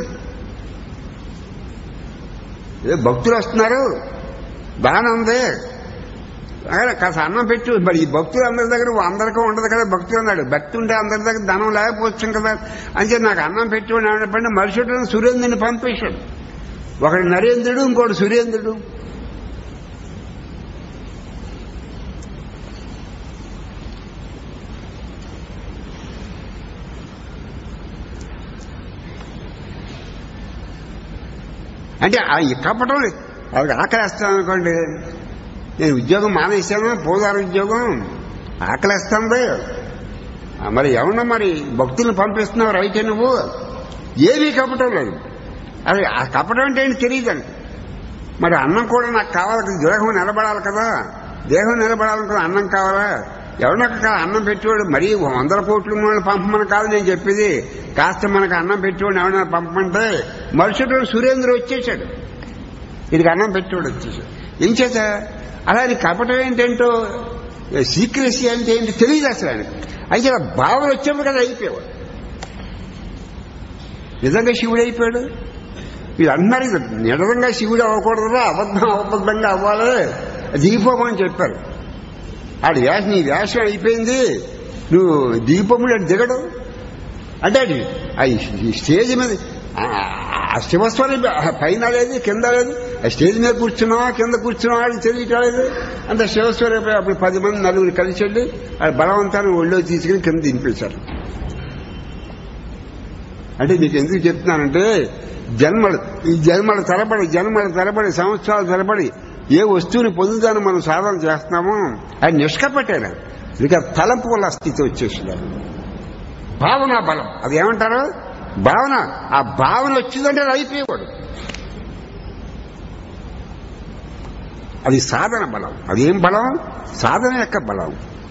ఏ భక్తులు వస్తున్నారు దానం ఉంది అక్కడ కాస్త అన్నం పెట్టు మరి ఈ భక్తులు అందరి దగ్గర అందరికీ ఉండదు కదా భక్తులు అన్నాడు భక్తి ఉంటే అందరి దగ్గర ధనం లేకపోవచ్చు కదా అంటే నాకు అన్నం పెట్టుకుని ఏమన్నప్పండి మరుసటి రోజు సురేంద్రుని పంపేశాడు ఒకడు నరేంద్రుడు ఇంకోటి సురేంద్రుడు అంటే ఆ ఈ కపటం వాళ్ళకి ఆకలేస్తాను అనుకోండి నేను ఉద్యోగం మానేశాను పోదారు ఉద్యోగం ఆకలేస్తుంది ఆ, మరి ఎవరన్నా మరి భక్తులను పంపిస్తున్నావు రైతే నువ్వు ఏమీ కపటం లేదు అది ఆ కపటం అంటే ఏంటి తెలియదండి మరి అన్నం కూడా నాకు కావాలి కదా దేహం నిలబడాలి కదా దేహం నిలబడాలి కదా అన్నం కావాలా ఎవరినొక్క అన్నం పెట్టేవాడు మరీ వందల కోట్ల వాళ్ళు పంపమని కాదు నేను చెప్పేది కాస్త మనకు అన్నం పెట్టేవాడు ఎవరైనా పంపమంటే మరుసటి రోజు సురేంద్ర వచ్చేసాడు ఇది అన్నం పెట్టేవాడు వచ్చేసాడు ఏం చేత అలాగే కపటం ఏంటంటో సీక్రెసీ అంటే ఏంటి తెలియదు అసలు ఆయనకు అయితే ఆ భావన వచ్చేప్పుడు కదా అయిపోయాడు నిజంగా శివుడు అయిపోయాడు వీళ్ళు అన్నారు ఇది నిజంగా శివుడు అవ్వకూడదురా అబద్ధం అబద్ధంగా అవ్వాలి దిగిపోమని చెప్పారు ఆడు వేష నీ వేషం అయిపోయింది నువ్వు దీపముడు దిగడు అంటే అది ఆ ఈ స్టేజ్ మీద ఆ- ఆ శివస్వామి పైన లేదు కింద లేదు ఆ స్టేజ్ మీద కూర్చున్నావా కింద కూర్చున్నావా అని తెలియట్లేదు అంత శివస్వరూప అప్పుడు పది మంది నలుగురు కలిసి వెళ్ళి ఆ బలవంతాన్ని ఒళ్ళో తీసుకుని కింద దింపేశారు అంటే మీకు ఎందుకు చెప్తున్నానంటే జన్మలు ఈ జన్మల తరబడి జన్మల తరబడి సంవత్సరాల తరబడి ఏ వస్తువుని పొందుతాను మనం సాధన చేస్తున్నామో అది నిష్కపట్టారు ఇక తలంపు వల్ల స్థితి వచ్చేసినారు భావన బలం అది ఏమంటారు భావన ఆ భావన వచ్చిందంటే అది అయిపోయేవాడు అది సాధన బలం అదేం బలం సాధన యొక్క బలం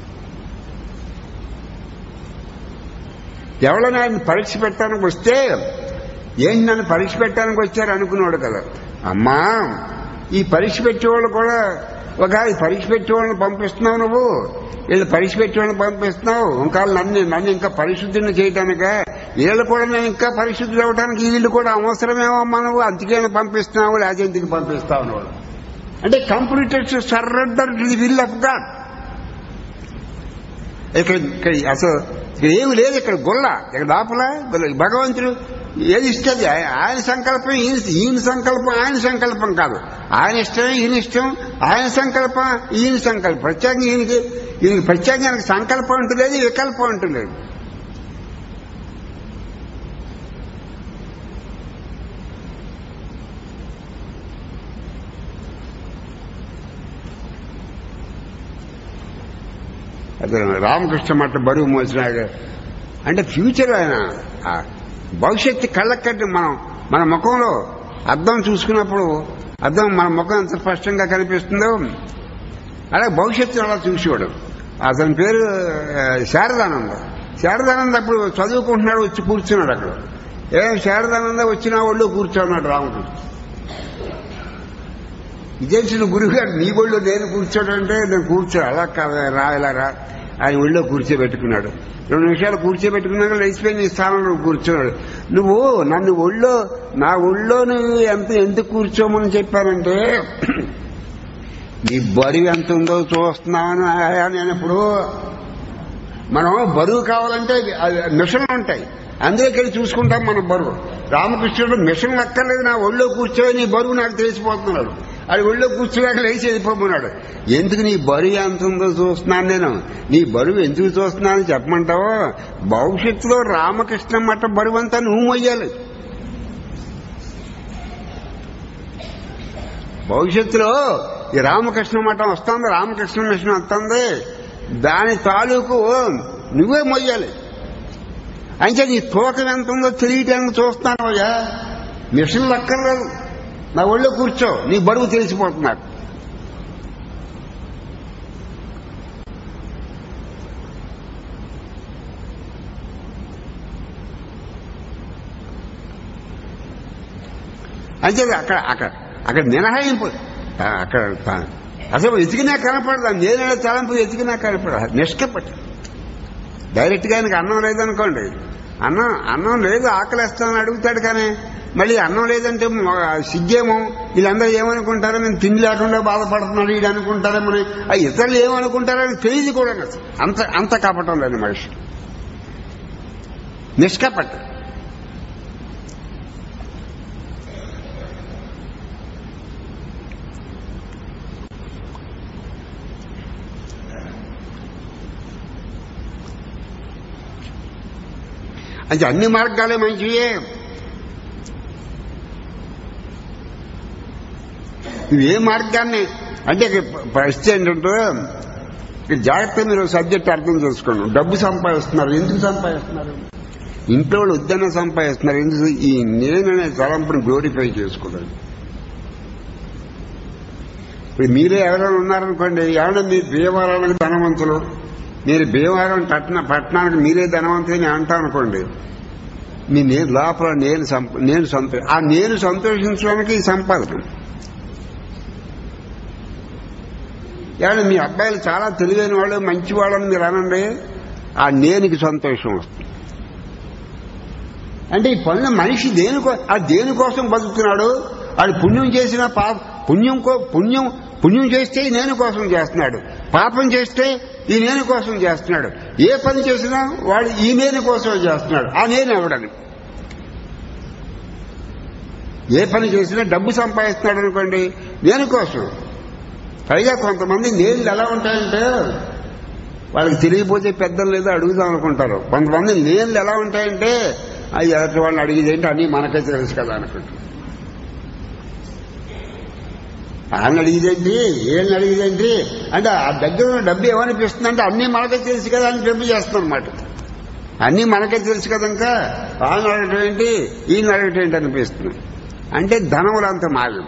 ఎవరైనా ఆయన పరీక్ష పెట్టడానికి వస్తే ఏంటి నన్ను పరీక్ష పెట్టడానికి వచ్చారు అనుకున్నాడు కదా అమ్మా ఈ పరీక్ష పెట్టేవాళ్ళు కూడా ఒక ఈ పరీక్ష పెట్టేవాళ్ళని పంపిస్తున్నావు నువ్వు వీళ్ళు పరీక్ష పెట్టేవాళ్ళని పంపిస్తున్నావు ఇంకా నన్ను నన్ను ఇంకా పరిశుద్ధిని చేయటానిక వీళ్ళు కూడా నేను ఇంకా పరిశుద్ధులు అవ్వడానికి వీళ్ళు కూడా అవసరమేమో నువ్వు అందుకే పంపిస్తున్నావు లేకపోతే ఎందుకు పంపిస్తావు అన్నవాడు అంటే completed surrender to the will of God ఇక్కడ ఇక్కడ అసలు ఇక్కడ ఏమి లేదు ఇక్కడ గొల్ల ఇక్కడ లోపల గొల్ల భగవంతుడు ఏది ఇస్తుంది ఆయ- ఆయన సంకల్పం ఈయన ఈయన సంకల్పం ఆయన సంకల్పం కాదు ఆయన ఇష్టమే ఈయన ఇష్టం ఆయన సంకల్పం ఈయన సంకల్పం ప్రత్యేకంగా ఈయనకి ఈయనకి ప్రత్యేకంగా ఆయనకి సంకల్పం అంటూ లేదు వికల్పం అంటూ లేదు అతను రామకృష్ణ మట్ట బరువు మోసినాడు అంటే ఫ్యూచర్ ఆయన ఆ భవిష్యత్తు కళ్ళకట్టి మనం మన ముఖంలో అద్దం చూసుకున్నప్పుడు అద్దం మన ముఖం ఎంత స్పష్టంగా కనిపిస్తుందో అలాగే భవిష్యత్తు అలా చూసేవాడు అతని పేరు ఆ, శారదానంద శారదానంద అప్పుడు చదువుకుంటున్నాడు వచ్చి కూర్చున్నాడు అక్కడ ఏం శారదానంద వచ్చిన వాళ్ళు కూర్చోన్నాడు రామకృష్ణ ఇదేంటి గురువు గారు నీ ఒళ్ళో నేను కూర్చోడంటే నేను కూర్చో అలా కాదు రా ఇలా రా ఆయన ఒళ్ళో కూర్చోబెట్టుకున్నాడు రెండు నిమిషాలు కూర్చోబెట్టుకున్నాక లేచిపోయి నీ స్థానంలో కూర్చున్నాడు నువ్వు నన్ను ఒళ్ళో నా ఒళ్ళో నువ్వు ఎంత ఎందుకు కూర్చోమని చెప్పానంటే నీ బరువు ఎంత ఉందో చూస్తున్నామని ఆయా నేను ఇప్పుడు మనం బరువు కావాలంటే అది మిషన్లు ఉంటాయి అందుకే చూసుకుంటాం మనం బరువు రామకృష్ణుడు మిషన్ లెక్కలేదు నా ఒళ్ళో కూర్చోని నీ బరువు నాకు తెలిసిపోతున్నాడు అది ఒళ్ళో కూర్చోలేక లేచి వెళ్ళిపోతున్నాడు ఎందుకు నీ బరువు ఎంత ఉందో చూస్తున్నాను నేను నీ బరువు ఎందుకు చూస్తున్నానని చెప్పమంటావో భవిష్యత్తులో రామకృష్ణ మఠ బరువు అంతా నువ్వు మొయ్యాలి భవిష్యత్తులో ఈ రామకృష్ణ మఠం వస్తుంది రామకృష్ణ మిషన్ వస్తుంది దాని తాలూకు నువ్వే మొయ్యాలి అంటే నీ తూకం ఎంత ఉందో తెలియటానికి చూస్తున్నాను అయ్యా మిషన్ లక్కర్లేదు నా ఒళ్ళో కూర్చో నీ బరువు తెలిసిపోతున్నారు అంటే అక్కడ అక్కడ అక్కడ మినహాయింపు ఆ, అక్కడ తా- అసలు వెతికినా కనపడదు ఆ నేనే తలంపు వెతికినా కనపడదు నిష్కపట్టు డైరెక్ట్ గా ఆయనకి అన్నం లేదనుకోండి అన్నం అన్నం లేదు ఆకలిస్తానని అడుగుతాడు కానీ మళ్ళీ అన్నం లేదంటే మ- సిగ్గేమో వీళ్ళందరూ ఏమనుకుంటారో నేను తిండి లేకుండా బాధపడుతున్నాడు వీడు అనుకుంటారేమో అని. ఆ ఇతరులు ఏమనుకుంటారని తెలియదు కూడా అసలు. అంత అంత కపటం లేదు మనిషి నిష్కపట్టు అంటే అన్ని మార్గాలే మంచివే నువ్వు ఏ మార్గాన్ని అంటే ఇక పరిస్థితి ఏంటంటే ఇక జాగ్రత్తగా మీరు సబ్జెక్ట్ అర్థం చేసుకోండి డబ్బు సంపాదిస్తున్నారు ఎందుకు సంపాదిస్తున్నారు ఇంట్లో వాళ్ళు ఉద్యానం సంపాదిస్తున్నారు ఎందుకు ఈ నేననే తలంపుని గ్లోరిఫై చేసుకోలేదు ఇప్పుడు మీరే ఎవరైనా ఉన్నారనుకోండి ఎవరైనా మీరు భీమవరానికి ధనవంతులు మీరు భీమవరం పట్టణ పట్టణానికి మీరే ధనవంతుని అంటాం అనుకోండి మీ నేను లోపల నేను సంప- నేను సంతో ఆ నేను సంతోషించడానికి ఈ సంపాదన ఏమంటే మీ అబ్బాయిలు చాలా తెలివైన వాళ్ళు మంచి వాళ్ళని మీరు అనండి ఆ నేనికి సంతోషం వస్తుంది అంటే ఈ పనులు మనిషి దేనికో ఆ దేనికోసం బతుకుతున్నాడు వాడు పుణ్యం చేసిన పాప పుణ్యం కో పుణ్యం పుణ్యం చేస్తే ఈ నేను కోసం చేస్తున్నాడు పాపం చేస్తే ఈ నేను కోసం చేస్తున్నాడు ఏ పని చేసినా వాడు ఈ నేను కోసం చేస్తున్నాడు ఆ నేను ఎవడని ఏ పని చేసినా డబ్బు సంపాదిస్తున్నాడు అనుకోండి నేను కోసం పైగా కొంతమంది నేళ్ళు ఎలా ఉంటాయంటే వాళ్ళకి తెలియపోతే పెద్దలు లేదో అడుగుదాం అనుకుంటారు కొంతమంది నేళ్ళు ఎలా ఉంటాయంటే అవి ఎదుటి వాళ్ళని అడిగేదేంటి అన్నీ మనకే తెలుసు కదా అనుకుంటారు వాళ్ళని అడిగేదేంటి ఏళ్ళని అడిగేదేంటి అంటే ఆ దగ్గర ఉన్న డబ్బు ఏమనిపిస్తుంది అంటే అన్నీ మనకే తెలుసు కదా అని డబ్బు చేస్తాం అనమాట అన్నీ మనకే తెలుసు కదా ఇంకా వాళ్ళని అడగటం ఏంటి ఈయన అడగటం ఏంటి అనిపిస్తుంది అంటే ధనములు అంత మాయం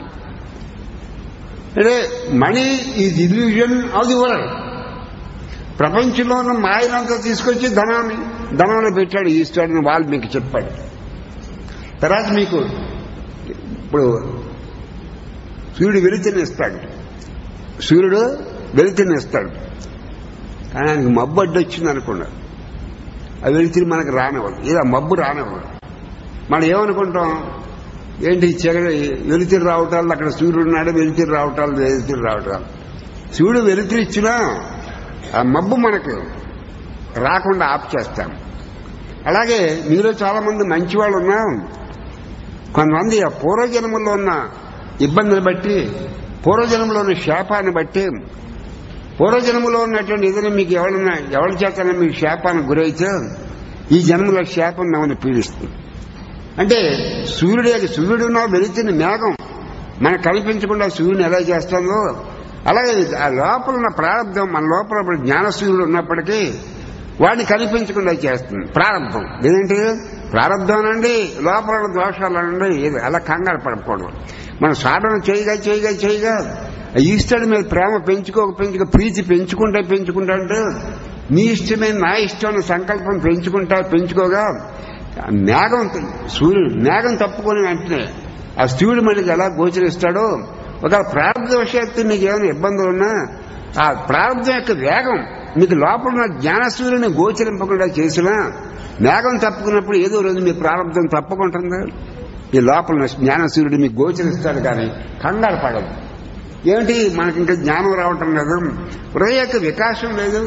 అంటే money is illusion of the world ప్రపంచంలో ఉన్న మాయనంతా తీసుకొచ్చి ధనాన్ని ధనంలో పెట్టాడు ఈశ్వరుని వాళ్ళు మీకు చెప్పాడు తర్వాత మీకు ఇప్పుడు సూర్యుడు వెలుతుని ఇస్తాడు సూర్యుడు వెలుతుని ఇస్తాడు కానీ ఆయనకి మబ్బు అడ్డొచ్చింది అనుకున్నాడు ఆ వెలుతురు మనకు రానివ్వదు ఏదో ఆ మబ్బు రానివ్వదు మనం ఏమనుకుంటాం ఏంటి చెగ వెలుతురు రావటాలు అక్కడ సూర్యుడు ఉన్నాడు వెలుతురు రావటాలు వెలుతురు రావటాలు సూర్యుడు వెలుతురు ఇచ్చినా ఆ మబ్బు మనకు రాకుండా ఆఫ్ చేస్తాం అలాగే మీలో చాలా మంది మంచి వాళ్ళు ఉన్నా కొంతమంది ఆ పూర్వజన్మల్లో ఉన్న ఇబ్బందిని బట్టి పూర్వజన్మలో ఉన్న శాపాన్ని బట్టి పూర్వజన్మలో ఉన్నటువంటి ఏదైనా మీకు ఎవరైనా ఎవరి చేతనే మీకు శాపానికి గురైతే ఈ జన్మలో శాపం మిమ్మల్ని పీడిస్తుంది అంటే సూర్యుడు సూర్యుడున్న వెలుతున్న మేఘం మనకు కనిపించకుండా సూర్యుని ఎలా చేస్తుందో అలాగే ఆ లోపల ఉన్న ప్రారంభం మన లోపల ఇప్పుడు జ్ఞాన సూర్యుడు ఉన్నప్పటికీ వాడిని కనిపించకుండా చేస్తుంది ప్రారంభం ఏదేంటి ప్రారంభం అనండి లోపల ఉన్న దోషాలు అనండి ఏది అలా కంగారు పడకూడదు మనం సాధన చేయగా చేయగా చేయగా ఆ ఈశ్వరుడి మీద ప్రేమ పెంచుకోక పెంచుక ప్రీతి పెంచుకుంటా పెంచుకుంటా అంటే నీ ఇష్టమే నా ఇష్టం అనే సంకల్పం పెంచుకుంటా పెంచుకోగా ఆ మేఘం సూర్యుడు మేఘం తప్పుకొని వెంటనే ఆ సూర్యుడు మనకి ఎలా గోచరిస్తాడో ఒక ప్రారంభ విషయత్తు నీకు ఏమైనా ఇబ్బందులు ఉన్నా ఆ ప్రారంభం యొక్క వేగం మీకు లోపల ఉన్న జ్ఞానసూర్యుని గోచరింపకుండా చేసినా మేఘం తప్పుకున్నప్పుడు ఏదో రోజు మీ ప్రారంభం తప్పుకుంటుంది ఈ లోపల ఉన్న జ్ఞానసూర్యుడు మీకు గోచరిస్తాడు కానీ కంగారు పడదు ఏమిటి మనకి ఇంకా జ్ఞానం రావటం లేదు హృదయ యొక్క వికాసం లేదు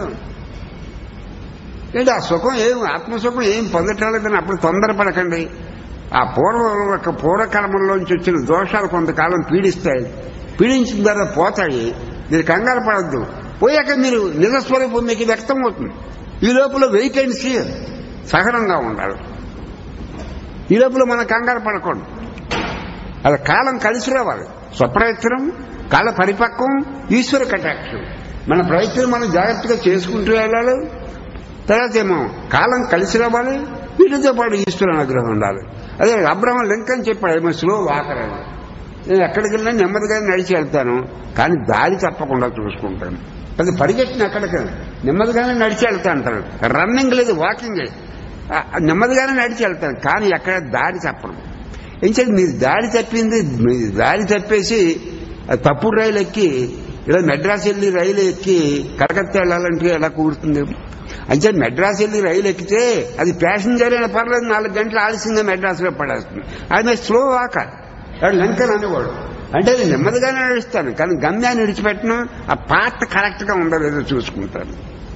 ఏంటి ఆ సుఖం ఏం ఆత్మసుఖం ఏం పొందటాలేదని అప్పుడు తొందరపడకండి ఆ పూర్వ యొక్క పూర్వకర్మంలోంచి వచ్చిన దోషాలు కొంతకాలం పీడిస్తాయి పీడించిన తర్వాత పోతాయి మీరు కంగారు పడద్దు పోయాక మీరు నిజస్వరూపం మీకు వ్యక్తం అవుతుంది ఈ లోపల వెయిట్ అండ్ సీ సహనంగా ఉండాలి ఈ లోపల మనం కంగారు పడకూడదు అది కాలం కలిసి రావాలి స్వప్రయత్నం కాల పరిపక్వం ఈశ్వర కటాక్షం మన ప్రయత్నం మనం జాగ్రత్తగా చేసుకుంటూ వెళ్ళాలి తర్వాత ఏమో కాలం కలిసి రావాలి వీటితో పాటు ఈశ్వర అనుగ్రహం ఉండాలి అదే అబ్రహం లింకన్ చెప్పాడు ఏమో స్లో వాకర్ అని నేను ఎక్కడికి వెళ్ళినా నెమ్మదిగా నడిచి వెళ్తాను కానీ దారి తప్పకుండా చూసుకుంటాను అది పరిగెట్టిన ఎక్కడికి నెమ్మదిగానే నడిచి వెళ్తా అంటారు రన్నింగ్ లేదు వాకింగ్ నెమ్మదిగానే నడిచి వెళ్తాను కానీ ఎక్కడ దారి తప్పను ఏం చేయాలి మీరు దారి తప్పింది మీరు దారి తప్పేసి ఆ తప్పుడు రైలు ఎక్కి ఇలా మెడ్రాస్ వెళ్ళి రైలు ఎక్కి కలకత్తా వెళ్ళాలంటే ఎలా కుదురుతుంది అంటే మెడ్రాస్ వెళ్ళి రైలు ఎక్కితే అది ప్యాసింజర్ అయినా పర్లేదు నాలుగు గంటలు ఆలస్యంగా మెడ్రాస్లో పడేస్తుంది అది స్లో వాకర్ వాడు లంకన్ అనేవాడు అంటే అది నెమ్మదిగానే నడుస్తాను కానీ గమ్యాన్ని విడిచిపెట్టను ఆ పాత కరెక్ట్ గా ఉందో లేదో చూసుకుంటాను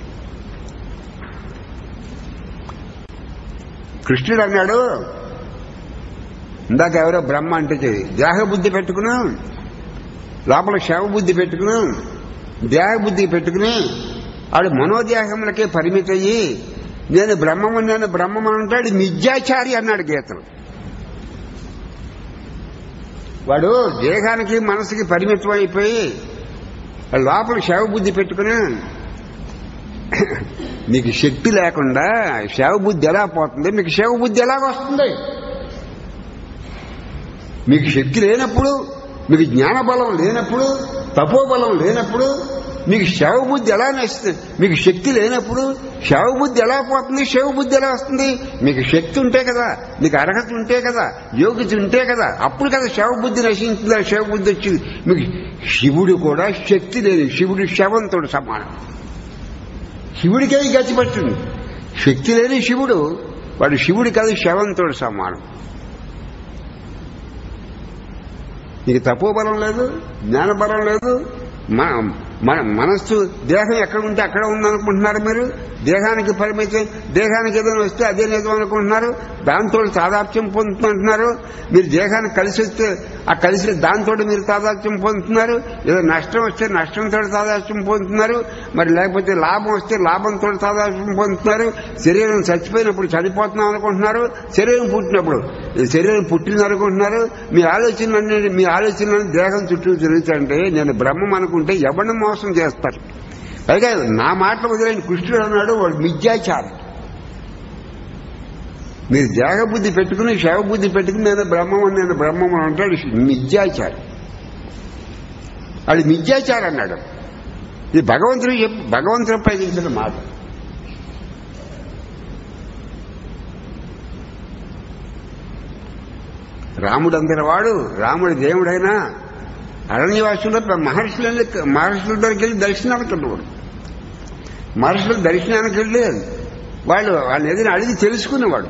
కృష్ణుడు అన్నాడు ఇందాక ఎవరో బ్రహ్మ అంటే చెయ్యి. దేహ బుద్ధి పెట్టుకును లోపల శవ బుద్ధి పెట్టుకును దేహ బుద్ధి పెట్టుకుని ఆడు మనోదేహములకే పరిమితయ్యి నేను బ్రహ్మము నేను బ్రహ్మము అంటాడు మిథ్యాచారి అన్నాడు గీతలు వాడు దేహానికి మనసుకి పరిమితం అయిపోయి లోపల శవ బుద్ధి పెట్టుకుని మీకు శక్తి లేకుండా శవ బుద్ధి ఎలా పోతుంది మీకు శవ బుద్ధి ఎలాగ వస్తుంది మీకు శక్తి లేనప్పుడు మీకు జ్ఞాన బలం లేనప్పుడు తపోబలం లేనప్పుడు మీకు శవ బుద్ధి ఎలా నడుస్తుంది మీకు శక్తి లేనప్పుడు శవ బుద్ధి ఎలా పోతుంది శవ బుద్ధి ఎలా వస్తుంది మీకు శక్తి ఉంటే కదా మీకు అర్హత ఉంటే కదా యోగ్యత ఉంటే కదా అప్పుడు కదా శవ బుద్ధి నశించిందా శవ బుద్ధి వచ్చింది మీకు శివుడు కూడా శక్తి లేని శివుడు శవంతో సమానం శివుడికే ఈ గతి పట్టింది శక్తి లేని శివుడు వాడు శివుడి కాదు శవంతో సమానం నీకు తపోబలం లేదు జ్ఞానబలం లేదు మన మన మనస్సు దేహం ఎక్కడ ఉంటే అక్కడ ఉందనుకుంటున్నారు మీరు దేహానికి పరిమితం దేహానికి ఏదైనా వస్తే అదే నిజం అనుకుంటున్నారు దాంతో తాదాప్యం పొందుతుంటున్నారు మీరు దేహానికి కలిసి వస్తే ఆ కలిసి దాంతో మీరు తాదాప్యం పొందుతున్నారు ఏదో నష్టం వస్తే నష్టంతో తాదాప్యం పొందుతున్నారు మరి లేకపోతే లాభం వస్తే లాభంతో తాదాప్యం పొందుతున్నారు శరీరం చచ్చిపోయినప్పుడు చనిపోతున్నాం అనుకుంటున్నారు శరీరం పుట్టినప్పుడు ఈ శరీరం పుట్టింది అనుకుంటున్నారు మీ ఆలోచనలన్నీ మీ ఆలోచనలను దేహం చుట్టూ తిరుగుతుంటే నేను బ్రహ్మం అనుకుంటే ఎవరిని మోసం చేస్తారు పైగా నా మాటలు వదిలేని కృష్ణుడు అన్నాడు వాడు మిథ్యాచారం మీరు దేహబుద్ధి పెట్టుకుని శవబుద్ధి పెట్టుకుని నేను బ్రహ్మం నేను బ్రహ్మం అని అంటాడు మిథ్యాచారం అది మిథ్యాచారం అన్నాడు ఇది భగవంతుడు చెప్పు భగవంతుడు ప్రయోగించిన మాట రాముడు అందరి వాడు రాముడు దేవుడైనా అరణ్యవాసులు మహర్షులని మహర్షుల దగ్గరికి వెళ్ళి దర్శనానికి వెళ్ళేవాడు మహర్షుల దర్శనానికి వెళ్ళి వాళ్ళు వాళ్ళని ఏదైనా అడిగి తెలుసుకునేవాడు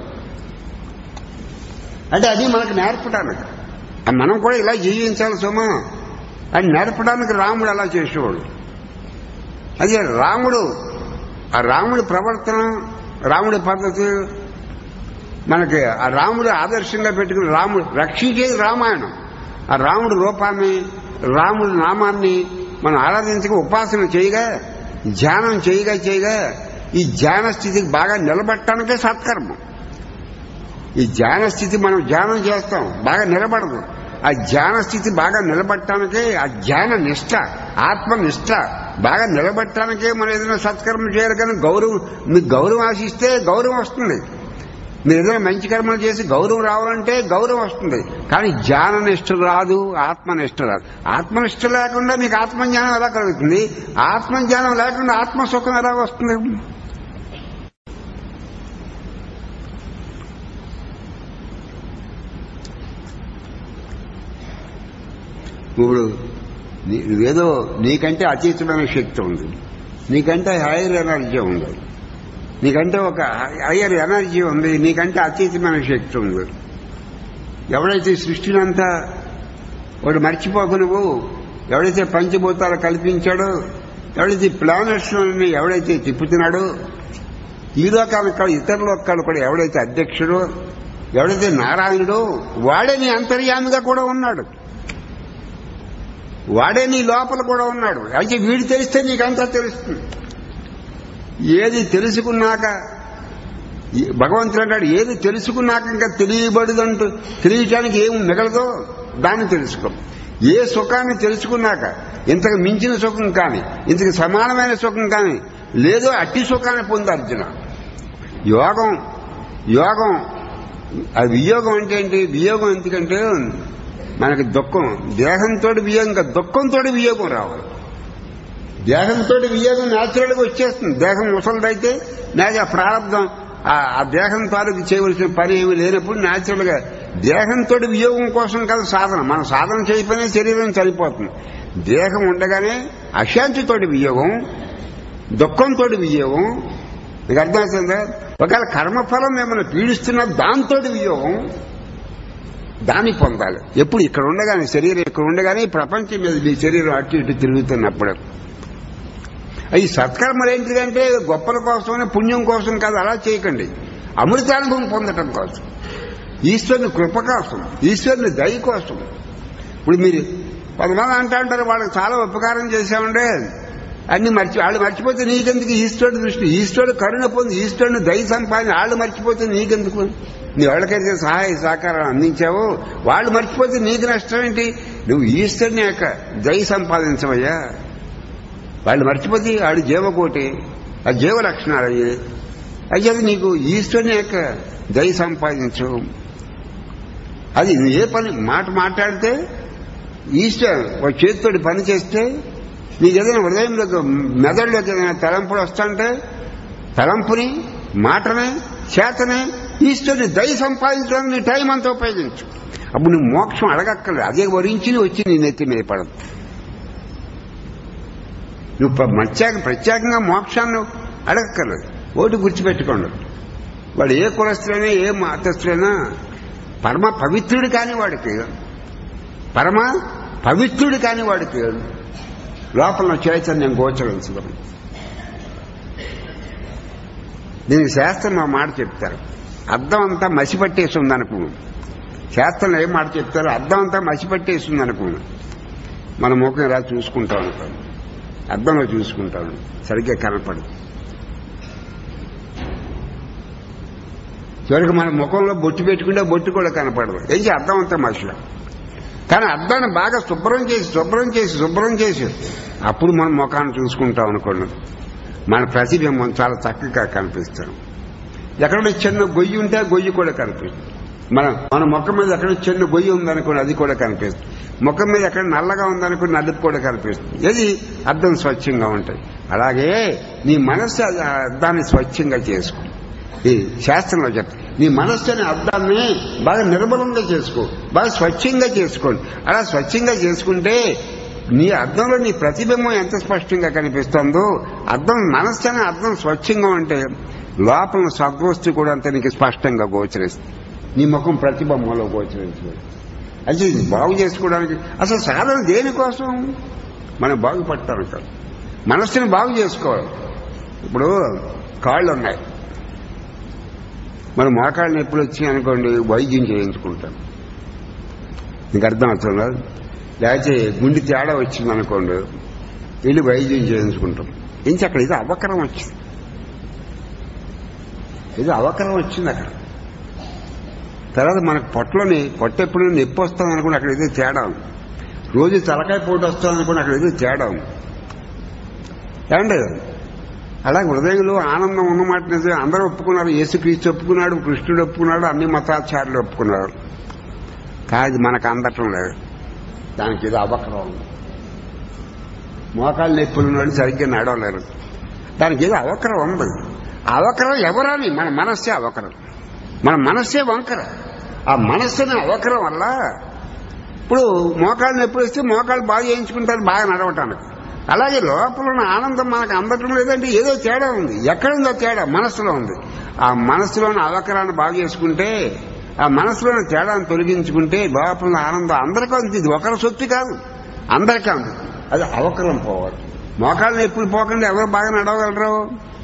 అంటే అది మనకు నేర్పడానికి ఆ మనం కూడా ఇలా జీవించాలి సుమా అని నేర్పడానికి రాముడు అలా చేసేవాడు అదే రాముడు ఆ రాముడి ప్రవర్తన రాముడి పద్ధతి మనకి ఆ రాముడు ఆదర్శంగా పెట్టుకుని రాముడు రక్షించేది రామాయణం ఆ రాముడి రూపాన్ని రాముడి నామాన్ని మనం ఆరాధించక ఉపాసన చేయగా ధ్యానం చేయగా చేయగా ఈ ధ్యాన స్థితికి బాగా నిలబెట్టడానికే సత్కర్మం ఈ ధ్యాన స్థితి మనం ధ్యానం చేస్తాం బాగా నిలబడదు ఆ ధ్యాన స్థితి బాగా నిలబట్టడానికే ఆ ధ్యాన నిష్ట ఆత్మ నిష్ట బాగా నిలబట్టడానికే మనం ఏదైనా సత్కర్మ చేయాలి కానీ గౌరవం మీకు గౌరవం ఆశిస్తే గౌరవం వస్తుంది మీరు ఏదైనా మంచి కర్మలు చేసి గౌరవం రావాలంటే గౌరవం వస్తుంది కానీ జ్ఞాన నిష్ట రాదు ఆత్మనిష్ట రాదు ఆత్మనిష్ట లేకుండా మీకు ఆత్మజ్ఞానం ఎలా కలుగుతుంది ఆత్మజ్ఞానం లేకుండా ఆత్మసుఖం ఎలా వస్తుంది ఇప్పుడు నీ- నువ్వేదో నీకంటే అతీతమైన శక్తి ఉంది నీకంటే హైయర్ ఎనర్జీ ఉంది నీకంటే ఒక హయ్యర్ ఎనర్జీ ఉంది నీకంటే అతీతమైన శక్తి ఉంది ఎవడైతే ఈ సృష్టినంతా వాడు మర్చిపోకు నువ్వు ఎవడైతే పంచభూతాలు కల్పించాడో ఎవడైతే ప్లానెట్స్ ఎవడైతే తిప్పుతున్నాడో ఈ లోకానికి కాదు ఇతర లోకాలు కూడా ఎవడైతే అధ్యక్షుడో ఎవడైతే నారాయణుడో వాడే నీ అంతర్యామిగా కూడా ఉన్నాడు వాడే నీ లోపల కూడా ఉన్నాడు అయితే వీడు తెలిస్తే నీకంతా తెలుస్తుంది ఏది తెలుసుకున్నాక ఈ- భగవంతుడు అంటాడు ఏది తెలుసుకున్నాక ఇంకా తెలియబడదంటూ తెలియటానికి ఏం మిగలదో దాన్ని తెలుసుకో ఏ సుఖాన్ని తెలుసుకున్నాక ఇంతకు మించిన సుఖం కానీ ఇంతకు సమానమైన సుఖం కానీ లేదో అట్టి సుఖాన్ని పొంది అర్జున యోగం యోగం అది వియోగం అంటే ఏంటి వియోగం ఎందుకంటే మనకి దుఃఖం దేహంతో వియోగం కాదు దుఃఖంతో వియోగం రావాలి దేహంతో వియోగం న్యాచురల్ గా వచ్చేస్తుంది దేహం ముసలిదైతే నేజ ప్రారంభం ఆ దేహం తాలూకు చేయవలసిన పని ఏమి లేనప్పుడు న్యాచురల్ గా దేహంతో వియోగం కోసం కాదు సాధన మనం సాధన చేయకపోయినా శరీరం చనిపోతుంది దేహం ఉండగానే అశాంతితోటి వియోగం దుఃఖంతో వియోగం మీకు అర్థమవుతుందా ఒకవేళ కర్మఫలం ఏమైనా పీడిస్తున్నా దాంతో వియోగం దాన్ని పొందాలి ఎప్పుడు ఇక్కడ ఉండగానే శరీరం ఇక్కడ ఉండగానే ఈ ప్రపంచం మీద మీ శరీరం అటు ఇటు తిరుగుతున్నప్పుడు ఈ సత్కర్మలు ఏంటిదంటే గొప్పల కోసమే పుణ్యం కోసం కాదు అలా చేయకండి అమృతానుభవం పొందటం కోసం ఈశ్వరుని కృప కోసం ఈశ్వరుని దయ కోసం ఇప్పుడు మీరు కొంతమంది అంటా ఉంటారు వాళ్ళకి చాలా ఉపకారం చేశామంటే అన్ని మర్చి వాళ్ళు మర్చిపోతే నీకెందుకు ఈశ్వరుడు దృష్టి ఈశ్వరుడు కరుణ పొంది ఈశ్వరుని దయ సంపాదించి వాళ్ళు మర్చిపోతే నీకెందుకు నీ వాళ్ళకైతే సహాయ సహకారం అందించావు వాళ్ళు మర్చిపోతే నీకు నష్టం ఏంటి నువ్వు ఈశ్వరుని యొక్క దయ సంపాదించవయ్యా వాళ్ళు మర్చిపోతే వాడు జీవకోటి ఆ జీవ లక్షణాలు అయ్యి అయ్యేది నీకు ఈశ్వరుని యొక్క దయ సంపాదించు అది నువ్వు ఏ పని మాట మాట్లాడితే ఈశ్వర్ ఒక చేతితోటి పని చేస్తే నీకు ఏదైనా హృదయంలోకి మెదడులోకి ఏదైనా తలంపులు వస్తుంటే తలంపుని మాటనే చేతనే ఈశ్వరుని దయ సంపాదించడానికి నీ టైం అంతా ఉపయోగించు అప్పుడు నువ్వు మోక్షం అడగక్కర్లేదు అదే వరించి నువ్వు వచ్చి నీ నెత్తి మీద పడదు నువ్వు ప్ర- ప్రత్యేక ప్రత్యేకంగా మోక్షాన్ని అడగక్కర్లేదు ఓటు గుర్తుపెట్టుకోండి వాడు ఏ కులస్తులైనా ఏ మతస్థులైనా పరమ పవిత్రుడు కాని వాడికి పరమ పవిత్రుడు కాని వాడికి లోపల చైతన్యం గోచరించడం దీనికి శాస్త్రం ఒక మాట చెప్తారు అద్దం అంతా మసిపట్టేసి ఉందనుకో శాస్త్రంలో ఏం మాట చెప్తారు అద్దం అంతా మసిపట్టేసి ఉందనుకో మన ముఖం ఇలా చూసుకుంటాం అనుకో అద్దంలో చూసుకుంటాను సరిగ్గా కనపడదు చివరికి మన ముఖంలో బొట్టు పెట్టుకుంటే బొట్టు కూడా కనపడదు ఏం చేయ అద్దం అంతా మనుషులు కానీ అద్దాన్ని బాగా శుభ్రం చేసి శుభ్రం చేసి శుభ్రం చేసి అప్పుడు మనం ముఖాన్ని చూసుకుంటాం అనుకోండి మన ప్రతిబింబం చాలా చక్కగా కనిపిస్తాం ఎక్కడ చిన్న గొయ్యి ఉంటే ఆ గొయ్యి కూడా కనిపిస్తుంది మన మన ముఖం మీద ఎక్కడ చిన్న గొయ్యి ఉందనుకోండి అది కూడా కనిపిస్తుంది ముఖం మీద ఎక్కడ నల్లగా ఉందనుకోండి నలుపు కూడా కనిపిస్తుంది ఇది అద్దం స్వచ్ఛంగా ఉంటాయి అలాగే నీ మనస్సు ఆ అద్దాన్ని స్వచ్ఛంగా చేసుకో ఈ శాస్త్రంలో చెప్తా నీ మనస్సుని అద్దాన్ని బాగా నిర్మలంగా చేసుకో బాగా స్వచ్ఛంగా చేసుకోండి అలా స్వచ్ఛంగా చేసుకుంటే నీ అద్దంలో నీ ప్రతిబింబం ఎంత స్పష్టంగా కనిపిస్తుందో అద్దం మనస్సు అనే అద్దం స్వచ్ఛంగా ఉంటే లోపల సద్వస్తు కూడా అంత నీకు స్పష్టంగా గోచరిస్తుంది నీ ముఖం ప్రతిబింబంలో గోచరించదు అయితే ఇది బాగు చేసుకోవడానికి అసలు సాధన దేనికోసం మనం బాగుపడతాను కాదు మనస్సుని బాగు చేసుకోవాలి ఇప్పుడు కాళ్ళు ఉన్నాయి మన మోకాళ్ళు నొప్పులు వచ్చాయి అనుకోండి వైద్యం చేయించుకుంటాం నీకు అర్థం అవుతుందా లేకపోతే గుండె తేడా వచ్చింది అనుకోండి వెళ్ళి వైద్యం చేయించుకుంటాం ఇంచి అక్కడ ఇది అవకరం వచ్చింది ఇది అవకరం వచ్చింది అక్కడ తర్వాత మనకు పొట్టలోని పొట్ట ఎప్పుడు నొప్పి వస్తుంది అనుకోండి అక్కడ ఏదో తేడా ఉంది రోజు తలకాయ పోటు వస్తుంది అనుకోండి అక్కడ ఏదో తేడా ఉంది ఏమండి అలాగే హృదయంలో ఆనందం ఉన్నమాట నిజమే అందరూ ఒప్పుకున్నారు యేసుక్రీస్తు ఒప్పుకున్నాడు కృష్ణుడు ఒప్పుకున్నాడు అన్ని మతాచార్యులు ఒప్పుకున్నారు కాదు మనకు అందటం లేదు దానికి ఇది అవకరం ఉంది మోకాళ్ళు నొప్పులు ఉన్నాడు సరిగ్గా నడవలేరు దానికి ఏదో అవకరం ఉంది ఆ అవకరం ఎవరని మన మనస్సే అవకరం మన మనస్సే వంకర ఆ మనస్సుని అవకరం వల్ల ఇప్పుడు మోకాళ్ళు నొప్పులు వస్తే మోకాళ్ళు బాగా చేయించుకుంటారు బాగా నడవటానికి అలాగే లోపల ఉన్న ఆనందం మనకు అందటం లేదంటే ఏదో తేడా ఉంది ఎక్కడుందో తేడా మనస్సులో ఉంది ఆ మనస్సులోని అవకరాన్ని బాగు చేసుకుంటే ఆ మనస్సులోని తేడాను తొలగించుకుంటే లోపల ఉన్న ఆనందం అందరికీ ఉంది ఇది ఒకరి సొత్తు కాదు అందరికీ ఉంది అది అవకరం పోవాలి మోకాళ్ళు ఎప్పుడు పోకుండా ఎవరు బాగా నడవగలరు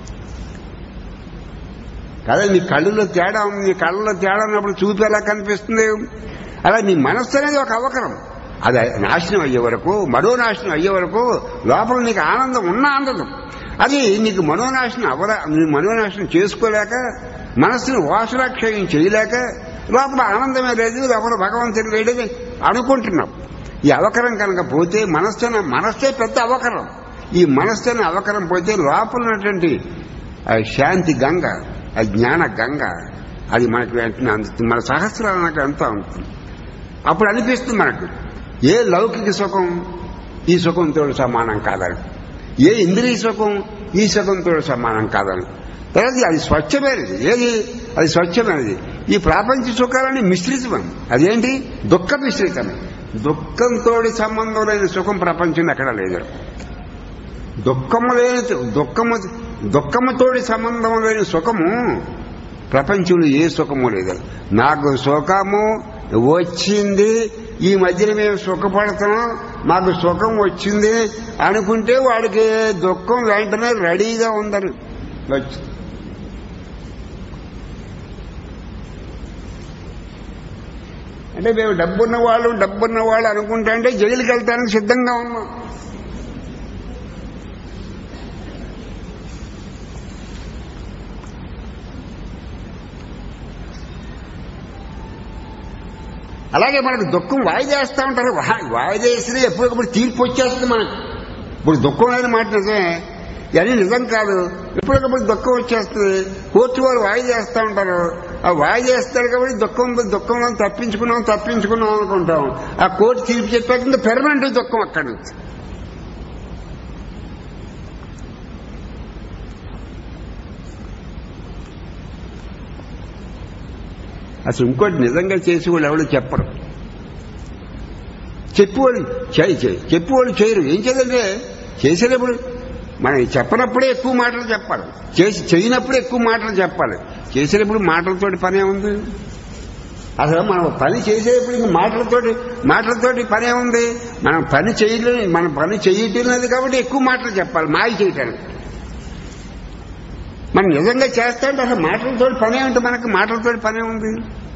కదా నీ కళ్ళులో తేడా ఉంది నీ కళ్ళలో తేడా ఉన్నప్పుడు చూపు ఎలా కనిపిస్తుంది అలా నీ మనస్సు అనేది ఒక అవకరం అది నాశనం అయ్యే వరకు మనోనాశనం అయ్యే వరకు లోపల నీకు ఆనందం ఉన్న ఆనందం అది నీకు మనోనాశనం అవర నీ మనోనాశనం చేసుకోలేక మనస్సును వాసనాక్షయం చేయలేక లోపల ఆనందమే లేదు లోపల భగవంతుడు లేడని అనుకుంటున్నావు ఈ అవకరం కనుక పోతే మనస్సున మనస్సే పెద్ద అవకరం ఈ మనస్సుని అవకరం పోతే లోపల ఉన్నటువంటి ఆ శాంతి గంగ ఆ జ్ఞాన గంగ అది మనకి వెంటనే అందుతుంది మన సహస్రాలకు ఎంత ఉంటుంది అప్పుడు అనిపిస్తుంది మనకు ఏ లౌకిక సుఖం ఈ సుఖంతో సమానం కాదని ఏ ఇంద్రియ సుఖం ఈ సుఖంతో సమానం కాదని తర్వాత అది స్వచ్ఛమైనది ఏది అది స్వచ్ఛమైనది ఈ ప్రాపంచ సుఖాలని మిశ్రితం అదేంటి దుఃఖ మిశ్రితం దుఃఖంతో సంబంధం లేని సుఖం ప్రపంచంలో ఎక్కడా లేదు దుఃఖము లేని దుఃఖము దుఃఖముతోటి సంబంధం లేని సుఖము ప్రపంచంలో ఏ సుఖము లేదు నాకు సుఖము వచ్చింది ఈ మధ్యన మేము సుఖపడుతున్నాం మాకు సుఖం వచ్చింది అనుకుంటే వాడికి దుఃఖం వెంటనే రెడీగా ఉందని వచ్చి అంటే మేము డబ్బున్న వాళ్ళు డబ్బున్న వాళ్ళు అనుకుంటా అంటే జైలుకి వెళ్తానికి సిద్ధంగా ఉన్నాం అలాగే మనకు దుఃఖం వాయిదేస్తూ ఉంటారు వా- వాయిదేసినా ఎప్పటికప్పుడు తీర్పు వచ్చేస్తుంది మనకు ఇప్పుడు దుఃఖం లేని మాట నిజమే ఇవన్నీ నిజం కాదు ఎప్పటికప్పుడు దుఃఖం వచ్చేస్తుంది కోర్టు వారు వాయిదేస్తూ ఉంటారు ఆ వాయిదేస్తారు కాబట్టి దుఃఖం దుఃఖంలో తప్పించుకున్నాం తప్పించుకున్నాం అనుకుంటాం ఆ కోర్టు తీర్పు చెప్పాక పెర్మనెంట్ దుఃఖం అక్కడి నుంచి అసలు ఇంకోటి నిజంగా చేసి వాళ్ళు ఎవరు చెప్పరు చెప్పేవాళ్ళు చేయి చేయి చెప్పేవాళ్ళు చేయరు ఏం చేయాలంటే చేసేటప్పుడు మనం చెప్పనప్పుడే ఎక్కువ మాటలు చెప్పాలి చేసి చేయనప్పుడే ఎక్కువ మాటలు చెప్పాలి చేసేటప్పుడు మాటలతోటి పనే ఉంది అసలు మనం పని చేసేటప్పుడు ఇంక మాటలతోటి మాటలతోటి పనే ఉంది మనం పని చేయలేదు మనం పని చేయటం లేదు కాబట్టి ఎక్కువ మాటలు చెప్పాలి మాయ చేయటానికి మనం నిజంగా చేస్తా అంటే అసలు మాటలతోటి పనే ఉంటే మనకు మాటలతోటి పనే ఉంది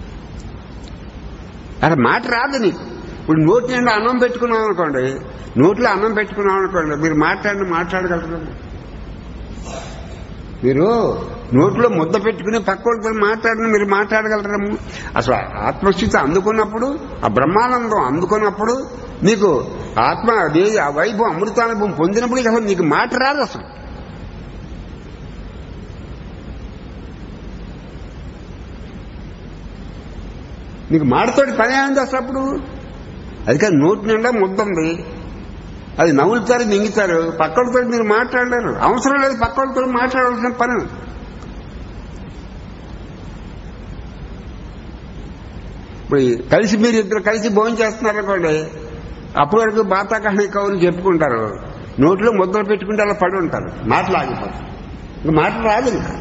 అసలు మాట రాదు నీకు ఇప్పుడు నోటి నిండా అన్నం పెట్టుకున్నాం అనుకోండి నోట్లో అన్నం పెట్టుకున్నాం అనుకోండి మీరు మాట్లాడి మాట్లాడగలరు మీరు నోట్లో ముద్ద పెట్టుకుని పక్క వాళ్ళతో మాట్లాడిన మీరు మాట్లాడగలరము అసలు ఆత్మస్థితి అందుకున్నప్పుడు ఆ బ్రహ్మానందం అందుకున్నప్పుడు నీకు ఆత్మ అదే ఆ వైభవం అమృతానుభవం పొందినప్పుడు ఇక అసలు నీకు మాట రాదు అసలు నీకు మాటతోటి పని అయింది అసలు అప్పుడు అది కాదు నోటి నిండా ముద్ద ఉంది అది నవ్వులుతారు మింగుతారు పక్కలతో మీరు మాట్లాడలేరు అవసరం లేదు పక్కలతో మాట్లాడాల్సిన పని ఇప్పుడు ఈ కలిసి మీరు ఇద్దరు కలిసి భోజనం చేస్తున్నారు అనుకోండి అప్పటి వరకు బాతాకాహి కవులు చెప్పుకుంటారు నోట్లో ముద్దలు పెట్టుకుంటే అలా పడి ఉంటారు మాటలు ఆగిపోతారు ఇంకా మాటలు రాదు ఇంకా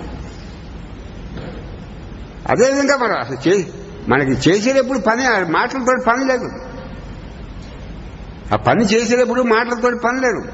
అదేవిధంగా మరి అసలు చే మనకి చేసేటప్పుడు పని ఆ మాటలతో పని లేదు ఆ పని చేసేటప్పుడు మాటలతో పని లేదు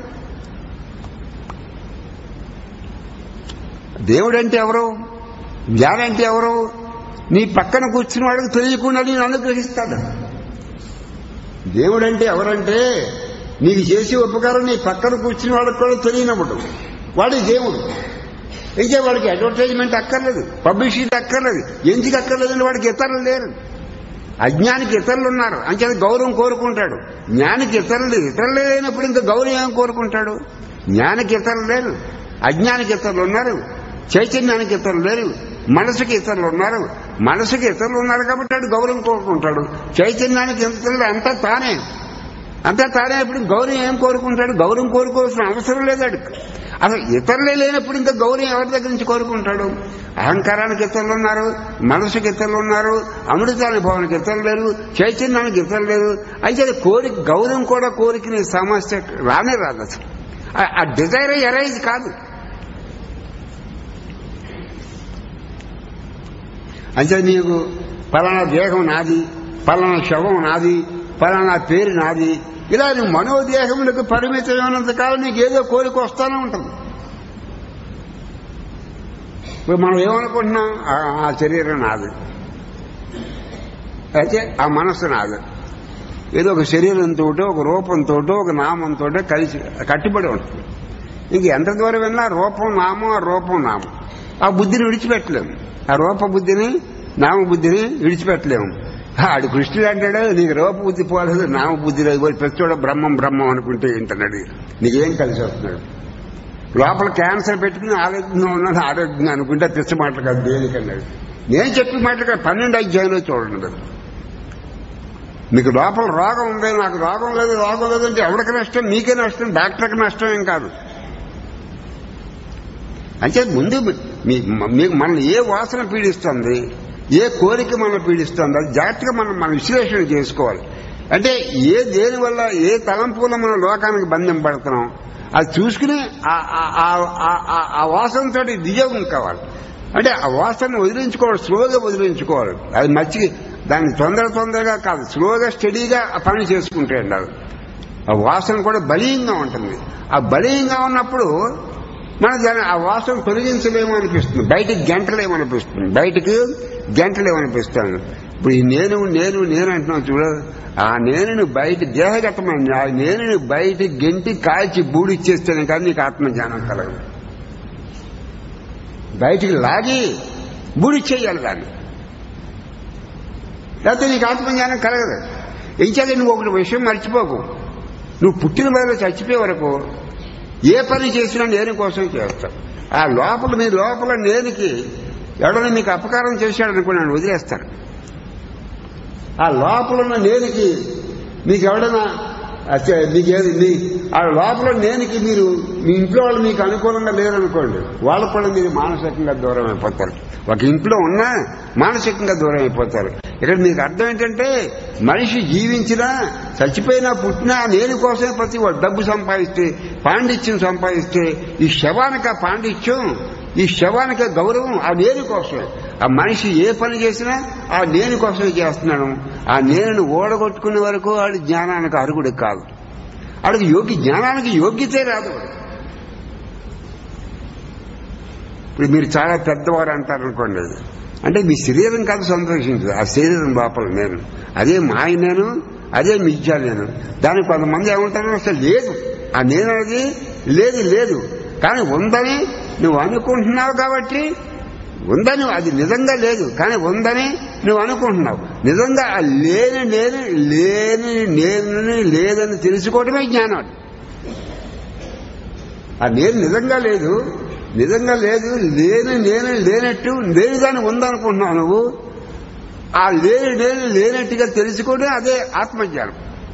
దేవుడు అంటే ఎవరు జ్ఞానం అంటే ఎవరు నీ పక్కన కూర్చున్న వాడికి తెలియకుండా నేను అనుగ్రహిస్తాడు దేవుడు అంటే ఎవరంటే నీకు చేసే ఉపకారం నీ పక్కన కూర్చున్న వాడికి కూడా తెలియనప్పుడు వాడి దేవుడు అయితే వాడికి అడ్వర్టైజ్మెంట్ అక్కర్లేదు పబ్లిసిటీ అక్కర్లేదు ఎందుకు అక్కర్లేదండి వాడికి ఇతరులు లేరు అజ్ఞానికి ఇతరులు ఉన్నారు అంచేది గౌరవం కోరుకుంటాడు జ్ఞానికి ఇతరులు లేరు ఇతరులు లేనప్పుడు ఇంకా గౌరవం ఏం కోరుకుంటాడు జ్ఞానికి ఇతరులు లేరు అజ్ఞానికి ఇతరులు ఉన్నారు చైతన్యానికి ఇతరులు లేరు మనసుకి ఇతరులు ఉన్నారు మనసుకి ఇతరులు ఉన్నారు కాబట్టి వాడు గౌరవం కోరుకుంటాడు చైతన్యానికి ఇతరులు అంతా తానే అంతా తానే ఇప్పుడు గౌరవం ఏం కోరుకుంటాడు గౌరవం కోరుకోవాల్సిన అవసరం లేదు వాడికి అసలు ఇతరులే లేనప్పుడు ఇంకా గౌరవం ఎవరి దగ్గర నుంచి కోరుకుంటాడు అహంకారానికి ఇతరులు ఉన్నారు మనసుకి ఇతరులు ఉన్నారు అమృతానుభవానికి ఇతరులు లేరు చైతన్యానికి ఇతరులు లేరు అయితే అది కోరిక గౌరవం కూడా కోరికని సమస్య రానే రాదు అసలు ఆ- ఆ డిజైర్ ఎరైజ్ కాదు అంటే నీకు పలానా దేహం నాది పలానా శవం నాది పలానా పేరు నాది ఇలా నువ్వు మనోదేహములకు పరిమితమైనంత కాలం నీకు ఏదో కోరిక వస్తానే ఉంటుంది ఇప్పుడు మనం ఏమనుకుంటున్నాం ఆ- ఆ శరీరం నాది అయితే ఆ మనస్సు నాది ఏదో ఒక శరీరంతో ఒక రూపంతో ఒక నామంతో కలిసి కట్టుబడి ఉంటుంది ఇంక ఎంత దూరం విన్నా రూపం నామం ఆ రూపం నామం ఆ బుద్ధిని విడిచిపెట్టలేము ఆ రూప బుద్ధిని నామ బుద్ధిని విడిచిపెట్టలేము ఆడు కృష్ణుడు అంటాడు నీకు రూప బుద్ధి పోలేదు నామ బుద్ధి లేదు పోయి ప్రతిచోడ బ్రహ్మం బ్రహ్మం అనుకుంటే ఏంటన్నాడు నీకేం కలిసి వస్తున్నాడు లోపల క్యాన్సర్ పెట్టుకుని ఆరోగ్యంగా ఉన్నాడు ఆరోగ్యంగా అనుకుంటే తెచ్చ మాటలు కాదు దేనికన్నాడు నేను చెప్పిన మాటలు కాదు పన్నెండు అధ్యాయంలో చూడండి అది. మీకు లోపల రోగం ఉంది నాకు రోగం లేదు రోగం లేదంటే ఎవరికి నష్టం మీకే నష్టం డాక్టర్కి నష్టం ఏం కాదు అంటే ముందు మీ మీకు మనల్ని ఏ వాసన పీడిస్తుంది ఏ కోరిక మనం పీడిస్తుంది అది జాగ్రత్తగా మనం మన విశ్లేషణ చేసుకోవాలి అంటే ఏ దేని వల్ల ఏ తలంపు వల్ల మనం లోకానికి బంధం పడుతున్నాం అది చూసుకుని ఆ- ఆ- ఆ- ఆ- ఆ- ఆ వాసనతో వియోగం కావాలి అంటే ఆ వాసనను వదిలించుకోవాలి స్లోగా వదిలించుకోవాలి అది మర్చి దాన్ని తొందర తొందరగా కాదు స్లోగా స్టడీగా ఆ పని చేసుకుంటే ఉండాలి ఆ వాసన కూడా బలీయంగా ఉంటుంది ఆ బలీయంగా ఉన్నప్పుడు మన దాని ఆ వాసన తొలగించలేమో అనిపిస్తుంది బయటికి గంటలేమనిపిస్తుంది బయటికి గంటలేమనిపిస్తాను ఇప్పుడు ఈ నేను నేను నేను అంటున్నావు చూడ ఆ నేను బయట దేహగతమైన ఆ నేను బయట గెంటి కాల్చి బూడిచ్చేస్తేనే కానీ నీకు ఆత్మజ్ఞానం కలగదు బయటికి లాగి బూడిచ్చేయాలి దాన్ని లేకపోతే నీకు ఆత్మజ్ఞానం కలగదు ఇంచేది నువ్వు ఒకటి విషయం మర్చిపోకు నువ్వు పుట్టిన వరకు చచ్చిపోయే వరకు ఏ పని చేసినా నేను కోసం చేస్తావు ఆ లోపల నీ లోపల నేనుకి ఎవడైనా మీకు అపకారం చేశాడు అనుకో నేను వదిలేస్తాను ఆ లోపల ఉన్న నేనుకి మీకు ఎవడైనా అచ్చ- మీకు ఏది మీ ఆ లోపల నేనుకి మీరు మీ ఇంట్లో వాళ్ళు మీకు అనుకూలంగా లేరనుకోండి వాళ్ళకు కూడా మీరు మానసికంగా దూరం అయిపోతారు ఒక ఇంట్లో ఉన్నా మానసికంగా దూరం అయిపోతారు ఇక్కడ మీకు అర్థం ఏంటంటే మనిషి జీవించినా చచ్చిపోయినా పుట్టినా నేను కోసమే ప్రతి వాడు డబ్బు సంపాదిస్తే పాండిత్యం సంపాదిస్తే ఈ శవానికి ఆ పాండిత్యం ఈ శవానికి ఆ గౌరవం ఆ నేను కోసమే ఆ మనిషి ఏ పని చేసినా ఆ నేను కోసమే చేస్తున్నాను ఆ నేను ఓడగొట్టుకునే వరకు వాడి జ్ఞానానికి అర్హుడు కాదు వాడికి యోగి జ్ఞానానికి యోగ్యతే రాదు ఇప్పుడు మీరు చాలా పెద్దవారు అంటారు అనుకోండి అంటే మీ శరీరం కాదు సంతోషించదు ఆ శరీరం లోపల నేను అదే మాయ నేను అదే మిథ్యా నేను దానికి కొంతమంది ఏమంటారు అసలు లేదు ఆ నేను అనేది లేదు లేదు కానీ ఉందని నువ్వు అనుకుంటున్నావు కాబట్టి ఉందని అది నిజంగా లేదు కానీ ఉందని నువ్వు అనుకుంటున్నావు నిజంగా ఆ లేని నేను లేని నేను లేదని తెలుసుకోవడమే జ్ఞానం ఆ నేను నిజంగా లేదు నిజంగా లేదు లేని నేను లేనట్టు లేని దాన్ని ఉందనుకుంటున్నావు నువ్వు ఆ లేని నేను లేనట్టుగా తెలుసుకోవడం అదే ఆత్మజ్ఞానం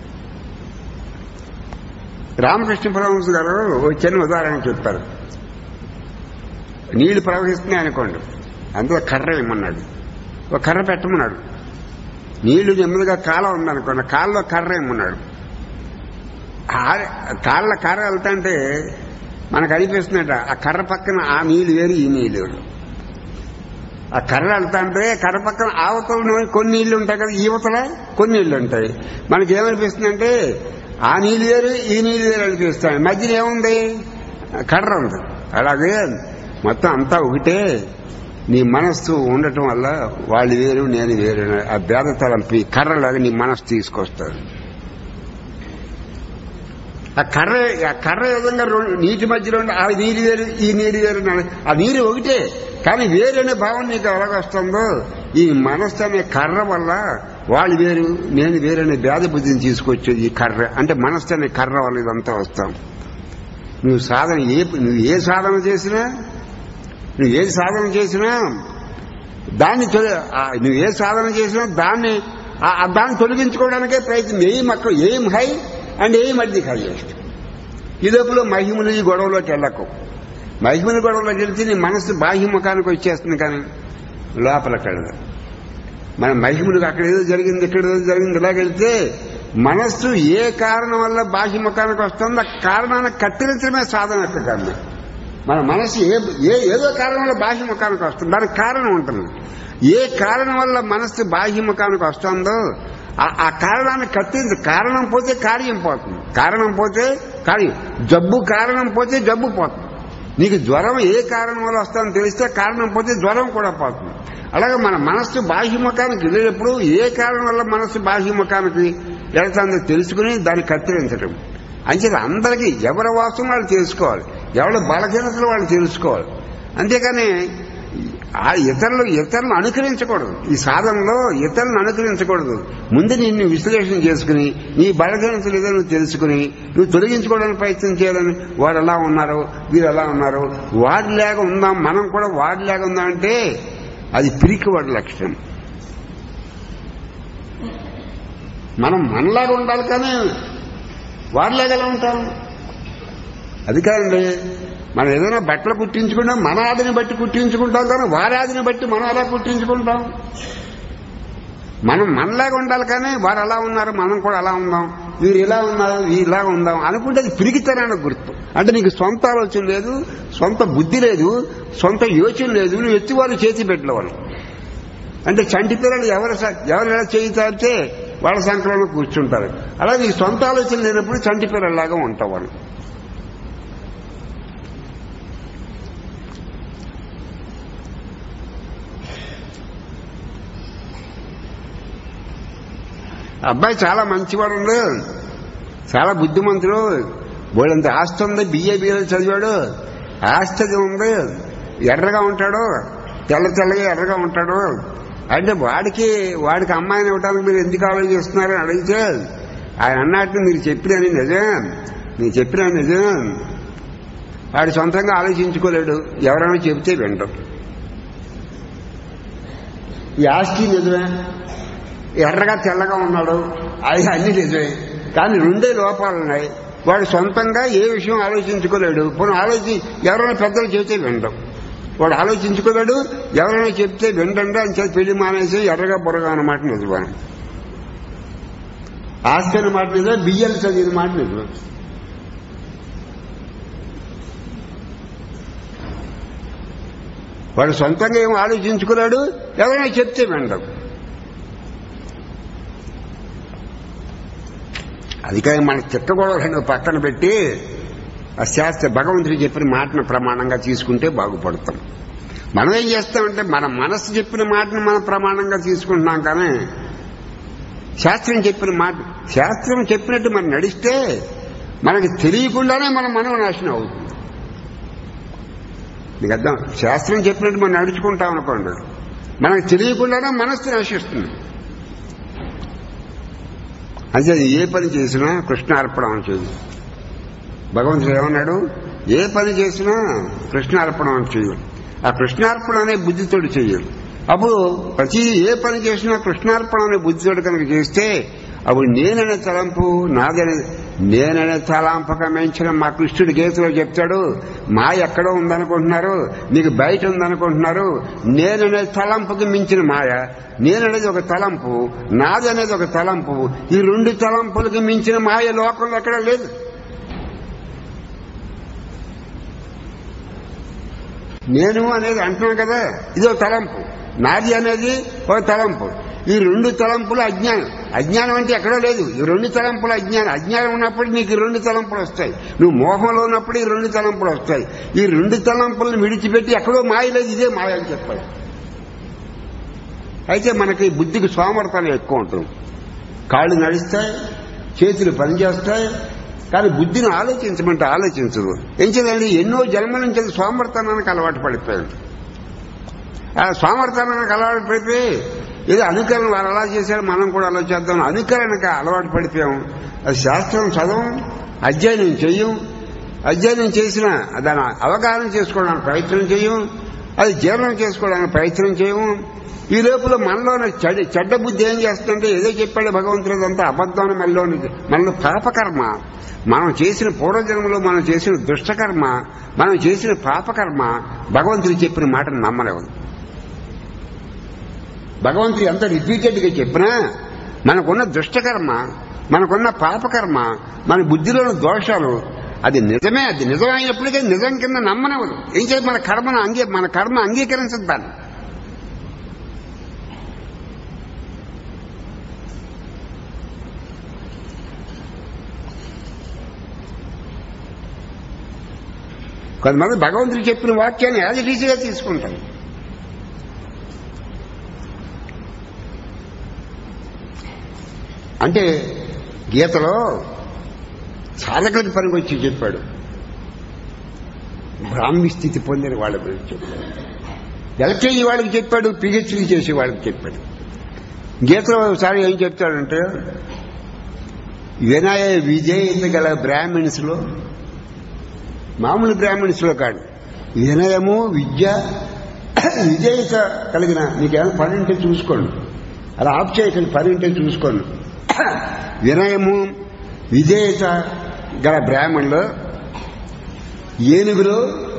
రామకృష్ణ పరమహంస గారు ఒక చిన్న ఉదాహరణ చెప్పారు నీళ్లు ప్రవహిస్తున్నాయి అనుకోండి అందులో కర్ర ఏమన్నాడు ఒక కర్ర పెట్టమన్నాడు నీళ్లు నెమ్మదిగా కాలం ఉందనుకోండి కాళ్ళలో కర్ర ఏమన్నాడు ఆ- కాళ్ళ కర్ర వెళ్తాంటే మనకు అనిపిస్తుందట ఆ కర్ర పక్కన ఆ నీళ్లు వేరు ఈ నీళ్లు వేరు ఆ కర్ర వెళ్తాంటే కర్ర పక్కన ఆవతల కొన్ని నీళ్లు ఉంటాయి కదా ఈవతల కొన్ని నీళ్లు ఉంటాయి మనకి ఏమనిపిస్తుందంటే ఆ నీళ్లు వేరు ఈ నీళ్లు వేరు అనిపిస్తాయి మధ్యన ఏముంది కర్ర ఉంది అలాగే మొత్తం అంతా ఒకటే నీ మనస్సు ఉండటం వల్ల వాళ్ళు వేరు నేను వేరు ఆ భేద తలంపి కర్రలాగా నీ మనస్సు తీసుకొస్తారు ఆ కర్ర ఆ కర్ర విధంగా రెండు నీటి మధ్యలో ఉండి ఆ నీరు వేరు ఈ నీరు వేరు అన్నాడు. ఆ నీరు ఒకటే కానీ వేరు అనే భావన నీకు ఎలాగొస్తుందో ఈ మనస్సు అనే కర్ర వల్ల వాళ్ళు వేరు నేను వేరు అనే భేద బుద్ధిని తీసుకొచ్చేది ఈ కర్ర అంటే మనస్సు అనే కర్ర వల్ల ఇదంతా వస్తాం నువ్వు సాధన ఏ నువ్వు ఏ సాధన చేసినా నువ్వు ఏ సాధన చేసినా దాన్ని తొలి- ఆ నువ్వు ఏ సాధన చేసినా దాన్ని ఆ- ఆ దాన్ని తొలగించుకోవడానికే ప్రయత్నం ఏం అక్కడ ఏం హై అండ్ ఏం అడ్ది హైయెస్ట్ ఈ లోపల మహిమలు ఈ గొడవలోకి వెళ్ళకు మహిమల గొడవలోకి వెళ్తే నీ మనసు బాహ్యముఖానికి వచ్చేస్తుంది కానీ లోపలికి వెళ్ళదు మన మహిమలకు అక్కడ ఏదో జరిగింది ఇక్కడ ఏదో జరిగింది ఇలాగెళ్తే మనస్సు ఏ కారణం వల్ల బాహ్యముఖానికి వస్తుందో ఆ కారణాన్ని కత్తిరించడమే సాధన యొక్క కర్మ మన మనసు ఏ ఏ ఏదో కారణం వల్ల బాహ్యముఖానికి వస్తుంది దానికి కారణం ఉంటుంది ఏ కారణం వల్ల మనస్సు బాహ్యముఖానికి వస్తుందో ఆ- ఆ కారణాన్ని కత్తించ కారణం పోతే కార్యం పోతుంది కారణం పోతే కార్యం జబ్బు కారణం పోతే జబ్బు పోతుంది నీకు జ్వరం ఏ కారణం వల్ల వస్తుందో తెలిస్తే కారణం పోతే జ్వరం కూడా పోతుంది అలాగే మన మనస్సు బాహ్యముఖానికి వెళ్ళేటప్పుడు ఏ కారణం వల్ల మనస్సు బాహ్యముఖానికి వెళ్తుందో తెలుసుకుని దాన్ని కత్తిరించడం అంచేది అందరికీ ఎవరి వాసం వాళ్ళు తెలుసుకోవాలి ఎవరి బలహీనతలు వాళ్ళు తెలుసుకోవాలి అంతేకాని ఆ ఇతరులు ఇతరులను అనుకరించకూడదు ఈ సాధనలో ఇతరులను అనుకరించకూడదు ముందు నిన్ను విశ్లేషణ చేసుకుని నీ బలహీనతలు ఏదో నువ్వు తెలుసుకుని నువ్వు తొలగించుకోవడానికి ప్రయత్నం చేయాలని వారు ఎలా ఉన్నారు వీరు ఎలా ఉన్నారు వాడిలాగా ఉందాం మనం కూడా వాడిలాగా ఉందాం అంటే అది పిరికివాడి లక్షణం మనం మనలాగా ఉండాలి కానీ వారిలాగా ఎలా ఉంటాం అది కాదండి మనం ఏదైనా బట్టలు కుట్టించుకుంటాం మన ఆదిని బట్టి కుట్టించుకుంటాం కానీ వారి ఆదిని బట్టి మనం అలా కుట్టించుకుంటాం మనం మనలాగా ఉండాలి కానీ వారు అలా ఉన్నారు మనం కూడా అలా ఉందాం వీరు ఇలా ఉన్నారు వీరు ఇలా ఉందాం అనుకుంటే అది పిరిగితనానికి గుర్తు అంటే నీకు సొంత ఆలోచన లేదు సొంత బుద్ధి లేదు సొంత యోచన లేదు నువ్వు ఎత్తివారు చేతి పెట్టలేవాళ్ళు అంటే చంటి పిల్లలు ఎవరు స- ఎవరు ఎలా చేయి తాడితే వాళ్ళ సంఖ్యలో కూర్చుంటారు అలా నీకు సొంత ఆలోచన లేనప్పుడు చంటి పిల్లల్లాగా ఉంటావు వాళ్ళు అబ్బాయి చాలా మంచివాడు ఉండు. చాలా బుద్ధిమంతుడు బోడంత ఆస్తి ఉంది బిఏ బిఏలు చదివాడు ఆస్తి అది ఉంది ఎర్రగా ఉంటాడు తెల్ల తెల్లగా ఎర్రగా ఉంటాడు అంటే వాడికి వాడికి అమ్మాయిని ఇవ్వడానికి మీరు ఎందుకు ఆలోచిస్తున్నారని అడిగితే ఆయన అన్నట్టు మీరు చెప్పినని నిజం మీరు చెప్పిన నిజం వాడు సొంతంగా ఆలోచించుకోలేడు ఎవరైనా చెబితే వింటాం ఈ ఆస్తి నిజమే ఎర్రగా తెల్లగా ఉన్నాడు అది అన్ని నిజమే కానీ రెండే లోపాలు ఉన్నాయి వాడు సొంతంగా ఏ విషయం ఆలోచించుకోలేడు పోనీ ఆలోచి ఎవరైనా పెద్దలు చెబితే వినడం వాడు ఆలోచించుకోలేడు ఎవరైనా చెప్తే వినడండి అని చెప్పి పెళ్లి మానేసి ఎర్రగా బుర్రగా అన్నమాట నిజమాను ఆస్తి అన్న మాట నిజమే బియ్యం చదివిన మాట నిజమే వాడు సొంతంగా ఏం ఆలోచించుకోలేడు ఎవరైనా చెప్తే వినడం అది కానీ మన తిట్టగొడవలను పక్కన పెట్టి ఆ శాస్త్ర భగవంతుడు చెప్పిన మాటను ప్రమాణంగా తీసుకుంటే బాగుపడతాం మనం ఏం చేస్తామంటే మన మనసు చెప్పిన మాటను మనం ప్రమాణంగా తీసుకుంటున్నాం కానీ శాస్త్రం చెప్పిన మాట శాస్త్రం చెప్పినట్టు మనం నడిస్తే మనకి తెలియకుండానే మన మనం నాశనం అవుతుంది నీకు అర్థం శాస్త్రం చెప్పినట్టు మనం నడుచుకుంటాం అనుకోండి మనకు తెలియకుండానే మనస్సు నశిస్తుంది అంటే ఏ పని చేసినా కృష్ణార్పణం చేయి భగవంతుడు ఏమన్నాడు ఏ పని చేసినా కృష్ణార్పణం చెయ్యి ఆ కృష్ణార్పణ అనే బుద్ధితోటి చెయ్యరు అప్పుడు ప్రతి ఏ పని చేసినా కృష్ణార్పణ అనే బుద్ధితోటి కనుక చేస్తే అప్పుడు నేననే తలంపు నాదనే నేననే తలాంపక మెంచిన మా కృష్ణుడి గీతలో చెప్తాడు మా ఎక్కడో ఉందనుకుంటున్నారు నీకు బయట ఉందనుకుంటున్నారు నేననే తలంపుకి మించిన మాయ నేననేది ఒక తలంపు నాది అనేది ఒక తలంపు ఈ రెండు తలంపులకి మించిన మాయ లోకంలో ఎక్కడ లేదు నేను అనేది అంటున్నాను కదా ఇదో తలంపు నాది అనేది ఒక తలంపు ఈ రెండు తలంపులు అజ్ఞానం అజ్ఞానం అంటే ఎక్కడో లేదు ఈ రెండు తలంపులు అజ్ఞానం అజ్ఞానం ఉన్నప్పుడు నీకు ఈ రెండు తలంపులు వస్తాయి నువ్వు మోహంలో ఉన్నప్పుడు ఈ రెండు తలంపులు వస్తాయి ఈ రెండు తలంపులను విడిచిపెట్టి ఎక్కడో మాయ లేదు ఇదే మాయ అని చెప్పాలి అయితే మనకి బుద్ధికి సోమర్థనం ఎక్కువ ఉంటుంది కాళ్ళు నడుస్తాయి చేతులు పనిచేస్తాయి కానీ బుద్ధిని ఆలోచించమంటే ఆలోచించదు ఏం చేయాలండి ఎన్నో జన్మల నుంచి అది సోమర్థనానికి అలవాటు పడిపోయాడు ఆ సోమర్థనానికి అలవాటు పడిపోయి ఏదో అనుకరణ వారు అలా చేశారు మనం కూడా అలా చేద్దాం అనుకరణకి అలవాటు పడిపోయాం అది శాస్త్రం చదవం అధ్యయనం చెయ్యం అధ్యయనం చేసిన దాని అవగాహన చేసుకోవడానికి ప్రయత్నం చేయం అది జీర్ణం చేసుకోవడానికి ప్రయత్నం చేయము ఈ లోపల మనలోని చెడ్డ చెడ్డ బుద్ధి ఏం చేస్తుందంటే ఏదో చెప్పాడు భగవంతుడు అంతా అబద్ధం అని మనలోని మనలో పాపకర్మ మనం చేసిన పూర్వజన్మలో మనం చేసిన దుష్టకర్మ మనం చేసిన పాపకర్మ భగవంతుడు చెప్పిన మాటను నమ్మలేవు భగవంతుడు ఎంత రిపీటెడ్ గా చెప్పినా మనకున్న దుష్టకర్మ మనకున్న పాపకర్మ మన బుద్ధిలోని దోషాలు అది నిజమే అది నిజమైనప్పటికీ నిజం కింద నమ్మనవదు ఏం చేయాలి మన కర్మను అంగీ మన కర్మ అంగీకరించదు దాన్ని కొంతమంది భగవంతుడు చెప్పిన వాక్యాన్ని యాజ్ ఇట్ ఈజీగా తీసుకుంటారు అంటే గీతలో సాధకులకి పనికి వచ్చి చెప్పాడు బ్రాహ్మి స్థితి పొందిన వాళ్ళ గురించి చెప్పాడు ఎల్కేజీ వాళ్ళకి చెప్పాడు పిహెచ్డీ చేసే వాళ్ళకి చెప్పాడు గీతలో ఒకసారి ఏం చెప్తాడంటే వినయ విజేత గల బ్రాహ్మిన్స్ లో మామూలు బ్రాహ్మణ్స్ లో కాదు వినయము విద్య విజేత కలిగిన మీకేమైనా పని ఉంటే చూసుకోండి అలా ఆఫ్ చేయకండి పని ఉంటే చూసుకోండి వినయము విజేత గల బ్రాహ్మణులు ఏనుగులు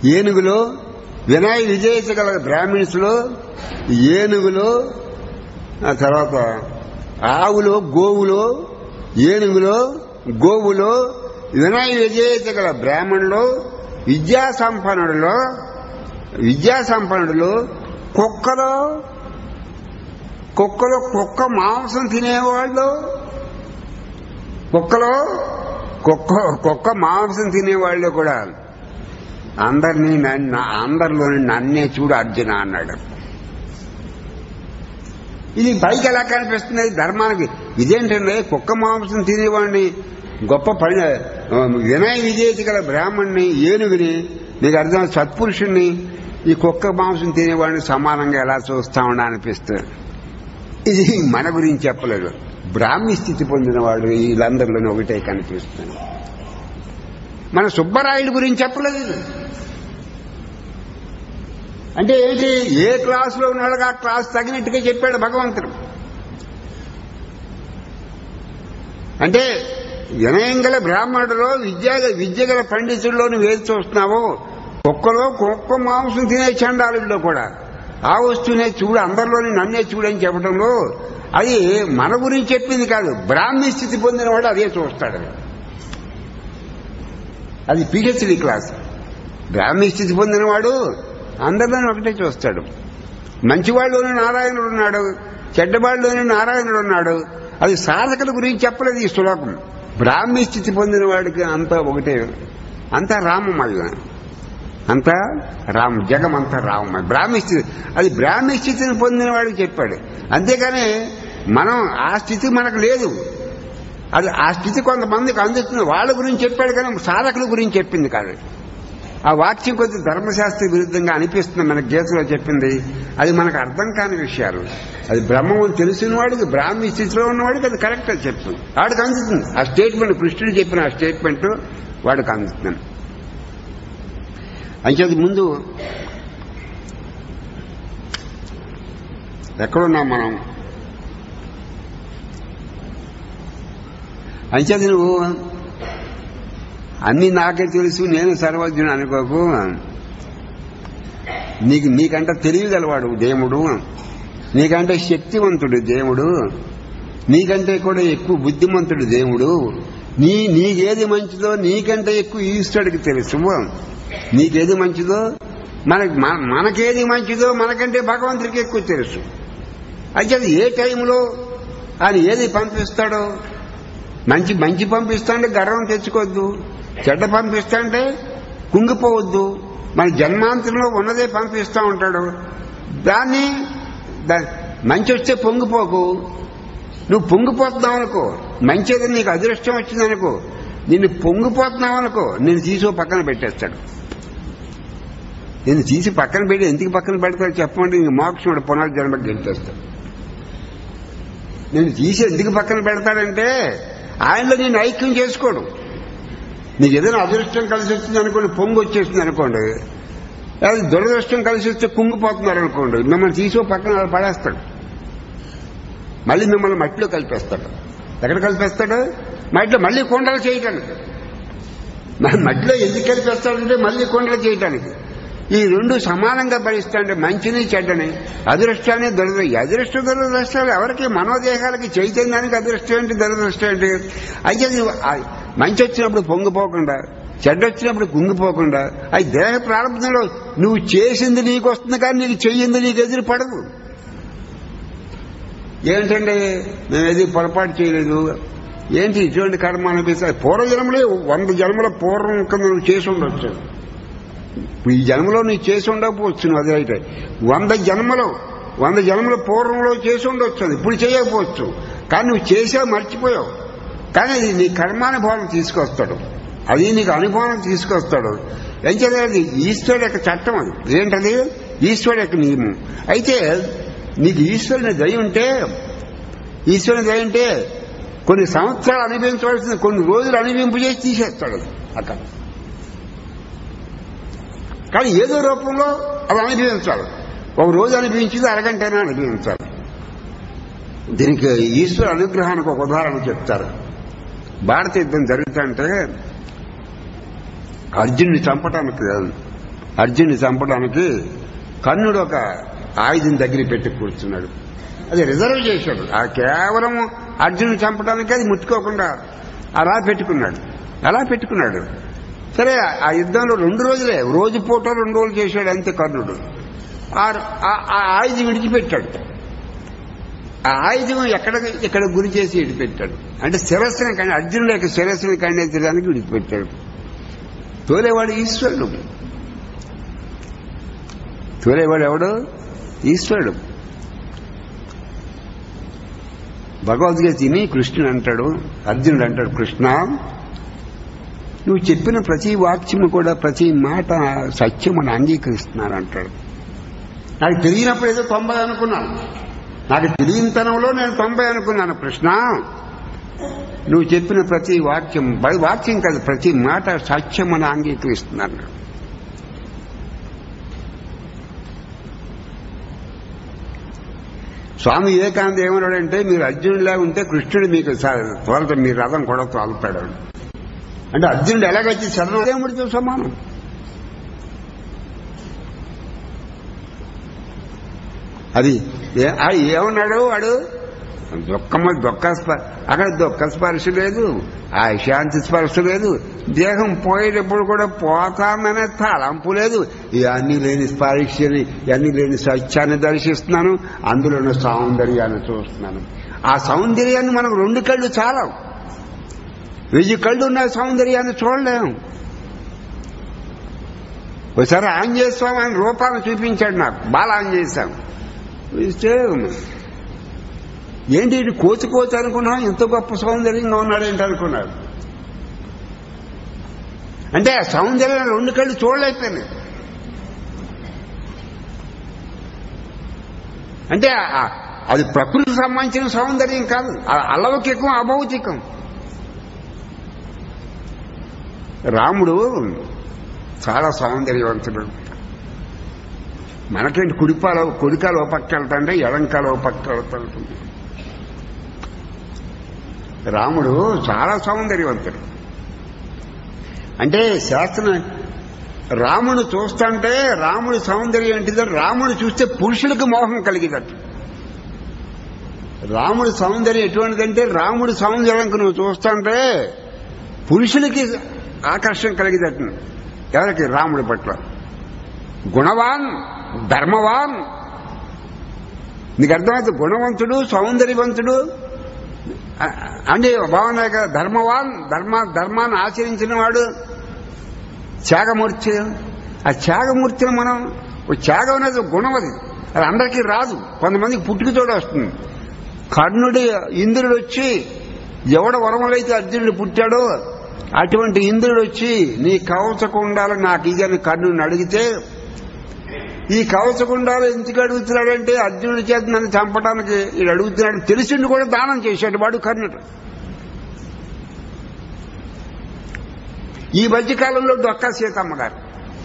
ఏనుగులో వినయ విజేత గల బ్రాహ్మిన్స్లో ఏనుగులో ఆ తర్వాత ఆవులో గోవులో ఏనుగులో గోవులో వినయ విజేత గల బ్రాహ్మణులో విద్యా సంపన్నుడిలో విద్యా సంపన్నుడిలో కుక్కలో కుక్కలో కుక్క మాంసం తినేవాళ్ళు కుక్కలో కుక్క కుక్క మాంసం తినేవాళ్ళు కూడా అందరినీ నన్ను అందరిలోని నన్నే చూడు అర్జున అన్నాడు ఇది పైకి ఎలా కనిపిస్తుంది ధర్మానికి ఇదేంటంటే కుక్క మాంసం తినేవాడిని గొప్ప పని వినయ విజేతి గల బ్రాహ్మణ్ణి ఏనుగుని నీకు అర్థం సత్పురుషుణ్ణి ఈ కుక్క మాంసం తినేవాడిని సమానంగా ఎలా చూస్తామని అనిపిస్తుంది ఇది మన గురించి చెప్పలేదు బ్రాహ్మీ స్థితి పొందినవాడు వీళ్ళందరిలోనే ఒకటే కనిపిస్తుంది మన సుబ్బరాయుడు గురించి చెప్పలేదు ఇది. అంటే ఏంటి ఏ క్లాసులో ఉన్నాడు ఆ క్లాస్ తగినట్టుగా చెప్పాడు భగవంతుడు అంటే వినయం గల బ్రాహ్మణుడిలో విద్య విద్య గల పండితుల్లో నువ్వు ఏది చూస్తున్నావో కుక్కలో కుక్క మాంసం తినే చండాలుల్లో కూడా ఆ వస్తువునే చూడు అందరిలోని నన్నే చూడని చెప్పడంలో అది మన గురించి చెప్పింది కాదు బ్రాహ్మీ స్థితి పొందిన వాడు అదే చూస్తాడు అది పిహెచ్డి క్లాస్ బ్రాహ్మీ స్థితి పొందినవాడు అందరిలోని ఒకటే చూస్తాడు మంచివాళ్ళలోనే నారాయణుడు ఉన్నాడు చెడ్డవాళ్ళలోనే నారాయణుడు ఉన్నాడు అది సాధకుల గురించి చెప్పలేదు ఈ శ్లోకం బ్రాహ్మీ స్థితి పొందిన వాడికి అంతా ఒకటే అంతా రామమయ అంతా రామ జగం అంతా రామమయ బ్రాహ్మీ స్థితి అది బ్రాహ్మీ స్థితిని పొందిన వాడికి చెప్పాడు అంతేకాని మనం ఆ స్థితి మనకు లేదు అది ఆ స్థితి కొంతమందికి అందుతుంది వాళ్ళ గురించి చెప్పాడు కానీ సాధకుల గురించి చెప్పింది కాదు ఆ వాక్యం కొద్ది ధర్మశాస్త్ర విరుద్ధంగా అనిపిస్తుంది మనకి గీతలో చెప్పింది అది మనకు అర్థం కాని విషయాలు అది బ్రహ్మం తెలిసిన వాడికి బ్రాహ్మీ స్థితిలో ఉన్నవాడికి అది కరెక్ట్ అని చెప్తుంది వాడికి అందుతుంది ఆ స్టేట్మెంట్ కృష్ణుడు చెప్పిన ఆ స్టేట్మెంట్ వాడికి అందుతుంది అంచేది ముందు ఎక్కడున్నాం మనం అంచేది నువ్వు అన్ని నాకే తెలుసు నేను సర్వజ్ఞుడు అనుకోకు నీకు నీకంటే తెలియగలవాడు దేవుడు నీకంటే శక్తివంతుడు దేవుడు నీకంటే కూడా ఎక్కువ బుద్ధిమంతుడు దేవుడు నీ నీకేది మంచిదో నీకంటే ఎక్కువ ఈశ్వరుడికి తెలుసు నీకేది మంచిదో మనకి మన- మనకేది మంచిదో మనకంటే భగవంతుడికి ఎక్కువ తెలుసు అయితే అది ఏ టైంలో ఆయన ఏది పంపిస్తాడో మంచి మంచి పంపిస్తాంటే గర్వం తెచ్చుకోవద్దు చెడ్డ పంపిస్తాంటే కుంగిపోవద్దు మన జన్మాంతరంలో ఉన్నదే పంపిస్తా ఉంటాడు దాన్ని దా- మంచి వస్తే పొంగిపోకు నువ్వు పొంగిపోతున్నావు అనుకో మంచిది నీకు అదృష్టం వచ్చిందనుకో నిన్ను పొంగిపోతున్నావు అనుకో నేను తీసి ఓ పక్కన పెట్టేస్తాడు నేను తీసి పక్కన పెట్టి ఎందుకు పక్కన పెడతాడు చెప్పండి ఇంక మోక్షముడు పునర్జన్మకి గెలిచేస్తాడు నేను తీసి ఎందుకు పక్కన పెడతాడంటే ఆయనలో నేను ఐక్యం చేసుకోడు నీకు ఏదైనా అదృష్టం కలిసి వచ్చింది అనుకోండి పొంగు వచ్చేసింది అనుకోండి అది దురదృష్టం కలిసి వస్తే కుంగిపోతున్నారు అనుకోండి మిమ్మల్ని తీసి ఓ పక్కన అలా పడేస్తాడు మళ్ళీ మిమ్మల్ని మట్టిలో కలిపేస్తాడు ఎక్కడ కలిపేస్తాడు మట్టిలో మళ్ళీ కొండలు చేయటానికి మరి మట్టిలో ఎందుకు కలిపేస్తాడంటే మళ్ళీ కొండలు చేయటానికి ఈ రెండు సమానంగా భరిస్తాంటే మంచిని చెడ్డని అదృష్టాన్ని దురద ఈ అదృష్ట దురదృష్టాలు ఎవరికి మనోదేహాలకి చైతన్యానికి అదృష్టం ఏంటి దురదృష్టం ఏంటి అయితే అది ఆ మంచి వచ్చినప్పుడు పొంగిపోకుండా చెడ్డ వచ్చినప్పుడు కుంగిపోకుండా అది దేహ ప్రారంభంలో నువ్వు చేసింది నీకు వస్తుంది కానీ నీకు చెయ్యింది నీకు ఎదురు పడదు ఏంటంటే మేము ఏది పొరపాటు చేయలేదు ఏంటి ఇటువంటి కర్మ అనిపిస్తుంది పూర్వ జన్మలే వంద జన్మల పూర్వం కింద నువ్వు చేసి ఉండొచ్చు ఈ జన్మలో నువ్వు చేసి ఉండకపోవచ్చు నువ్వు అదే అయితే వంద జన్మలో వంద జన్మల పూర్వంలో చేసి ఉండొచ్చు అది ఇప్పుడు చేయకపోవచ్చు కానీ నువ్వు చేసావు మర్చిపోయావు కానీ అది నీ కర్మానుభవం తీసుకొస్తాడు అది నీకు అనుభవం తీసుకొస్తాడు ఏం చేయాలి ఈశ్వరుడు యొక్క చట్టం అది ఏంటది ఈశ్వరుడు యొక్క నియమం అయితే నీకు ఈశ్వరుని దయ ఉంటే ఈశ్వరుని దయ ఉంటే కొన్ని సంవత్సరాలు అనుభవించవలసింది కొన్ని రోజులు అనుభవింపు చేసి తీసేస్తాడు అది అక్కడ కానీ ఏదో రూపంలో అవి అనుభవించాలి ఒక రోజు అనిపించింది అరగంటైనా అనుభవించాలి దీనికి ఈశ్వర అనుగ్రహానికి ఒక ఉదాహరణ చెప్తారు భారత యుద్ధం జరుగుతుంటే అర్జునుని చంపటానికి అర్జున్ని చంపడానికి కర్ణుడు ఒక ఆయుధం దగ్గర పెట్టి కూర్చున్నాడు అది రిజర్వ్ చేశాడు ఆ కేవలం అర్జునుని చంపడానికి అది ముట్టుకోకుండా అలా పెట్టుకున్నాడు అలా పెట్టుకున్నాడు సరే ఆ యుద్ధంలో రెండు రోజులే రోజు పూట రెండు రోజులు చేశాడు అంతే కర్ణుడు ఆ- ఆ ఆ ఆయుధం విడిచిపెట్టాడు ఆ ఆయుధం ఎక్కడ ఇక్కడ గురి చేసి విడిచిపెట్టాడు అంటే శిరస్సుని కానీ అర్జునుడు యొక్క శిరస్సుని ఖండించడానికి విడిచిపెట్టాడు తోలేవాడు ఈశ్వరుడు తోలేవాడు ఎవడు ఈశ్వరుడు భగవద్గీత తిని కృష్ణుడు అంటాడు అర్జునుడు అంటాడు కృష్ణ నువ్వు చెప్పిన ప్రతి వాక్యము కూడా ప్రతి మాట సత్యం అని అంగీకరిస్తున్నాను అంటాడు నాకు తెలియనప్పుడు ఏదో తొంభై అనుకున్నాను నాకు తెలియనితనంలో నేను తొంభై అనుకున్నాను కృష్ణ నువ్వు చెప్పిన ప్రతి వాక్యం బై- వాక్యం కాదు ప్రతి మాట సత్యం అని అంగీకరిస్తున్నాను స్వామి వివేకానంద ఏమన్నాడంటే మీరు అర్జునుడిలా ఉంటే కృష్ణుడు మీకు స- తోలత మీ రథం కూడా తోలుతాడు అంటే అర్జునుడు ఎలాగొచ్చి శరణదేవుడితో సమానం అది ఏ- ఆ ఏమన్నాడు వాడు దుఃఖము దుఃఖ స్ప- అక్కడ దుఃఖ స్పర్శ లేదు ఆ శాంతి స్పర్శ లేదు దేహం పోయేటప్పుడు కూడా పోతాననే తలంపు లేదు ఇవన్నీ లేని స్పర్శని ఇవన్నీ లేని సత్యాన్ని దర్శిస్తున్నాను అందులో ఉన్న సౌందర్యాన్ని చూస్తున్నాను ఆ సౌందర్యాన్ని మనకు రెండు కళ్ళు చాలా వెయ్యి కళ్ళు ఉన్న సౌందర్యాన్ని చూడలేము ఒకసారి ఆంజనేయ స్వామి ఆయన రూపాన్ని చూపించాడు నాకు బాల ఆంజనేయ స్వామి చూస్తే ఏంటి ఇది కోచి కోచి అనుకున్నాం ఇంత గొప్ప సౌందర్యంగా ఉన్నాడు ఏంటి అనుకున్నాడు అంటే ఆ సౌందర్యం రెండు కళ్ళు చూడలేకపోయినాయి అంటే ఆ- అది ప్రకృతికి సంబంధించిన సౌందర్యం కాదు ఆ అలవకికం అభౌతికం రాముడు చాలా సౌందర్యవంతుడు మనకేంటి కుడిపాల కుడికాలు ఓ పక్క వెళ్తాంటే ఎడంకాలు ఓ పక్క వెళ్తుంటుంది రాముడు చాలా సౌందర్యవంతుడు అంటే శాస్త్రం రాముడు చూస్తుంటే రాముడి సౌందర్యం ఏంటిదో రాముడు చూస్తే పురుషులకు మోహం కలిగేటట్టు రాముడి సౌందర్యం ఎటువంటిదంటే రాముడి సౌందర్యంకు నువ్వు చూస్తుంటే పురుషులకి ఆకర్షణ కలిగేటట్టు ఎవరికి రాముడి పట్ల గుణవాన్ ధర్మవాన్ నీకు అర్థమవుతుంది గుణవంతుడు సౌందర్యవంతుడు అ- అంటే బాగున్నాయి కదా ధర్మవాన్ ధర్మ ధర్మాన్ని ఆచరించిన వాడు త్యాగమూర్తి ఆ త్యాగమూర్తిని మనం ఓ త్యాగం అనేది ఒక గుణం అది అది అందరికీ రాదు కొంతమందికి పుట్టుకతోడే వస్తుంది కర్ణుడి ఇంద్రుడు వచ్చి ఎవడ వరములైతే అర్జునుడు పుట్టాడో అటువంటి ఇంద్రుడు వచ్చి నీ కవచకుండాలు నాకు ఇదని కర్ణుడిని అడిగితే ఈ కవచకుండాలు ఎందుకు అడుగుతున్నాడంటే అర్జునుడి చేత నన్ను చంపడానికి ఇది అడుగుతున్నాడు తెలిసిండు కూడా దానం చేశాడు వాడు కర్ణుడు ఈ మధ్యకాలంలో డొక్కా సీతమ్మ గారు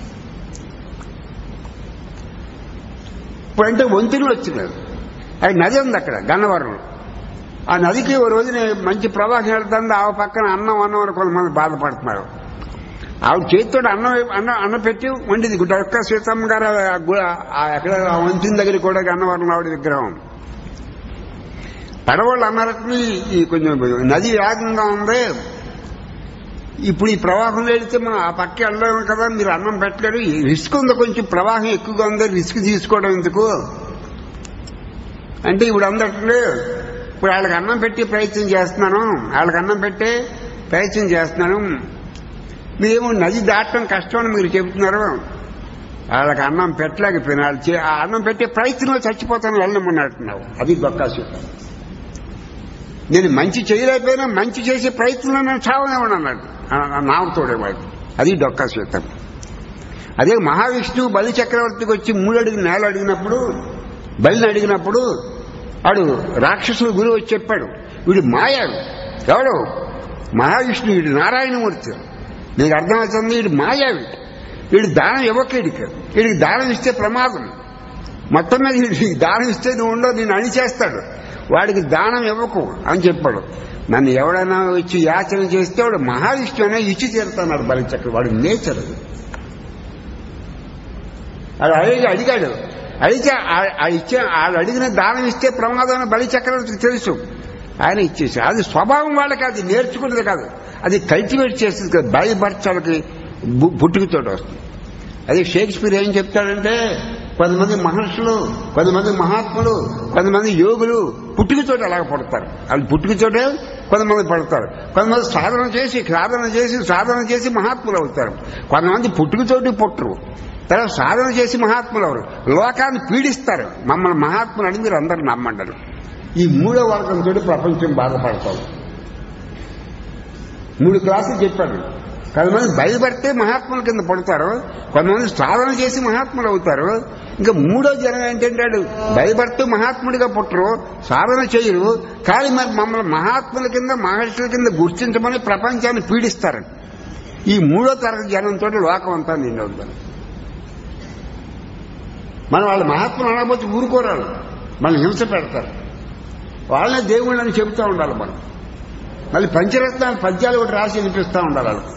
ఇప్పుడంటే వంతులు వచ్చినారు అది నది ఉంది అక్కడ గన్నవరం ఆ నదికి ఓ రోజున మంచి ప్రవాహం వెళ్తుంది ఆ పక్కన అన్నం అన్నం అని కొంతమంది బాధపడుతున్నారు ఆవిడ చేతితో అన్నం అన్నం అన్నం పెట్టి వండింది డొక్క సీతమ్మ గారు ఆ గు- ఆ ఎక్కడ ఆ వంచిన దగ్గర కూడా గన్నవరం ఆవిడ విగ్రహం పడవాళ్ళు అన్నారట ఈ- ఈ కొంచెం నది వేగంగా ఉంది ఇప్పుడు ఈ ప్రవాహం వెళితే మనం ఆ పక్క వెళ్ళలేము కదా మీరు అన్నం పెట్టలేరు ఈ రిస్క్ ఉంది కొంచెం ప్రవాహం ఎక్కువగా ఉంది రిస్క్ తీసుకోవడం ఎందుకు అంటే ఇప్పుడు అందట్లో ఇప్పుడు వాళ్ళకి అన్నం పెట్టి ప్రయత్నం చేస్తున్నాను వాళ్ళకి అన్నం పెట్టే ప్రయత్నం చేస్తున్నాను మేము నది దాటడం కష్టం అని మీరు చెబుతున్నారు వాళ్ళకి అన్నం పెట్టలేకపోయినా వాళ్ళు చే- ఆ అన్నం పెట్టే ప్రయత్నంలో చచ్చిపోతాను వెళ్ళమన్నట్టున్నావు అది బొక్కాసీత నేను మంచి చేయలేకపోయినా మంచి చేసే ప్రయత్నంలో నేను చావనేవాడు అన్నాడు నావుతోడేవాడు అది డొక్కా సీతం అదే మహావిష్ణువు బలి చక్రవర్తికి వచ్చి మూడు అడిగిన నేల అడిగినప్పుడు బలిని అడిగినప్పుడు వాడు రాక్షసుడు గురువు వచ్చి చెప్పాడు వీడు మాయాడు ఎవడు మహావిష్ణువు వీడు నారాయణమూర్తి నీకు అర్థమవుతుంది వీడు మాయావి వీడు దానం ఇవ్వకేడికి వీడికి దానం ఇస్తే ప్రమాదం మొత్తం మీద వీడికి దానం ఇస్తే నువ్వు ఉండవు నేను అణి చేస్తాడు వాడికి దానం ఇవ్వకు అని చెప్పాడు నన్ను ఎవడైనా వచ్చి యాచన చేస్తే వాడు మహావిష్ణు అనే ఇచ్చి తీరుతున్నాడు బలిచక్ర వాడు నేచర్ అది అది అడిగి అడిగాడు అడిగితే ఆ- ఆ ఇచ్చే వాళ్ళు అడిగిన దానం ఇస్తే ప్రమాదం అని బలి చక్రవర్తికి తెలుసు ఆయన ఇచ్చేసి అది స్వభావం వాళ్ళకి అది నేర్చుకున్నది కాదు అది కల్టివేట్ చేస్తుంది కదా బై బర్త్ వాళ్ళకి పు- పుట్టుకతోటి వస్తుంది అదే షేక్స్పియర్ ఏం చెప్తాడంటే కొంతమంది మహర్షులు కొంతమంది మహాత్ములు కొంతమంది యోగులు పుట్టుకతోటి అలాగ పడతారు వాళ్ళు పుట్టుకతోటే కొంతమంది పడతారు కొంతమంది సాధన చేసి సాధన చేసి సాధన చేసి మహాత్ములు అవుతారు కొంతమంది పుట్టుకతోటి పుట్టరు తర్వాత సాధన చేసి మహాత్ములు అవరు లోకాన్ని పీడిస్తారు మమ్మల్ని మహాత్ములు అని మీరు అందరు నమ్మంటారు ఈ మూడో వర్గంతో ప్రపంచం బాధపడతాం మూడు క్లాసులు చెప్పాడు కొంతమంది బయలుపడితే మహాత్ముల కింద పడతారు కొంతమంది సాధన చేసి మహాత్ములు అవుతారు ఇంకా మూడో జనం ఏంటంటాడు భయపడితే మహాత్ముడిగా పుట్టరు సాధన చేయరు కానీ మరి మమ్మల్ని మహాత్ముల కింద మహర్షుల కింద గుర్తించమని ప్రపంచాన్ని పీడిస్తారు ఈ మూడో తరగతి జనంతో లోకం అంతా నిండి అవుతారు మనం వాళ్ళ మహాత్ములు అనకపోతే ఊరుకోరాలు మనం హింస పెడతారు వాళ్ళనే దేవుళ్ళని చెబుతూ ఉండాలి మనం మళ్ళీ పంచరత్నాలు పద్యాలు ఒకటి రాసి వినిపిస్తూ ఉండాలి వాళ్ళకి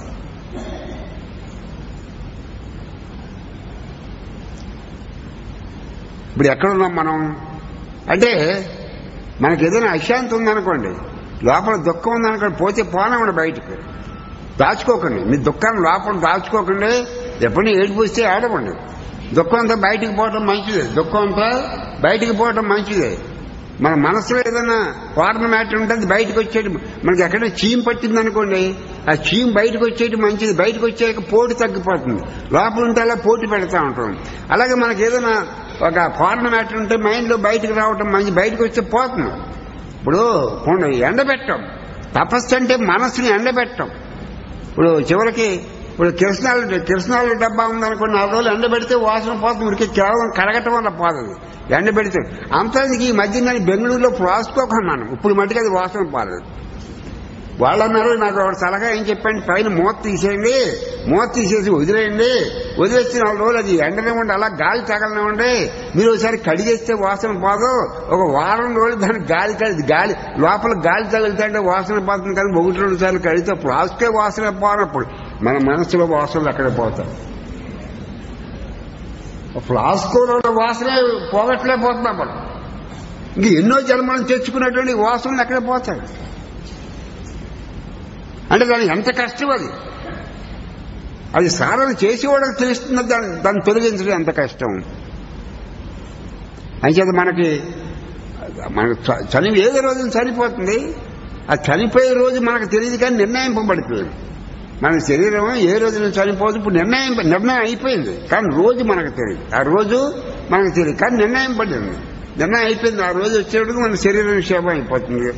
ఇప్పుడు ఎక్కడున్నాం మనం అంటే మనకి ఏదైనా అశాంతి ఉందనుకోండి లోపల దుఃఖం ఉందనుకోండి పోతే పోనమండి బయటకు దాచుకోకండి మీ దుఃఖాన్ని లోపల దాచుకోకండి ఎప్పుడైనా ఏడుపు వస్తే ఆడమండి దుఃఖం అంతా బయటికి పోవటం మంచిదే దుఃఖం అంతా బయటికి పోవటం మంచిదే మన మనసులో ఏదైనా వార్న మ్యాటర్ ఉంటే అది బయటకు వచ్చేది మనకి ఎక్కడ చీమ్ పట్టింది అనుకోండి ఆ చీమ్ బయటకు వచ్చేది మంచిది బయటకు వచ్చాక పోటీ తగ్గిపోతుంది లోపల ఉంటే అలా పోటీ పెడతా ఉంటాం అలాగే మనకి ఏదైనా ఒక ఫారెన్ మ్యాటర్ ఉంటే మైండ్లో బయటకు రావటం మంచి బయటకు వచ్చే పోతుంది ఇప్పుడు పోనీ ఎండబెట్టం తపస్సు అంటే మనసుని ఎండబెట్టం ఇప్పుడు చివరికి ఇప్పుడు కిరసనాలు కిరసనాలు డబ్బా ఉందనుకోండి నాలుగు రోజులు ఎండబెడితే వాసన పోతుంది ఉడికి కేవలం కడగటం వల్ల పోతుంది ఎండబెడితే అంతేందుకు ఈ మధ్య నేను బెంగళూరులో ఫ్లాస్కో కొన్నాను ఇప్పుడు మట్టుకు అది వాసన పోలేదు వాళ్ళు అన్నారు నాకు ఒక సలహా ఏం చెప్పండి పైన మూత తీసేయండి మూత తీసేసి వదిలేయండి వదిలేస్తే నాలుగు రోజులు అది ఎండనివ్వండి అలా గాలి తగలనివ్వండి మీరు ఒకసారి కడిగేస్తే వాసన పోదు ఒక వారం రోజులు దానికి గాలి కలిసి గాలి లోపల గాలి తగిలితే వాసన పోతుంది కానీ ఒకటి రెండు సార్లు కడిగితే ఫ్లాస్కే వాసన పోనప్పుడు మన మనసులో వాసనలు అక్కడ పోతాయి ఫ్లాస్కోలో వాసనే పోగట్లేకపోతున్నాం మనం ఇంక ఎన్నో జన్మలను తెచ్చుకున్నటువంటి వాసనలు ఎక్కడ పోతాయి అంటే దానికి ఎంత కష్టం అది అది సాధన చేసేవాళ్ళకి తెలుస్తుంది దాన్ని దాన్ని తొలగించడం ఎంత కష్టం అంచేత మనకి మనకు చ- చనివి ఏదో రోజు చనిపోతుంది ఆ చనిపోయే రోజు మనకు తెలియదు కానీ నిర్ణయింపబడుతుంది మన శరీరం ఏ రోజున చనిపోదు ఇప్పుడు నిర్ణయం నిర్ణయం అయిపోయింది కానీ రోజు మనకు తెలియదు ఆ రోజు మనకు తెలియదు కానీ నిర్ణయం పడింది నిర్ణయం అయిపోయింది ఆ రోజు వచ్చేటప్పుడు మన శరీరం క్షేమం అయిపోతుంది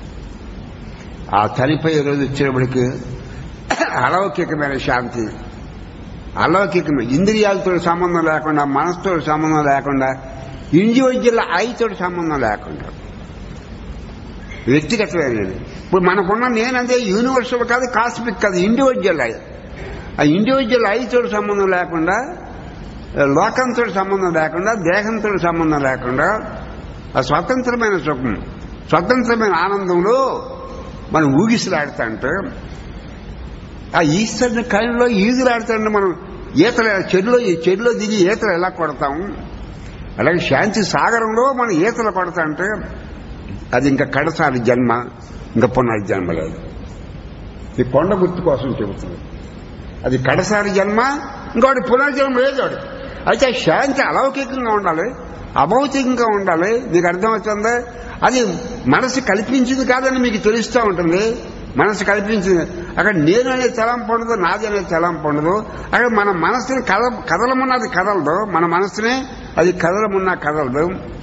ఆ చనిపోయే రోజు వచ్చేటప్పటికి అలౌకికమైన శాంతి అలౌకికమైన ఇంద్రియాలతో సంబంధం లేకుండా మనసుతో సంబంధం లేకుండా ఇండివిజువల్ ఐతో సంబంధం లేకుండా వ్యక్తిగతమైనది ఇప్పుడు మనకున్న నేనంటే యూనివర్సల్ కాదు కాస్మిక్ కాదు ఇండివిజువల్ ఐ ఆ ఇండివిజువల్ ఐతో సంబంధం లేకుండా లోకంతో సంబంధం లేకుండా దేహంతో సంబంధం లేకుండా ఆ స్వతంత్రమైన సుఖం స్వతంత్రమైన ఆనందంలో మనం ఊగిసలాడుతా అంటే ఆ ఈశ్వరుని కళ్ళలో ఈదులాడుతుంటే మనం ఈతలు చెరులో చెరులో దిగి ఈతలు ఎలా కొడతాము అలాగే శాంతి సాగరంలో మనం ఈతలు కొడతా అంటే అది ఇంకా కడసారి జన్మ ఇంకా పునర్జన్మ లేదు ఈ కొండ గుర్తు కోసం చెబుతుంది అది కడసారి జన్మ ఇంకోటి పునర్జన్మ లేదు వాడు అయితే ఆ శాంతి అలౌకికంగా ఉండాలి అభౌతికంగా ఉండాలి మీకు అర్థమవుతుందా అది మనసు కల్పించింది కాదని మీకు తెలుస్తూ ఉంటుంది మనసు కల్పించింది అక్కడ నేను అనే తలంపు ఉండదు నాది అనే తలంపు ఉండదు అక్కడ మన మనసుని కద కదలమున్నది కదలదు మన మనసునే అది కదలమున్నా కదలదు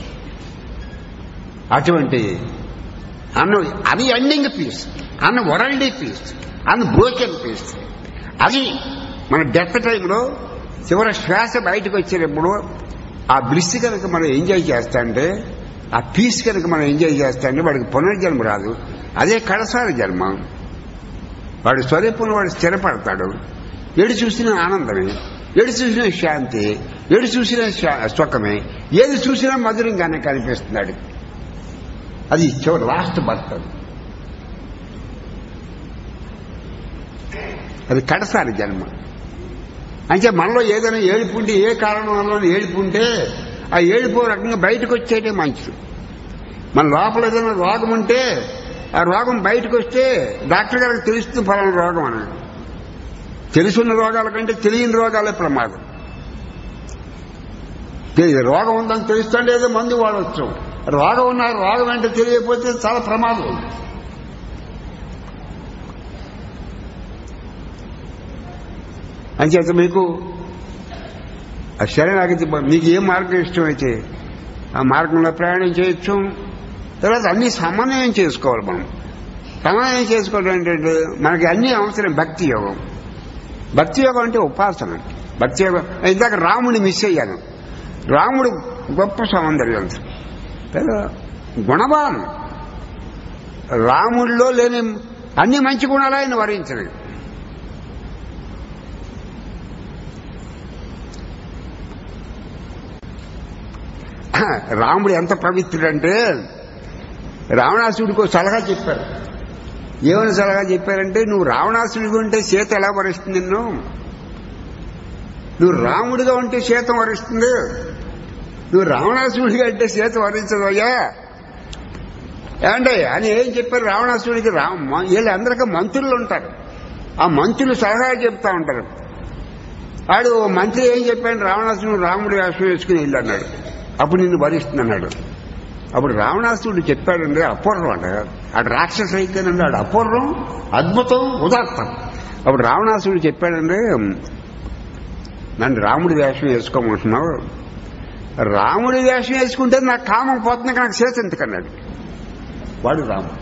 అటువంటి అన్న అది ఎండింగ్ పీస్ అన్న వరల్డీ పీస్ అన్న బ్రోకెన్ పీస్ అది మన డెత్ టైంలో చివరి శ్వాస బయటకు వచ్చేటప్పుడు ఆ బ్లిస్ కనుక మనం ఎంజాయ్ చేస్తా అంటే ఆ పీస్ కనుక మనం ఎంజాయ్ చేస్తా అంటే వాడికి పునర్జన్మ రాదు అదే కడసారి జన్మ వాడి స్వరూపంలో వాడు స్థిరపడతాడు ఎడు చూసిన ఆనందమే ఎడు చూసిన శాంతి ఎడు చూసిన శా- సుఖమే ఏది చూసినా మధురంగానే కనిపిస్తున్నాడు అది చివరి లాస్ట్ బర్త్ అది. అది కడసారి జన్మ అంటే మనలో ఏదైనా ఏడుపు ఉంటే ఏ కారణం వల్ల ఏడుపు ఉంటే ఆ ఏడుపు ఓ రకంగా బయటకు వచ్చేటే మంచిది మన లోపల ఏదైనా రోగం ఉంటే ఆ రోగం బయటకు వస్తే డాక్టర్ గారికి తెలుస్తుంది ఫలానా రోగం అని తెలుసున్న రోగాల కంటే తెలియని రోగాలే ప్రమాదం తెలి- రోగం ఉందని తెలుస్తుంటే ఏదో మందు వాడవచ్చు రోగం ఉన్న రోగం అంటే తెలియకపోతే చాలా ప్రమాదం అంచేత మీకు ఆ శరణాగతి మీకు ఏ మార్గం ఇష్టమైతే ఆ మార్గంలో ప్రయాణం చేయొచ్చు తర్వాత అన్ని సమన్వయం చేసుకోవాలి మనం సమన్వయం చేసుకోవడం ఏంటంటే మనకి అన్ని అవసరం భక్తి యోగం భక్తి యోగం అంటే ఉపాసన భక్తి యోగం ఇందాక రాముడిని మిస్ అయ్యాను రాముడు గొప్ప సౌందర్యవంతుడు కదా గుణవాన్ రాముడిలో లేని అన్ని మంచి గుణాలు ఆయన వరించలేదు రాముడు ఎంత పవిత్రుడంటే రావణాసుడికి ఒక సలహా చెప్పారు ఏమని సలహా చెప్పారంటే నువ్వు రావణాసుడిగా ఉంటే సీత ఎలా వరిస్తుంది నిన్ను నువ్వు రాముడిగా ఉంటే సీత వరిస్తుంది నువ్వు రావణాసుడిగా అంటే సీత వరించదు అయ్యా ఏమంటే అని ఏం చెప్పారు రావణాసుడికి రామ వీళ్ళందరికీ మంత్రులు ఉంటారు ఆ మంత్రులు సలహా చెప్తా ఉంటారు వాడు ఓ మంత్రి ఏం చెప్పాడు రావణాసుడు రాముడు వేషం వేసుకుని వెళ్ళి అన్నాడు అప్పుడు నిన్ను భరిస్తుంది అన్నాడు అప్పుడు రావణాసుడు చెప్పాడండి అపూర్వం అంట ఆడు రాక్షస అయితేనండి ఆడు అపూర్వం అద్భుతం ఉదాత్తం అప్పుడు రావణాసుడు చెప్పాడండి నన్ను రాముడి వేషం వేసుకోమంటున్నావు రాముడి వేషం వేసుకుంటే నాకు కామం పోతుంది నాకు చేతి ఎందుకన్నాడు వాడు రాముడు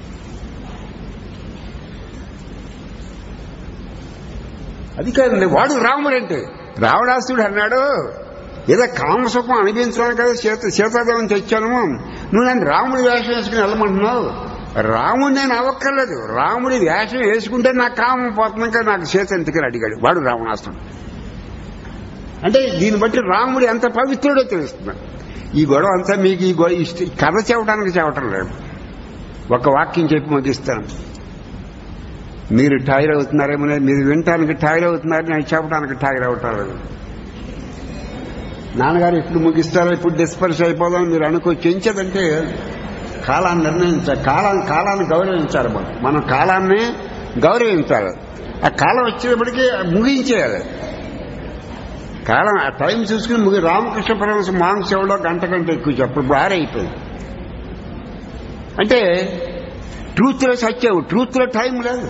అది కాదండి వాడు రాముడు అంటే రావణాసుడు అన్నాడు ఏదో కామసుఖం అనిపించడానికి కదా సీత సీతాదేవం తెచ్చాను నువ్వు నన్ను రాముడి వేషం వేసుకుని వెళ్ళమంటున్నావు రాముడు నేను అవ్వక్కర్లేదు రాముడి వేషం వేసుకుంటే నాకు కామం పోతుంది కదా నాకు సీత ఎందుకని అడిగాడు వాడు రావణాసుడు అంటే దీన్ని బట్టి రాముడు ఎంత పవిత్రుడో తెలుస్తుంది ఈ గొడవ అంతా మీకు ఈ గొడవ ఇష్ట కథ చెప్పడానికి చెప్పటం లేదు ఒక వాక్యం చెప్పి ముగిస్తాను మీరు టైర్ అవుతున్నారేమో మీరు వినటానికి టైర్ అవుతున్నారు నేను చెప్పడానికి టైర్ అవటం లేదు నాన్నగారు ఇప్పుడు ముగిస్తారో ఇప్పుడు డిస్పర్స్ అయిపోదాం మీరు అనుకోవచ్చు ఎంచదంటే కాలాన్ని నిర్ణయించాలి కాలాన్ని కాలాన్ని గౌరవించాలి మనం మనం కాలాన్ని గౌరవించాలి ఆ కాలం వచ్చేటప్పటికి ముగించేయాలి కాలం ఆ టైం చూసుకుని ముగి రామకృష్ణ పరమశ మాంస సేవలో గంట గంట ఎక్కువ చెప్పు బారైపోయింది అంటే ట్రూత్లో సత్యం ట్రూత్లో టైం లేదు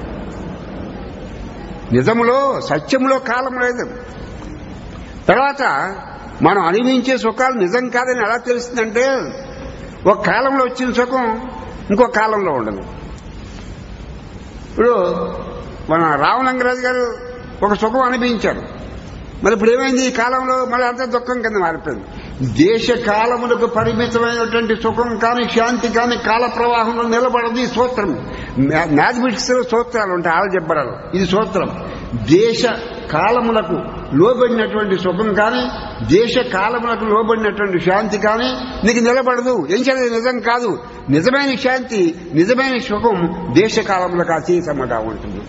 నిజంలో సత్యంలో కాలం లేదు తర్వాత మనం అనుభవించే సుఖాలు నిజం కాదని ఎలా తెలుస్తుందంటే ఒక కాలంలో వచ్చిన సుఖం ఇంకో కాలంలో ఉండదు ఇప్పుడు మన రావణంగరాజు గారు ఒక సుఖం అనుభవించారు మరి ఇప్పుడు ఏమైంది ఈ కాలంలో మళ్ళీ అంత దుఃఖం కింద మారిపోయింది దేశ కాలములకు పరిమితమైనటువంటి సుఖం కానీ శాంతి కానీ కాల ప్రవాహంలో నిలబడదు ఈ సూత్రం మ్యాథమెటిక్స్ లో సూత్రాలు ఉంటాయి ఆలజబ్బరాలు ఇది సూత్రం దేశ కాలములకు లోబడినటువంటి సుఖం కానీ దేశ కాలములకు లోబడినటువంటి శాంతి కానీ నీకు నిలబడదు ఏం చేయలేదు నిజం కాదు నిజమైన శాంతి నిజమైన సుఖం దేశ కాలములకు అతీతముగా ఉంటుంది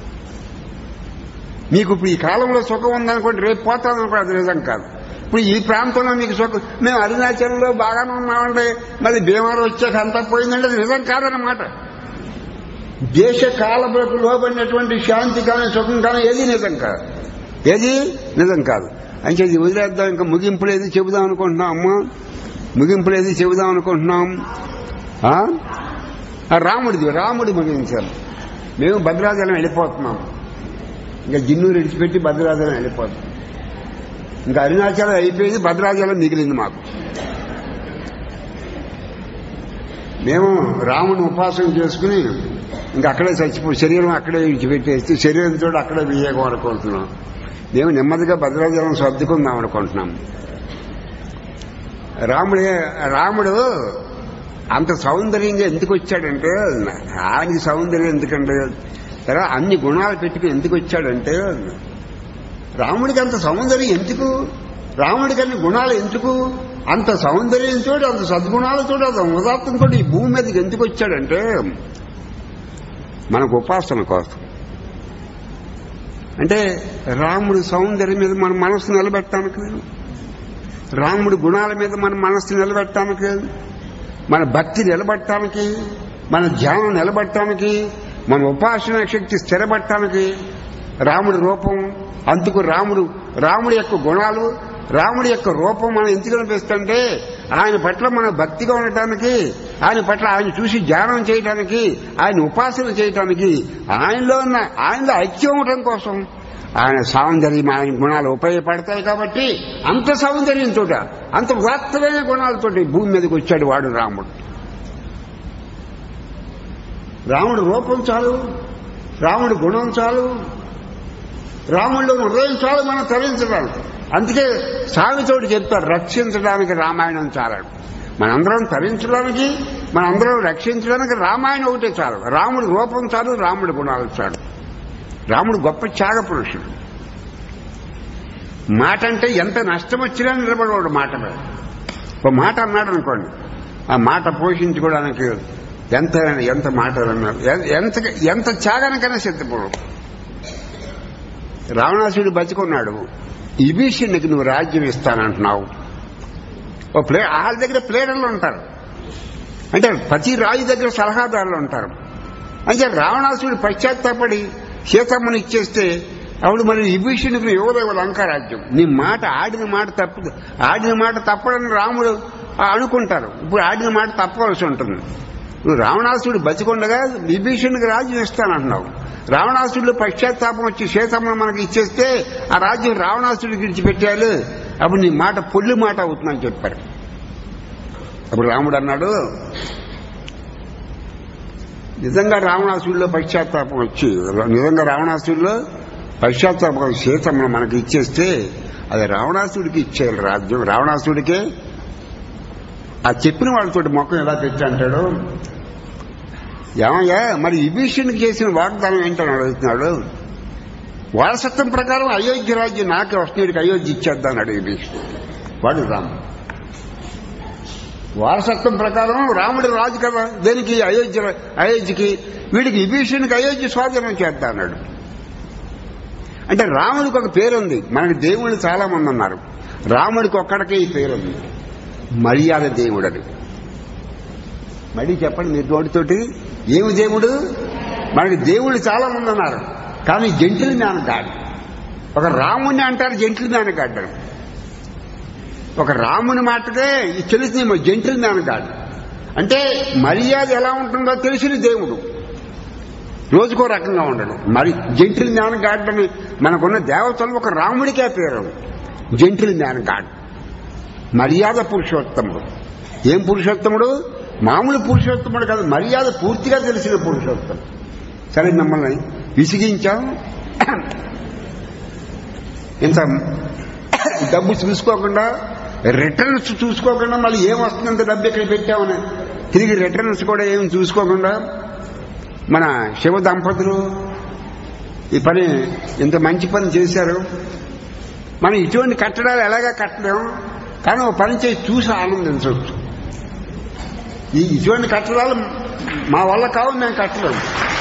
మీకు ఇప్పుడు ఈ కాలంలో సుఖం ఉందనుకోండి రేపు పోతాదనుకోండి అది నిజం కాదు ఇప్పుడు ఈ ప్రాంతంలో మీకు సుఖం మేము అరుణాచలంలో బాగానే ఉన్నామండి మరి భీమాలు వచ్చాక అంతా పోయిందంటే అది నిజం కాదనమాట దేశ కాలములకు లోబడినటువంటి శాంతి కానీ సుఖం కానీ ఏది నిజం కాదు ఏది నిజం కాదు అంటే ఇది వదిలేద్దాం ఇంకా ముగింపు లేదు చెబుదాం అనుకుంటున్నాం అమ్మా ముగింపు లేదు చెబుదాం అనుకుంటున్నాం ఆ? ఆ రాముడిది రాముడి ముగించారు మేము భద్రాచలం వెళ్ళిపోతున్నాం ఇంకా జిన్నూరు విడిచిపెట్టి భద్రాచలం వెళ్ళిపోతాం ఇంకా అరుణాచలం అయిపోయింది భద్రాచలం మిగిలింది మాకు మేము రాముని ఉపాసన చేసుకుని ఇంకా అక్కడే చచ్చిపో శరీరం అక్కడే విడిచిపెట్టేసి శరీరంతో అక్కడే వివేకం అనుకుంటున్నాం మేము నెమ్మదిగా భద్రాచలం సర్దుకుందాం అనుకుంటున్నాం రాముడే రాముడు అంత సౌందర్యంగా ఎందుకు వచ్చాడంటే ఆయనకి సౌందర్యం ఎందుకంటే తర్వాత అన్ని గుణాలు పెట్టుకుని ఎందుకు వచ్చాడంటే రాముడికి అంత సౌందర్యం ఎందుకు రాముడికి అన్ని గుణాలు ఎందుకు అంత సౌందర్యంతో అంత సద్గుణాలతో అంత ఉదాత్తంతో ఈ భూమి మీదకి ఎందుకు వచ్చాడంటే మనకు ఉపాసన కోసం అంటే రాముడి సౌందర్యం మీద మన మనసు నిలబెట్టడానికి లేదు రాముడి గుణాల మీద మన మనస్సు నిలబెట్టడానికి లేదు మన భక్తి నిలబెట్టడానికి మన ధ్యానం నిలబెట్టడానికి మన ఉపాసన శక్తి స్థిరపడటానికి రాముడి రూపం అందుకు రాముడు రాముడి యొక్క గుణాలు రాముడి యొక్క రూపం మనం ఎందుకు అనిపిస్తుంటే ఆయన పట్ల మన భక్తిగా ఉండటానికి ఆయన పట్ల ఆయన చూసి ధ్యానం చేయటానికి ఆయన ఉపాసన చేయటానికి ఆయనలో ఉన్న ఆయనలో ఐక్యం ఉండటం కోసం ఆయన సౌందర్యం ఆయన గుణాలు ఉపయోగపడతాయి కాబట్టి అంత సౌందర్యంతో అంత ఉదాత్తమైన గుణాలతోటి భూమి మీదకి వచ్చాడు వాడు రాముడు రాముడు రూపం చాలు రాముడి గుణం చాలు రాముడిలో హృదయం చాలు మనం తరించడానికి అందుకే స్వామితోటి చెప్తారు రక్షించడానికి రామాయణం చాలాడు మనందరం తరించడానికి మనందరం రక్షించడానికి రామాయణం ఒకటే చాలు రాముడి రూపం చాలు రాముడి గుణాలు చాలు రాముడు గొప్ప త్యాగ పురుషుడు మాట అంటే ఎంత నష్టం వచ్చినా నిలబడవాడు మాట మీద ఒక మాట అన్నాడు అనుకోండి ఆ మాట పోషించుకోవడానికి ఎంత ఎంత మాట అన్నారు ఎంత ఎంత త్యాగానికైనా సిద్ధపడు రావణాసుడు బతికున్నాడు విభీషణుడికి నువ్వు రాజ్యం ఇస్తానంటున్నావు ఓ ప్లే వాళ్ళ దగ్గర ప్లేడర్లు ఉంటారు అంటే ప్రతి రాజు దగ్గర సలహాదారులు ఉంటారు అంటే రావణాసుడు పశ్చాత్తాపడి సీతమ్మని ఇచ్చేస్తే అప్పుడు మరి విభీషణుడికి యువదేవ లంకారాజ్యం నీ మాట ఆడిన మాట తప్పు ఆడిన మాట తప్పడని రాముడు అనుకుంటారు ఇప్పుడు ఆడిన మాట తప్పవలసి ఉంటుంది నువ్వు రావణాసుడు బతికొండగా విభీషణుడికి రాజ్యం ఇస్తానంటున్నావు రావణాసుడిలో పశ్చాత్తాపం వచ్చి సీతమ్మను మనకి ఇచ్చేస్తే ఆ రాజ్యం రావణాసుడికి విడిచిపెట్టారు అప్పుడు నీ మాట పొల్లి మాట అవుతుందని చెప్పారు అప్పుడు రాముడు అన్నాడు నిజంగా రావణాసుడిలో పశ్చాత్తాపం వచ్చి నిజంగా రావణాసుడిలో పశ్చాత్తాపం సీతమ్మను మనకి ఇచ్చేస్తే అది రావణాసుడికి ఇచ్చేయాలి రాజ్యం రావణాసుడికే ఆ చెప్పిన వాళ్ళతో మొక్కం ఎలా పెట్టి అంటాడు ఏమయ్యా మరి విభీషణుడికి చేసిన వాగ్దానం ఏంటని అడుగుతున్నాడు వారసత్వం ప్రకారం అయోధ్య రాజ్యం నాకే వస్తున్నడికి అయోధ్య ఇచ్చేద్దాన్నాడు విభీషణుడు వాడు రాముడు వారసత్వం ప్రకారం రాముడు రాజు కదా దేనికి అయోధ్య అయోధ్యకి వీడికి విభీషణుడికి అయోధ్య స్వాధీనం చేద్దా అన్నాడు అంటే రాముడికి ఒక పేరుంది మనకి దేవుళ్ళు చాలా మంది ఉన్నారు రాముడికి ఒక్కడికే ఈ పేరుంది మర్యాద దేవుడని మళ్ళీ చెప్పండి మీరు నోటితోటి ఏమి దేవుడు మనకి దేవుళ్ళు చాలా మంది ఉన్నారు కానీ జంటిల్ మ్యాన్ గాడ్ ఒక రాముని అంటారు జంటిల్ మ్యాన్ గాడ్ అని ఒక రాముని మాటకే తెలుస్తుంది జంటిల్ మ్యాన్ గాడ్ అంటే మర్యాద ఎలా ఉంటుందో తెలిసిన దేవుడు రోజుకో రకంగా ఉండడు మరి జంటిల్ మ్యాన్ గాడ్ అని మనకున్న దేవతలు ఒక రాముడికే పేరు జంటిల్ మ్యాన్ గాడ్ మర్యాద పురుషోత్తముడు ఏం పురుషోత్తముడు మామూలు పురుషోత్తముడు కాదు మర్యాద పూర్తిగా తెలిసిన పురుషోత్తముడు సరే మిమ్మల్ని విసిగించాం ఇంత డబ్బు చూసుకోకుండా రిటర్న్స్ చూసుకోకుండా మళ్ళీ ఏం వస్తుందంత డబ్బు ఇక్కడ పెట్టామని తిరిగి రిటర్న్స్ కూడా ఏం చూసుకోకుండా మన శివ దంపతులు ఈ పని ఇంత మంచి పని చేశారు మనం ఇటువంటి కట్టడాలు ఎలాగా కట్టలేము కానీ ఒక పని చేసి చూసి ఆనందించవచ్చు ఈ ఇటువంటి కట్టడాలు మా వల్ల కావు మేము కట్టలేము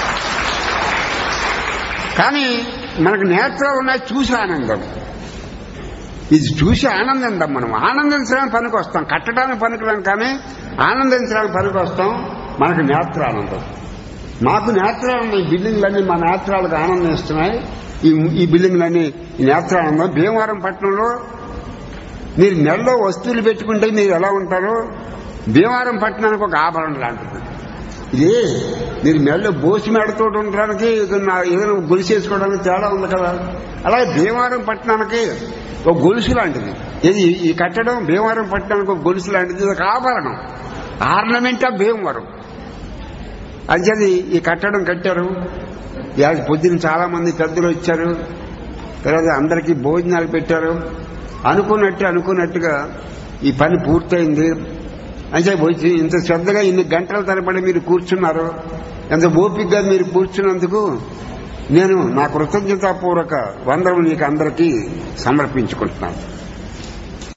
కానీ మనకు నేత్రాలు ఉన్నాయి చూసి ఆనందం ఇది చూసి ఆనందిందాం మనం ఆనందించడానికి పనికి వస్తాం కట్టడానికి పనికిరాం కానీ ఆనందించడానికి పనికి వస్తాం మనకు నేత్రానందం మాకు నేత్రానందం ఈ బిల్డింగ్లన్నీ మా నేత్రాలకు ఆనందం ఇస్తున్నాయి ఈ ఈ బిల్డింగ్లన్నీ ఈ నేత్రానందం భీమవరం పట్టణంలో మీరు నెలలో వస్తువులు పెట్టుకుంటే మీరు ఎలా ఉంటారో భీమవరం పట్టణానికి ఒక ఆభరణం లాంటిది ఇది మీరు మెడలో బోసి మెడతో ఉండడానికి ఏదైనా ఏదైనా గొలుసు వేసుకోవడానికి తేడా ఉంది కదా అలాగే భీమవరం పట్టణానికి ఒక గొలుసు లాంటిది ఇది ఈ కట్టడం భీమవరం పట్టణానికి ఒక గొలుసు లాంటిది ఇది ఒక ఆభరణం ఆర్నమెంట్ ఆఫ్ భీమవరం అంచేది ఈ కట్టడం కట్టారు ఇవాళ పొద్దున చాలా మంది పెద్దలు వచ్చారు తర్వాత అందరికీ భోజనాలు పెట్టారు అనుకున్నట్టు అనుకున్నట్టుగా ఈ పని పూర్తయింది అంటే వచ్చి ఇంత శ్రద్ధగా ఇన్ని గంటల తరబడి మీరు కూర్చున్నారు ఎంత ఓపికగా మీరు కూర్చున్నందుకు నేను నా కృతజ్ఞతాపూర్వక వందరం నీకు అందరికీ సమర్పించుకుంటున్నాను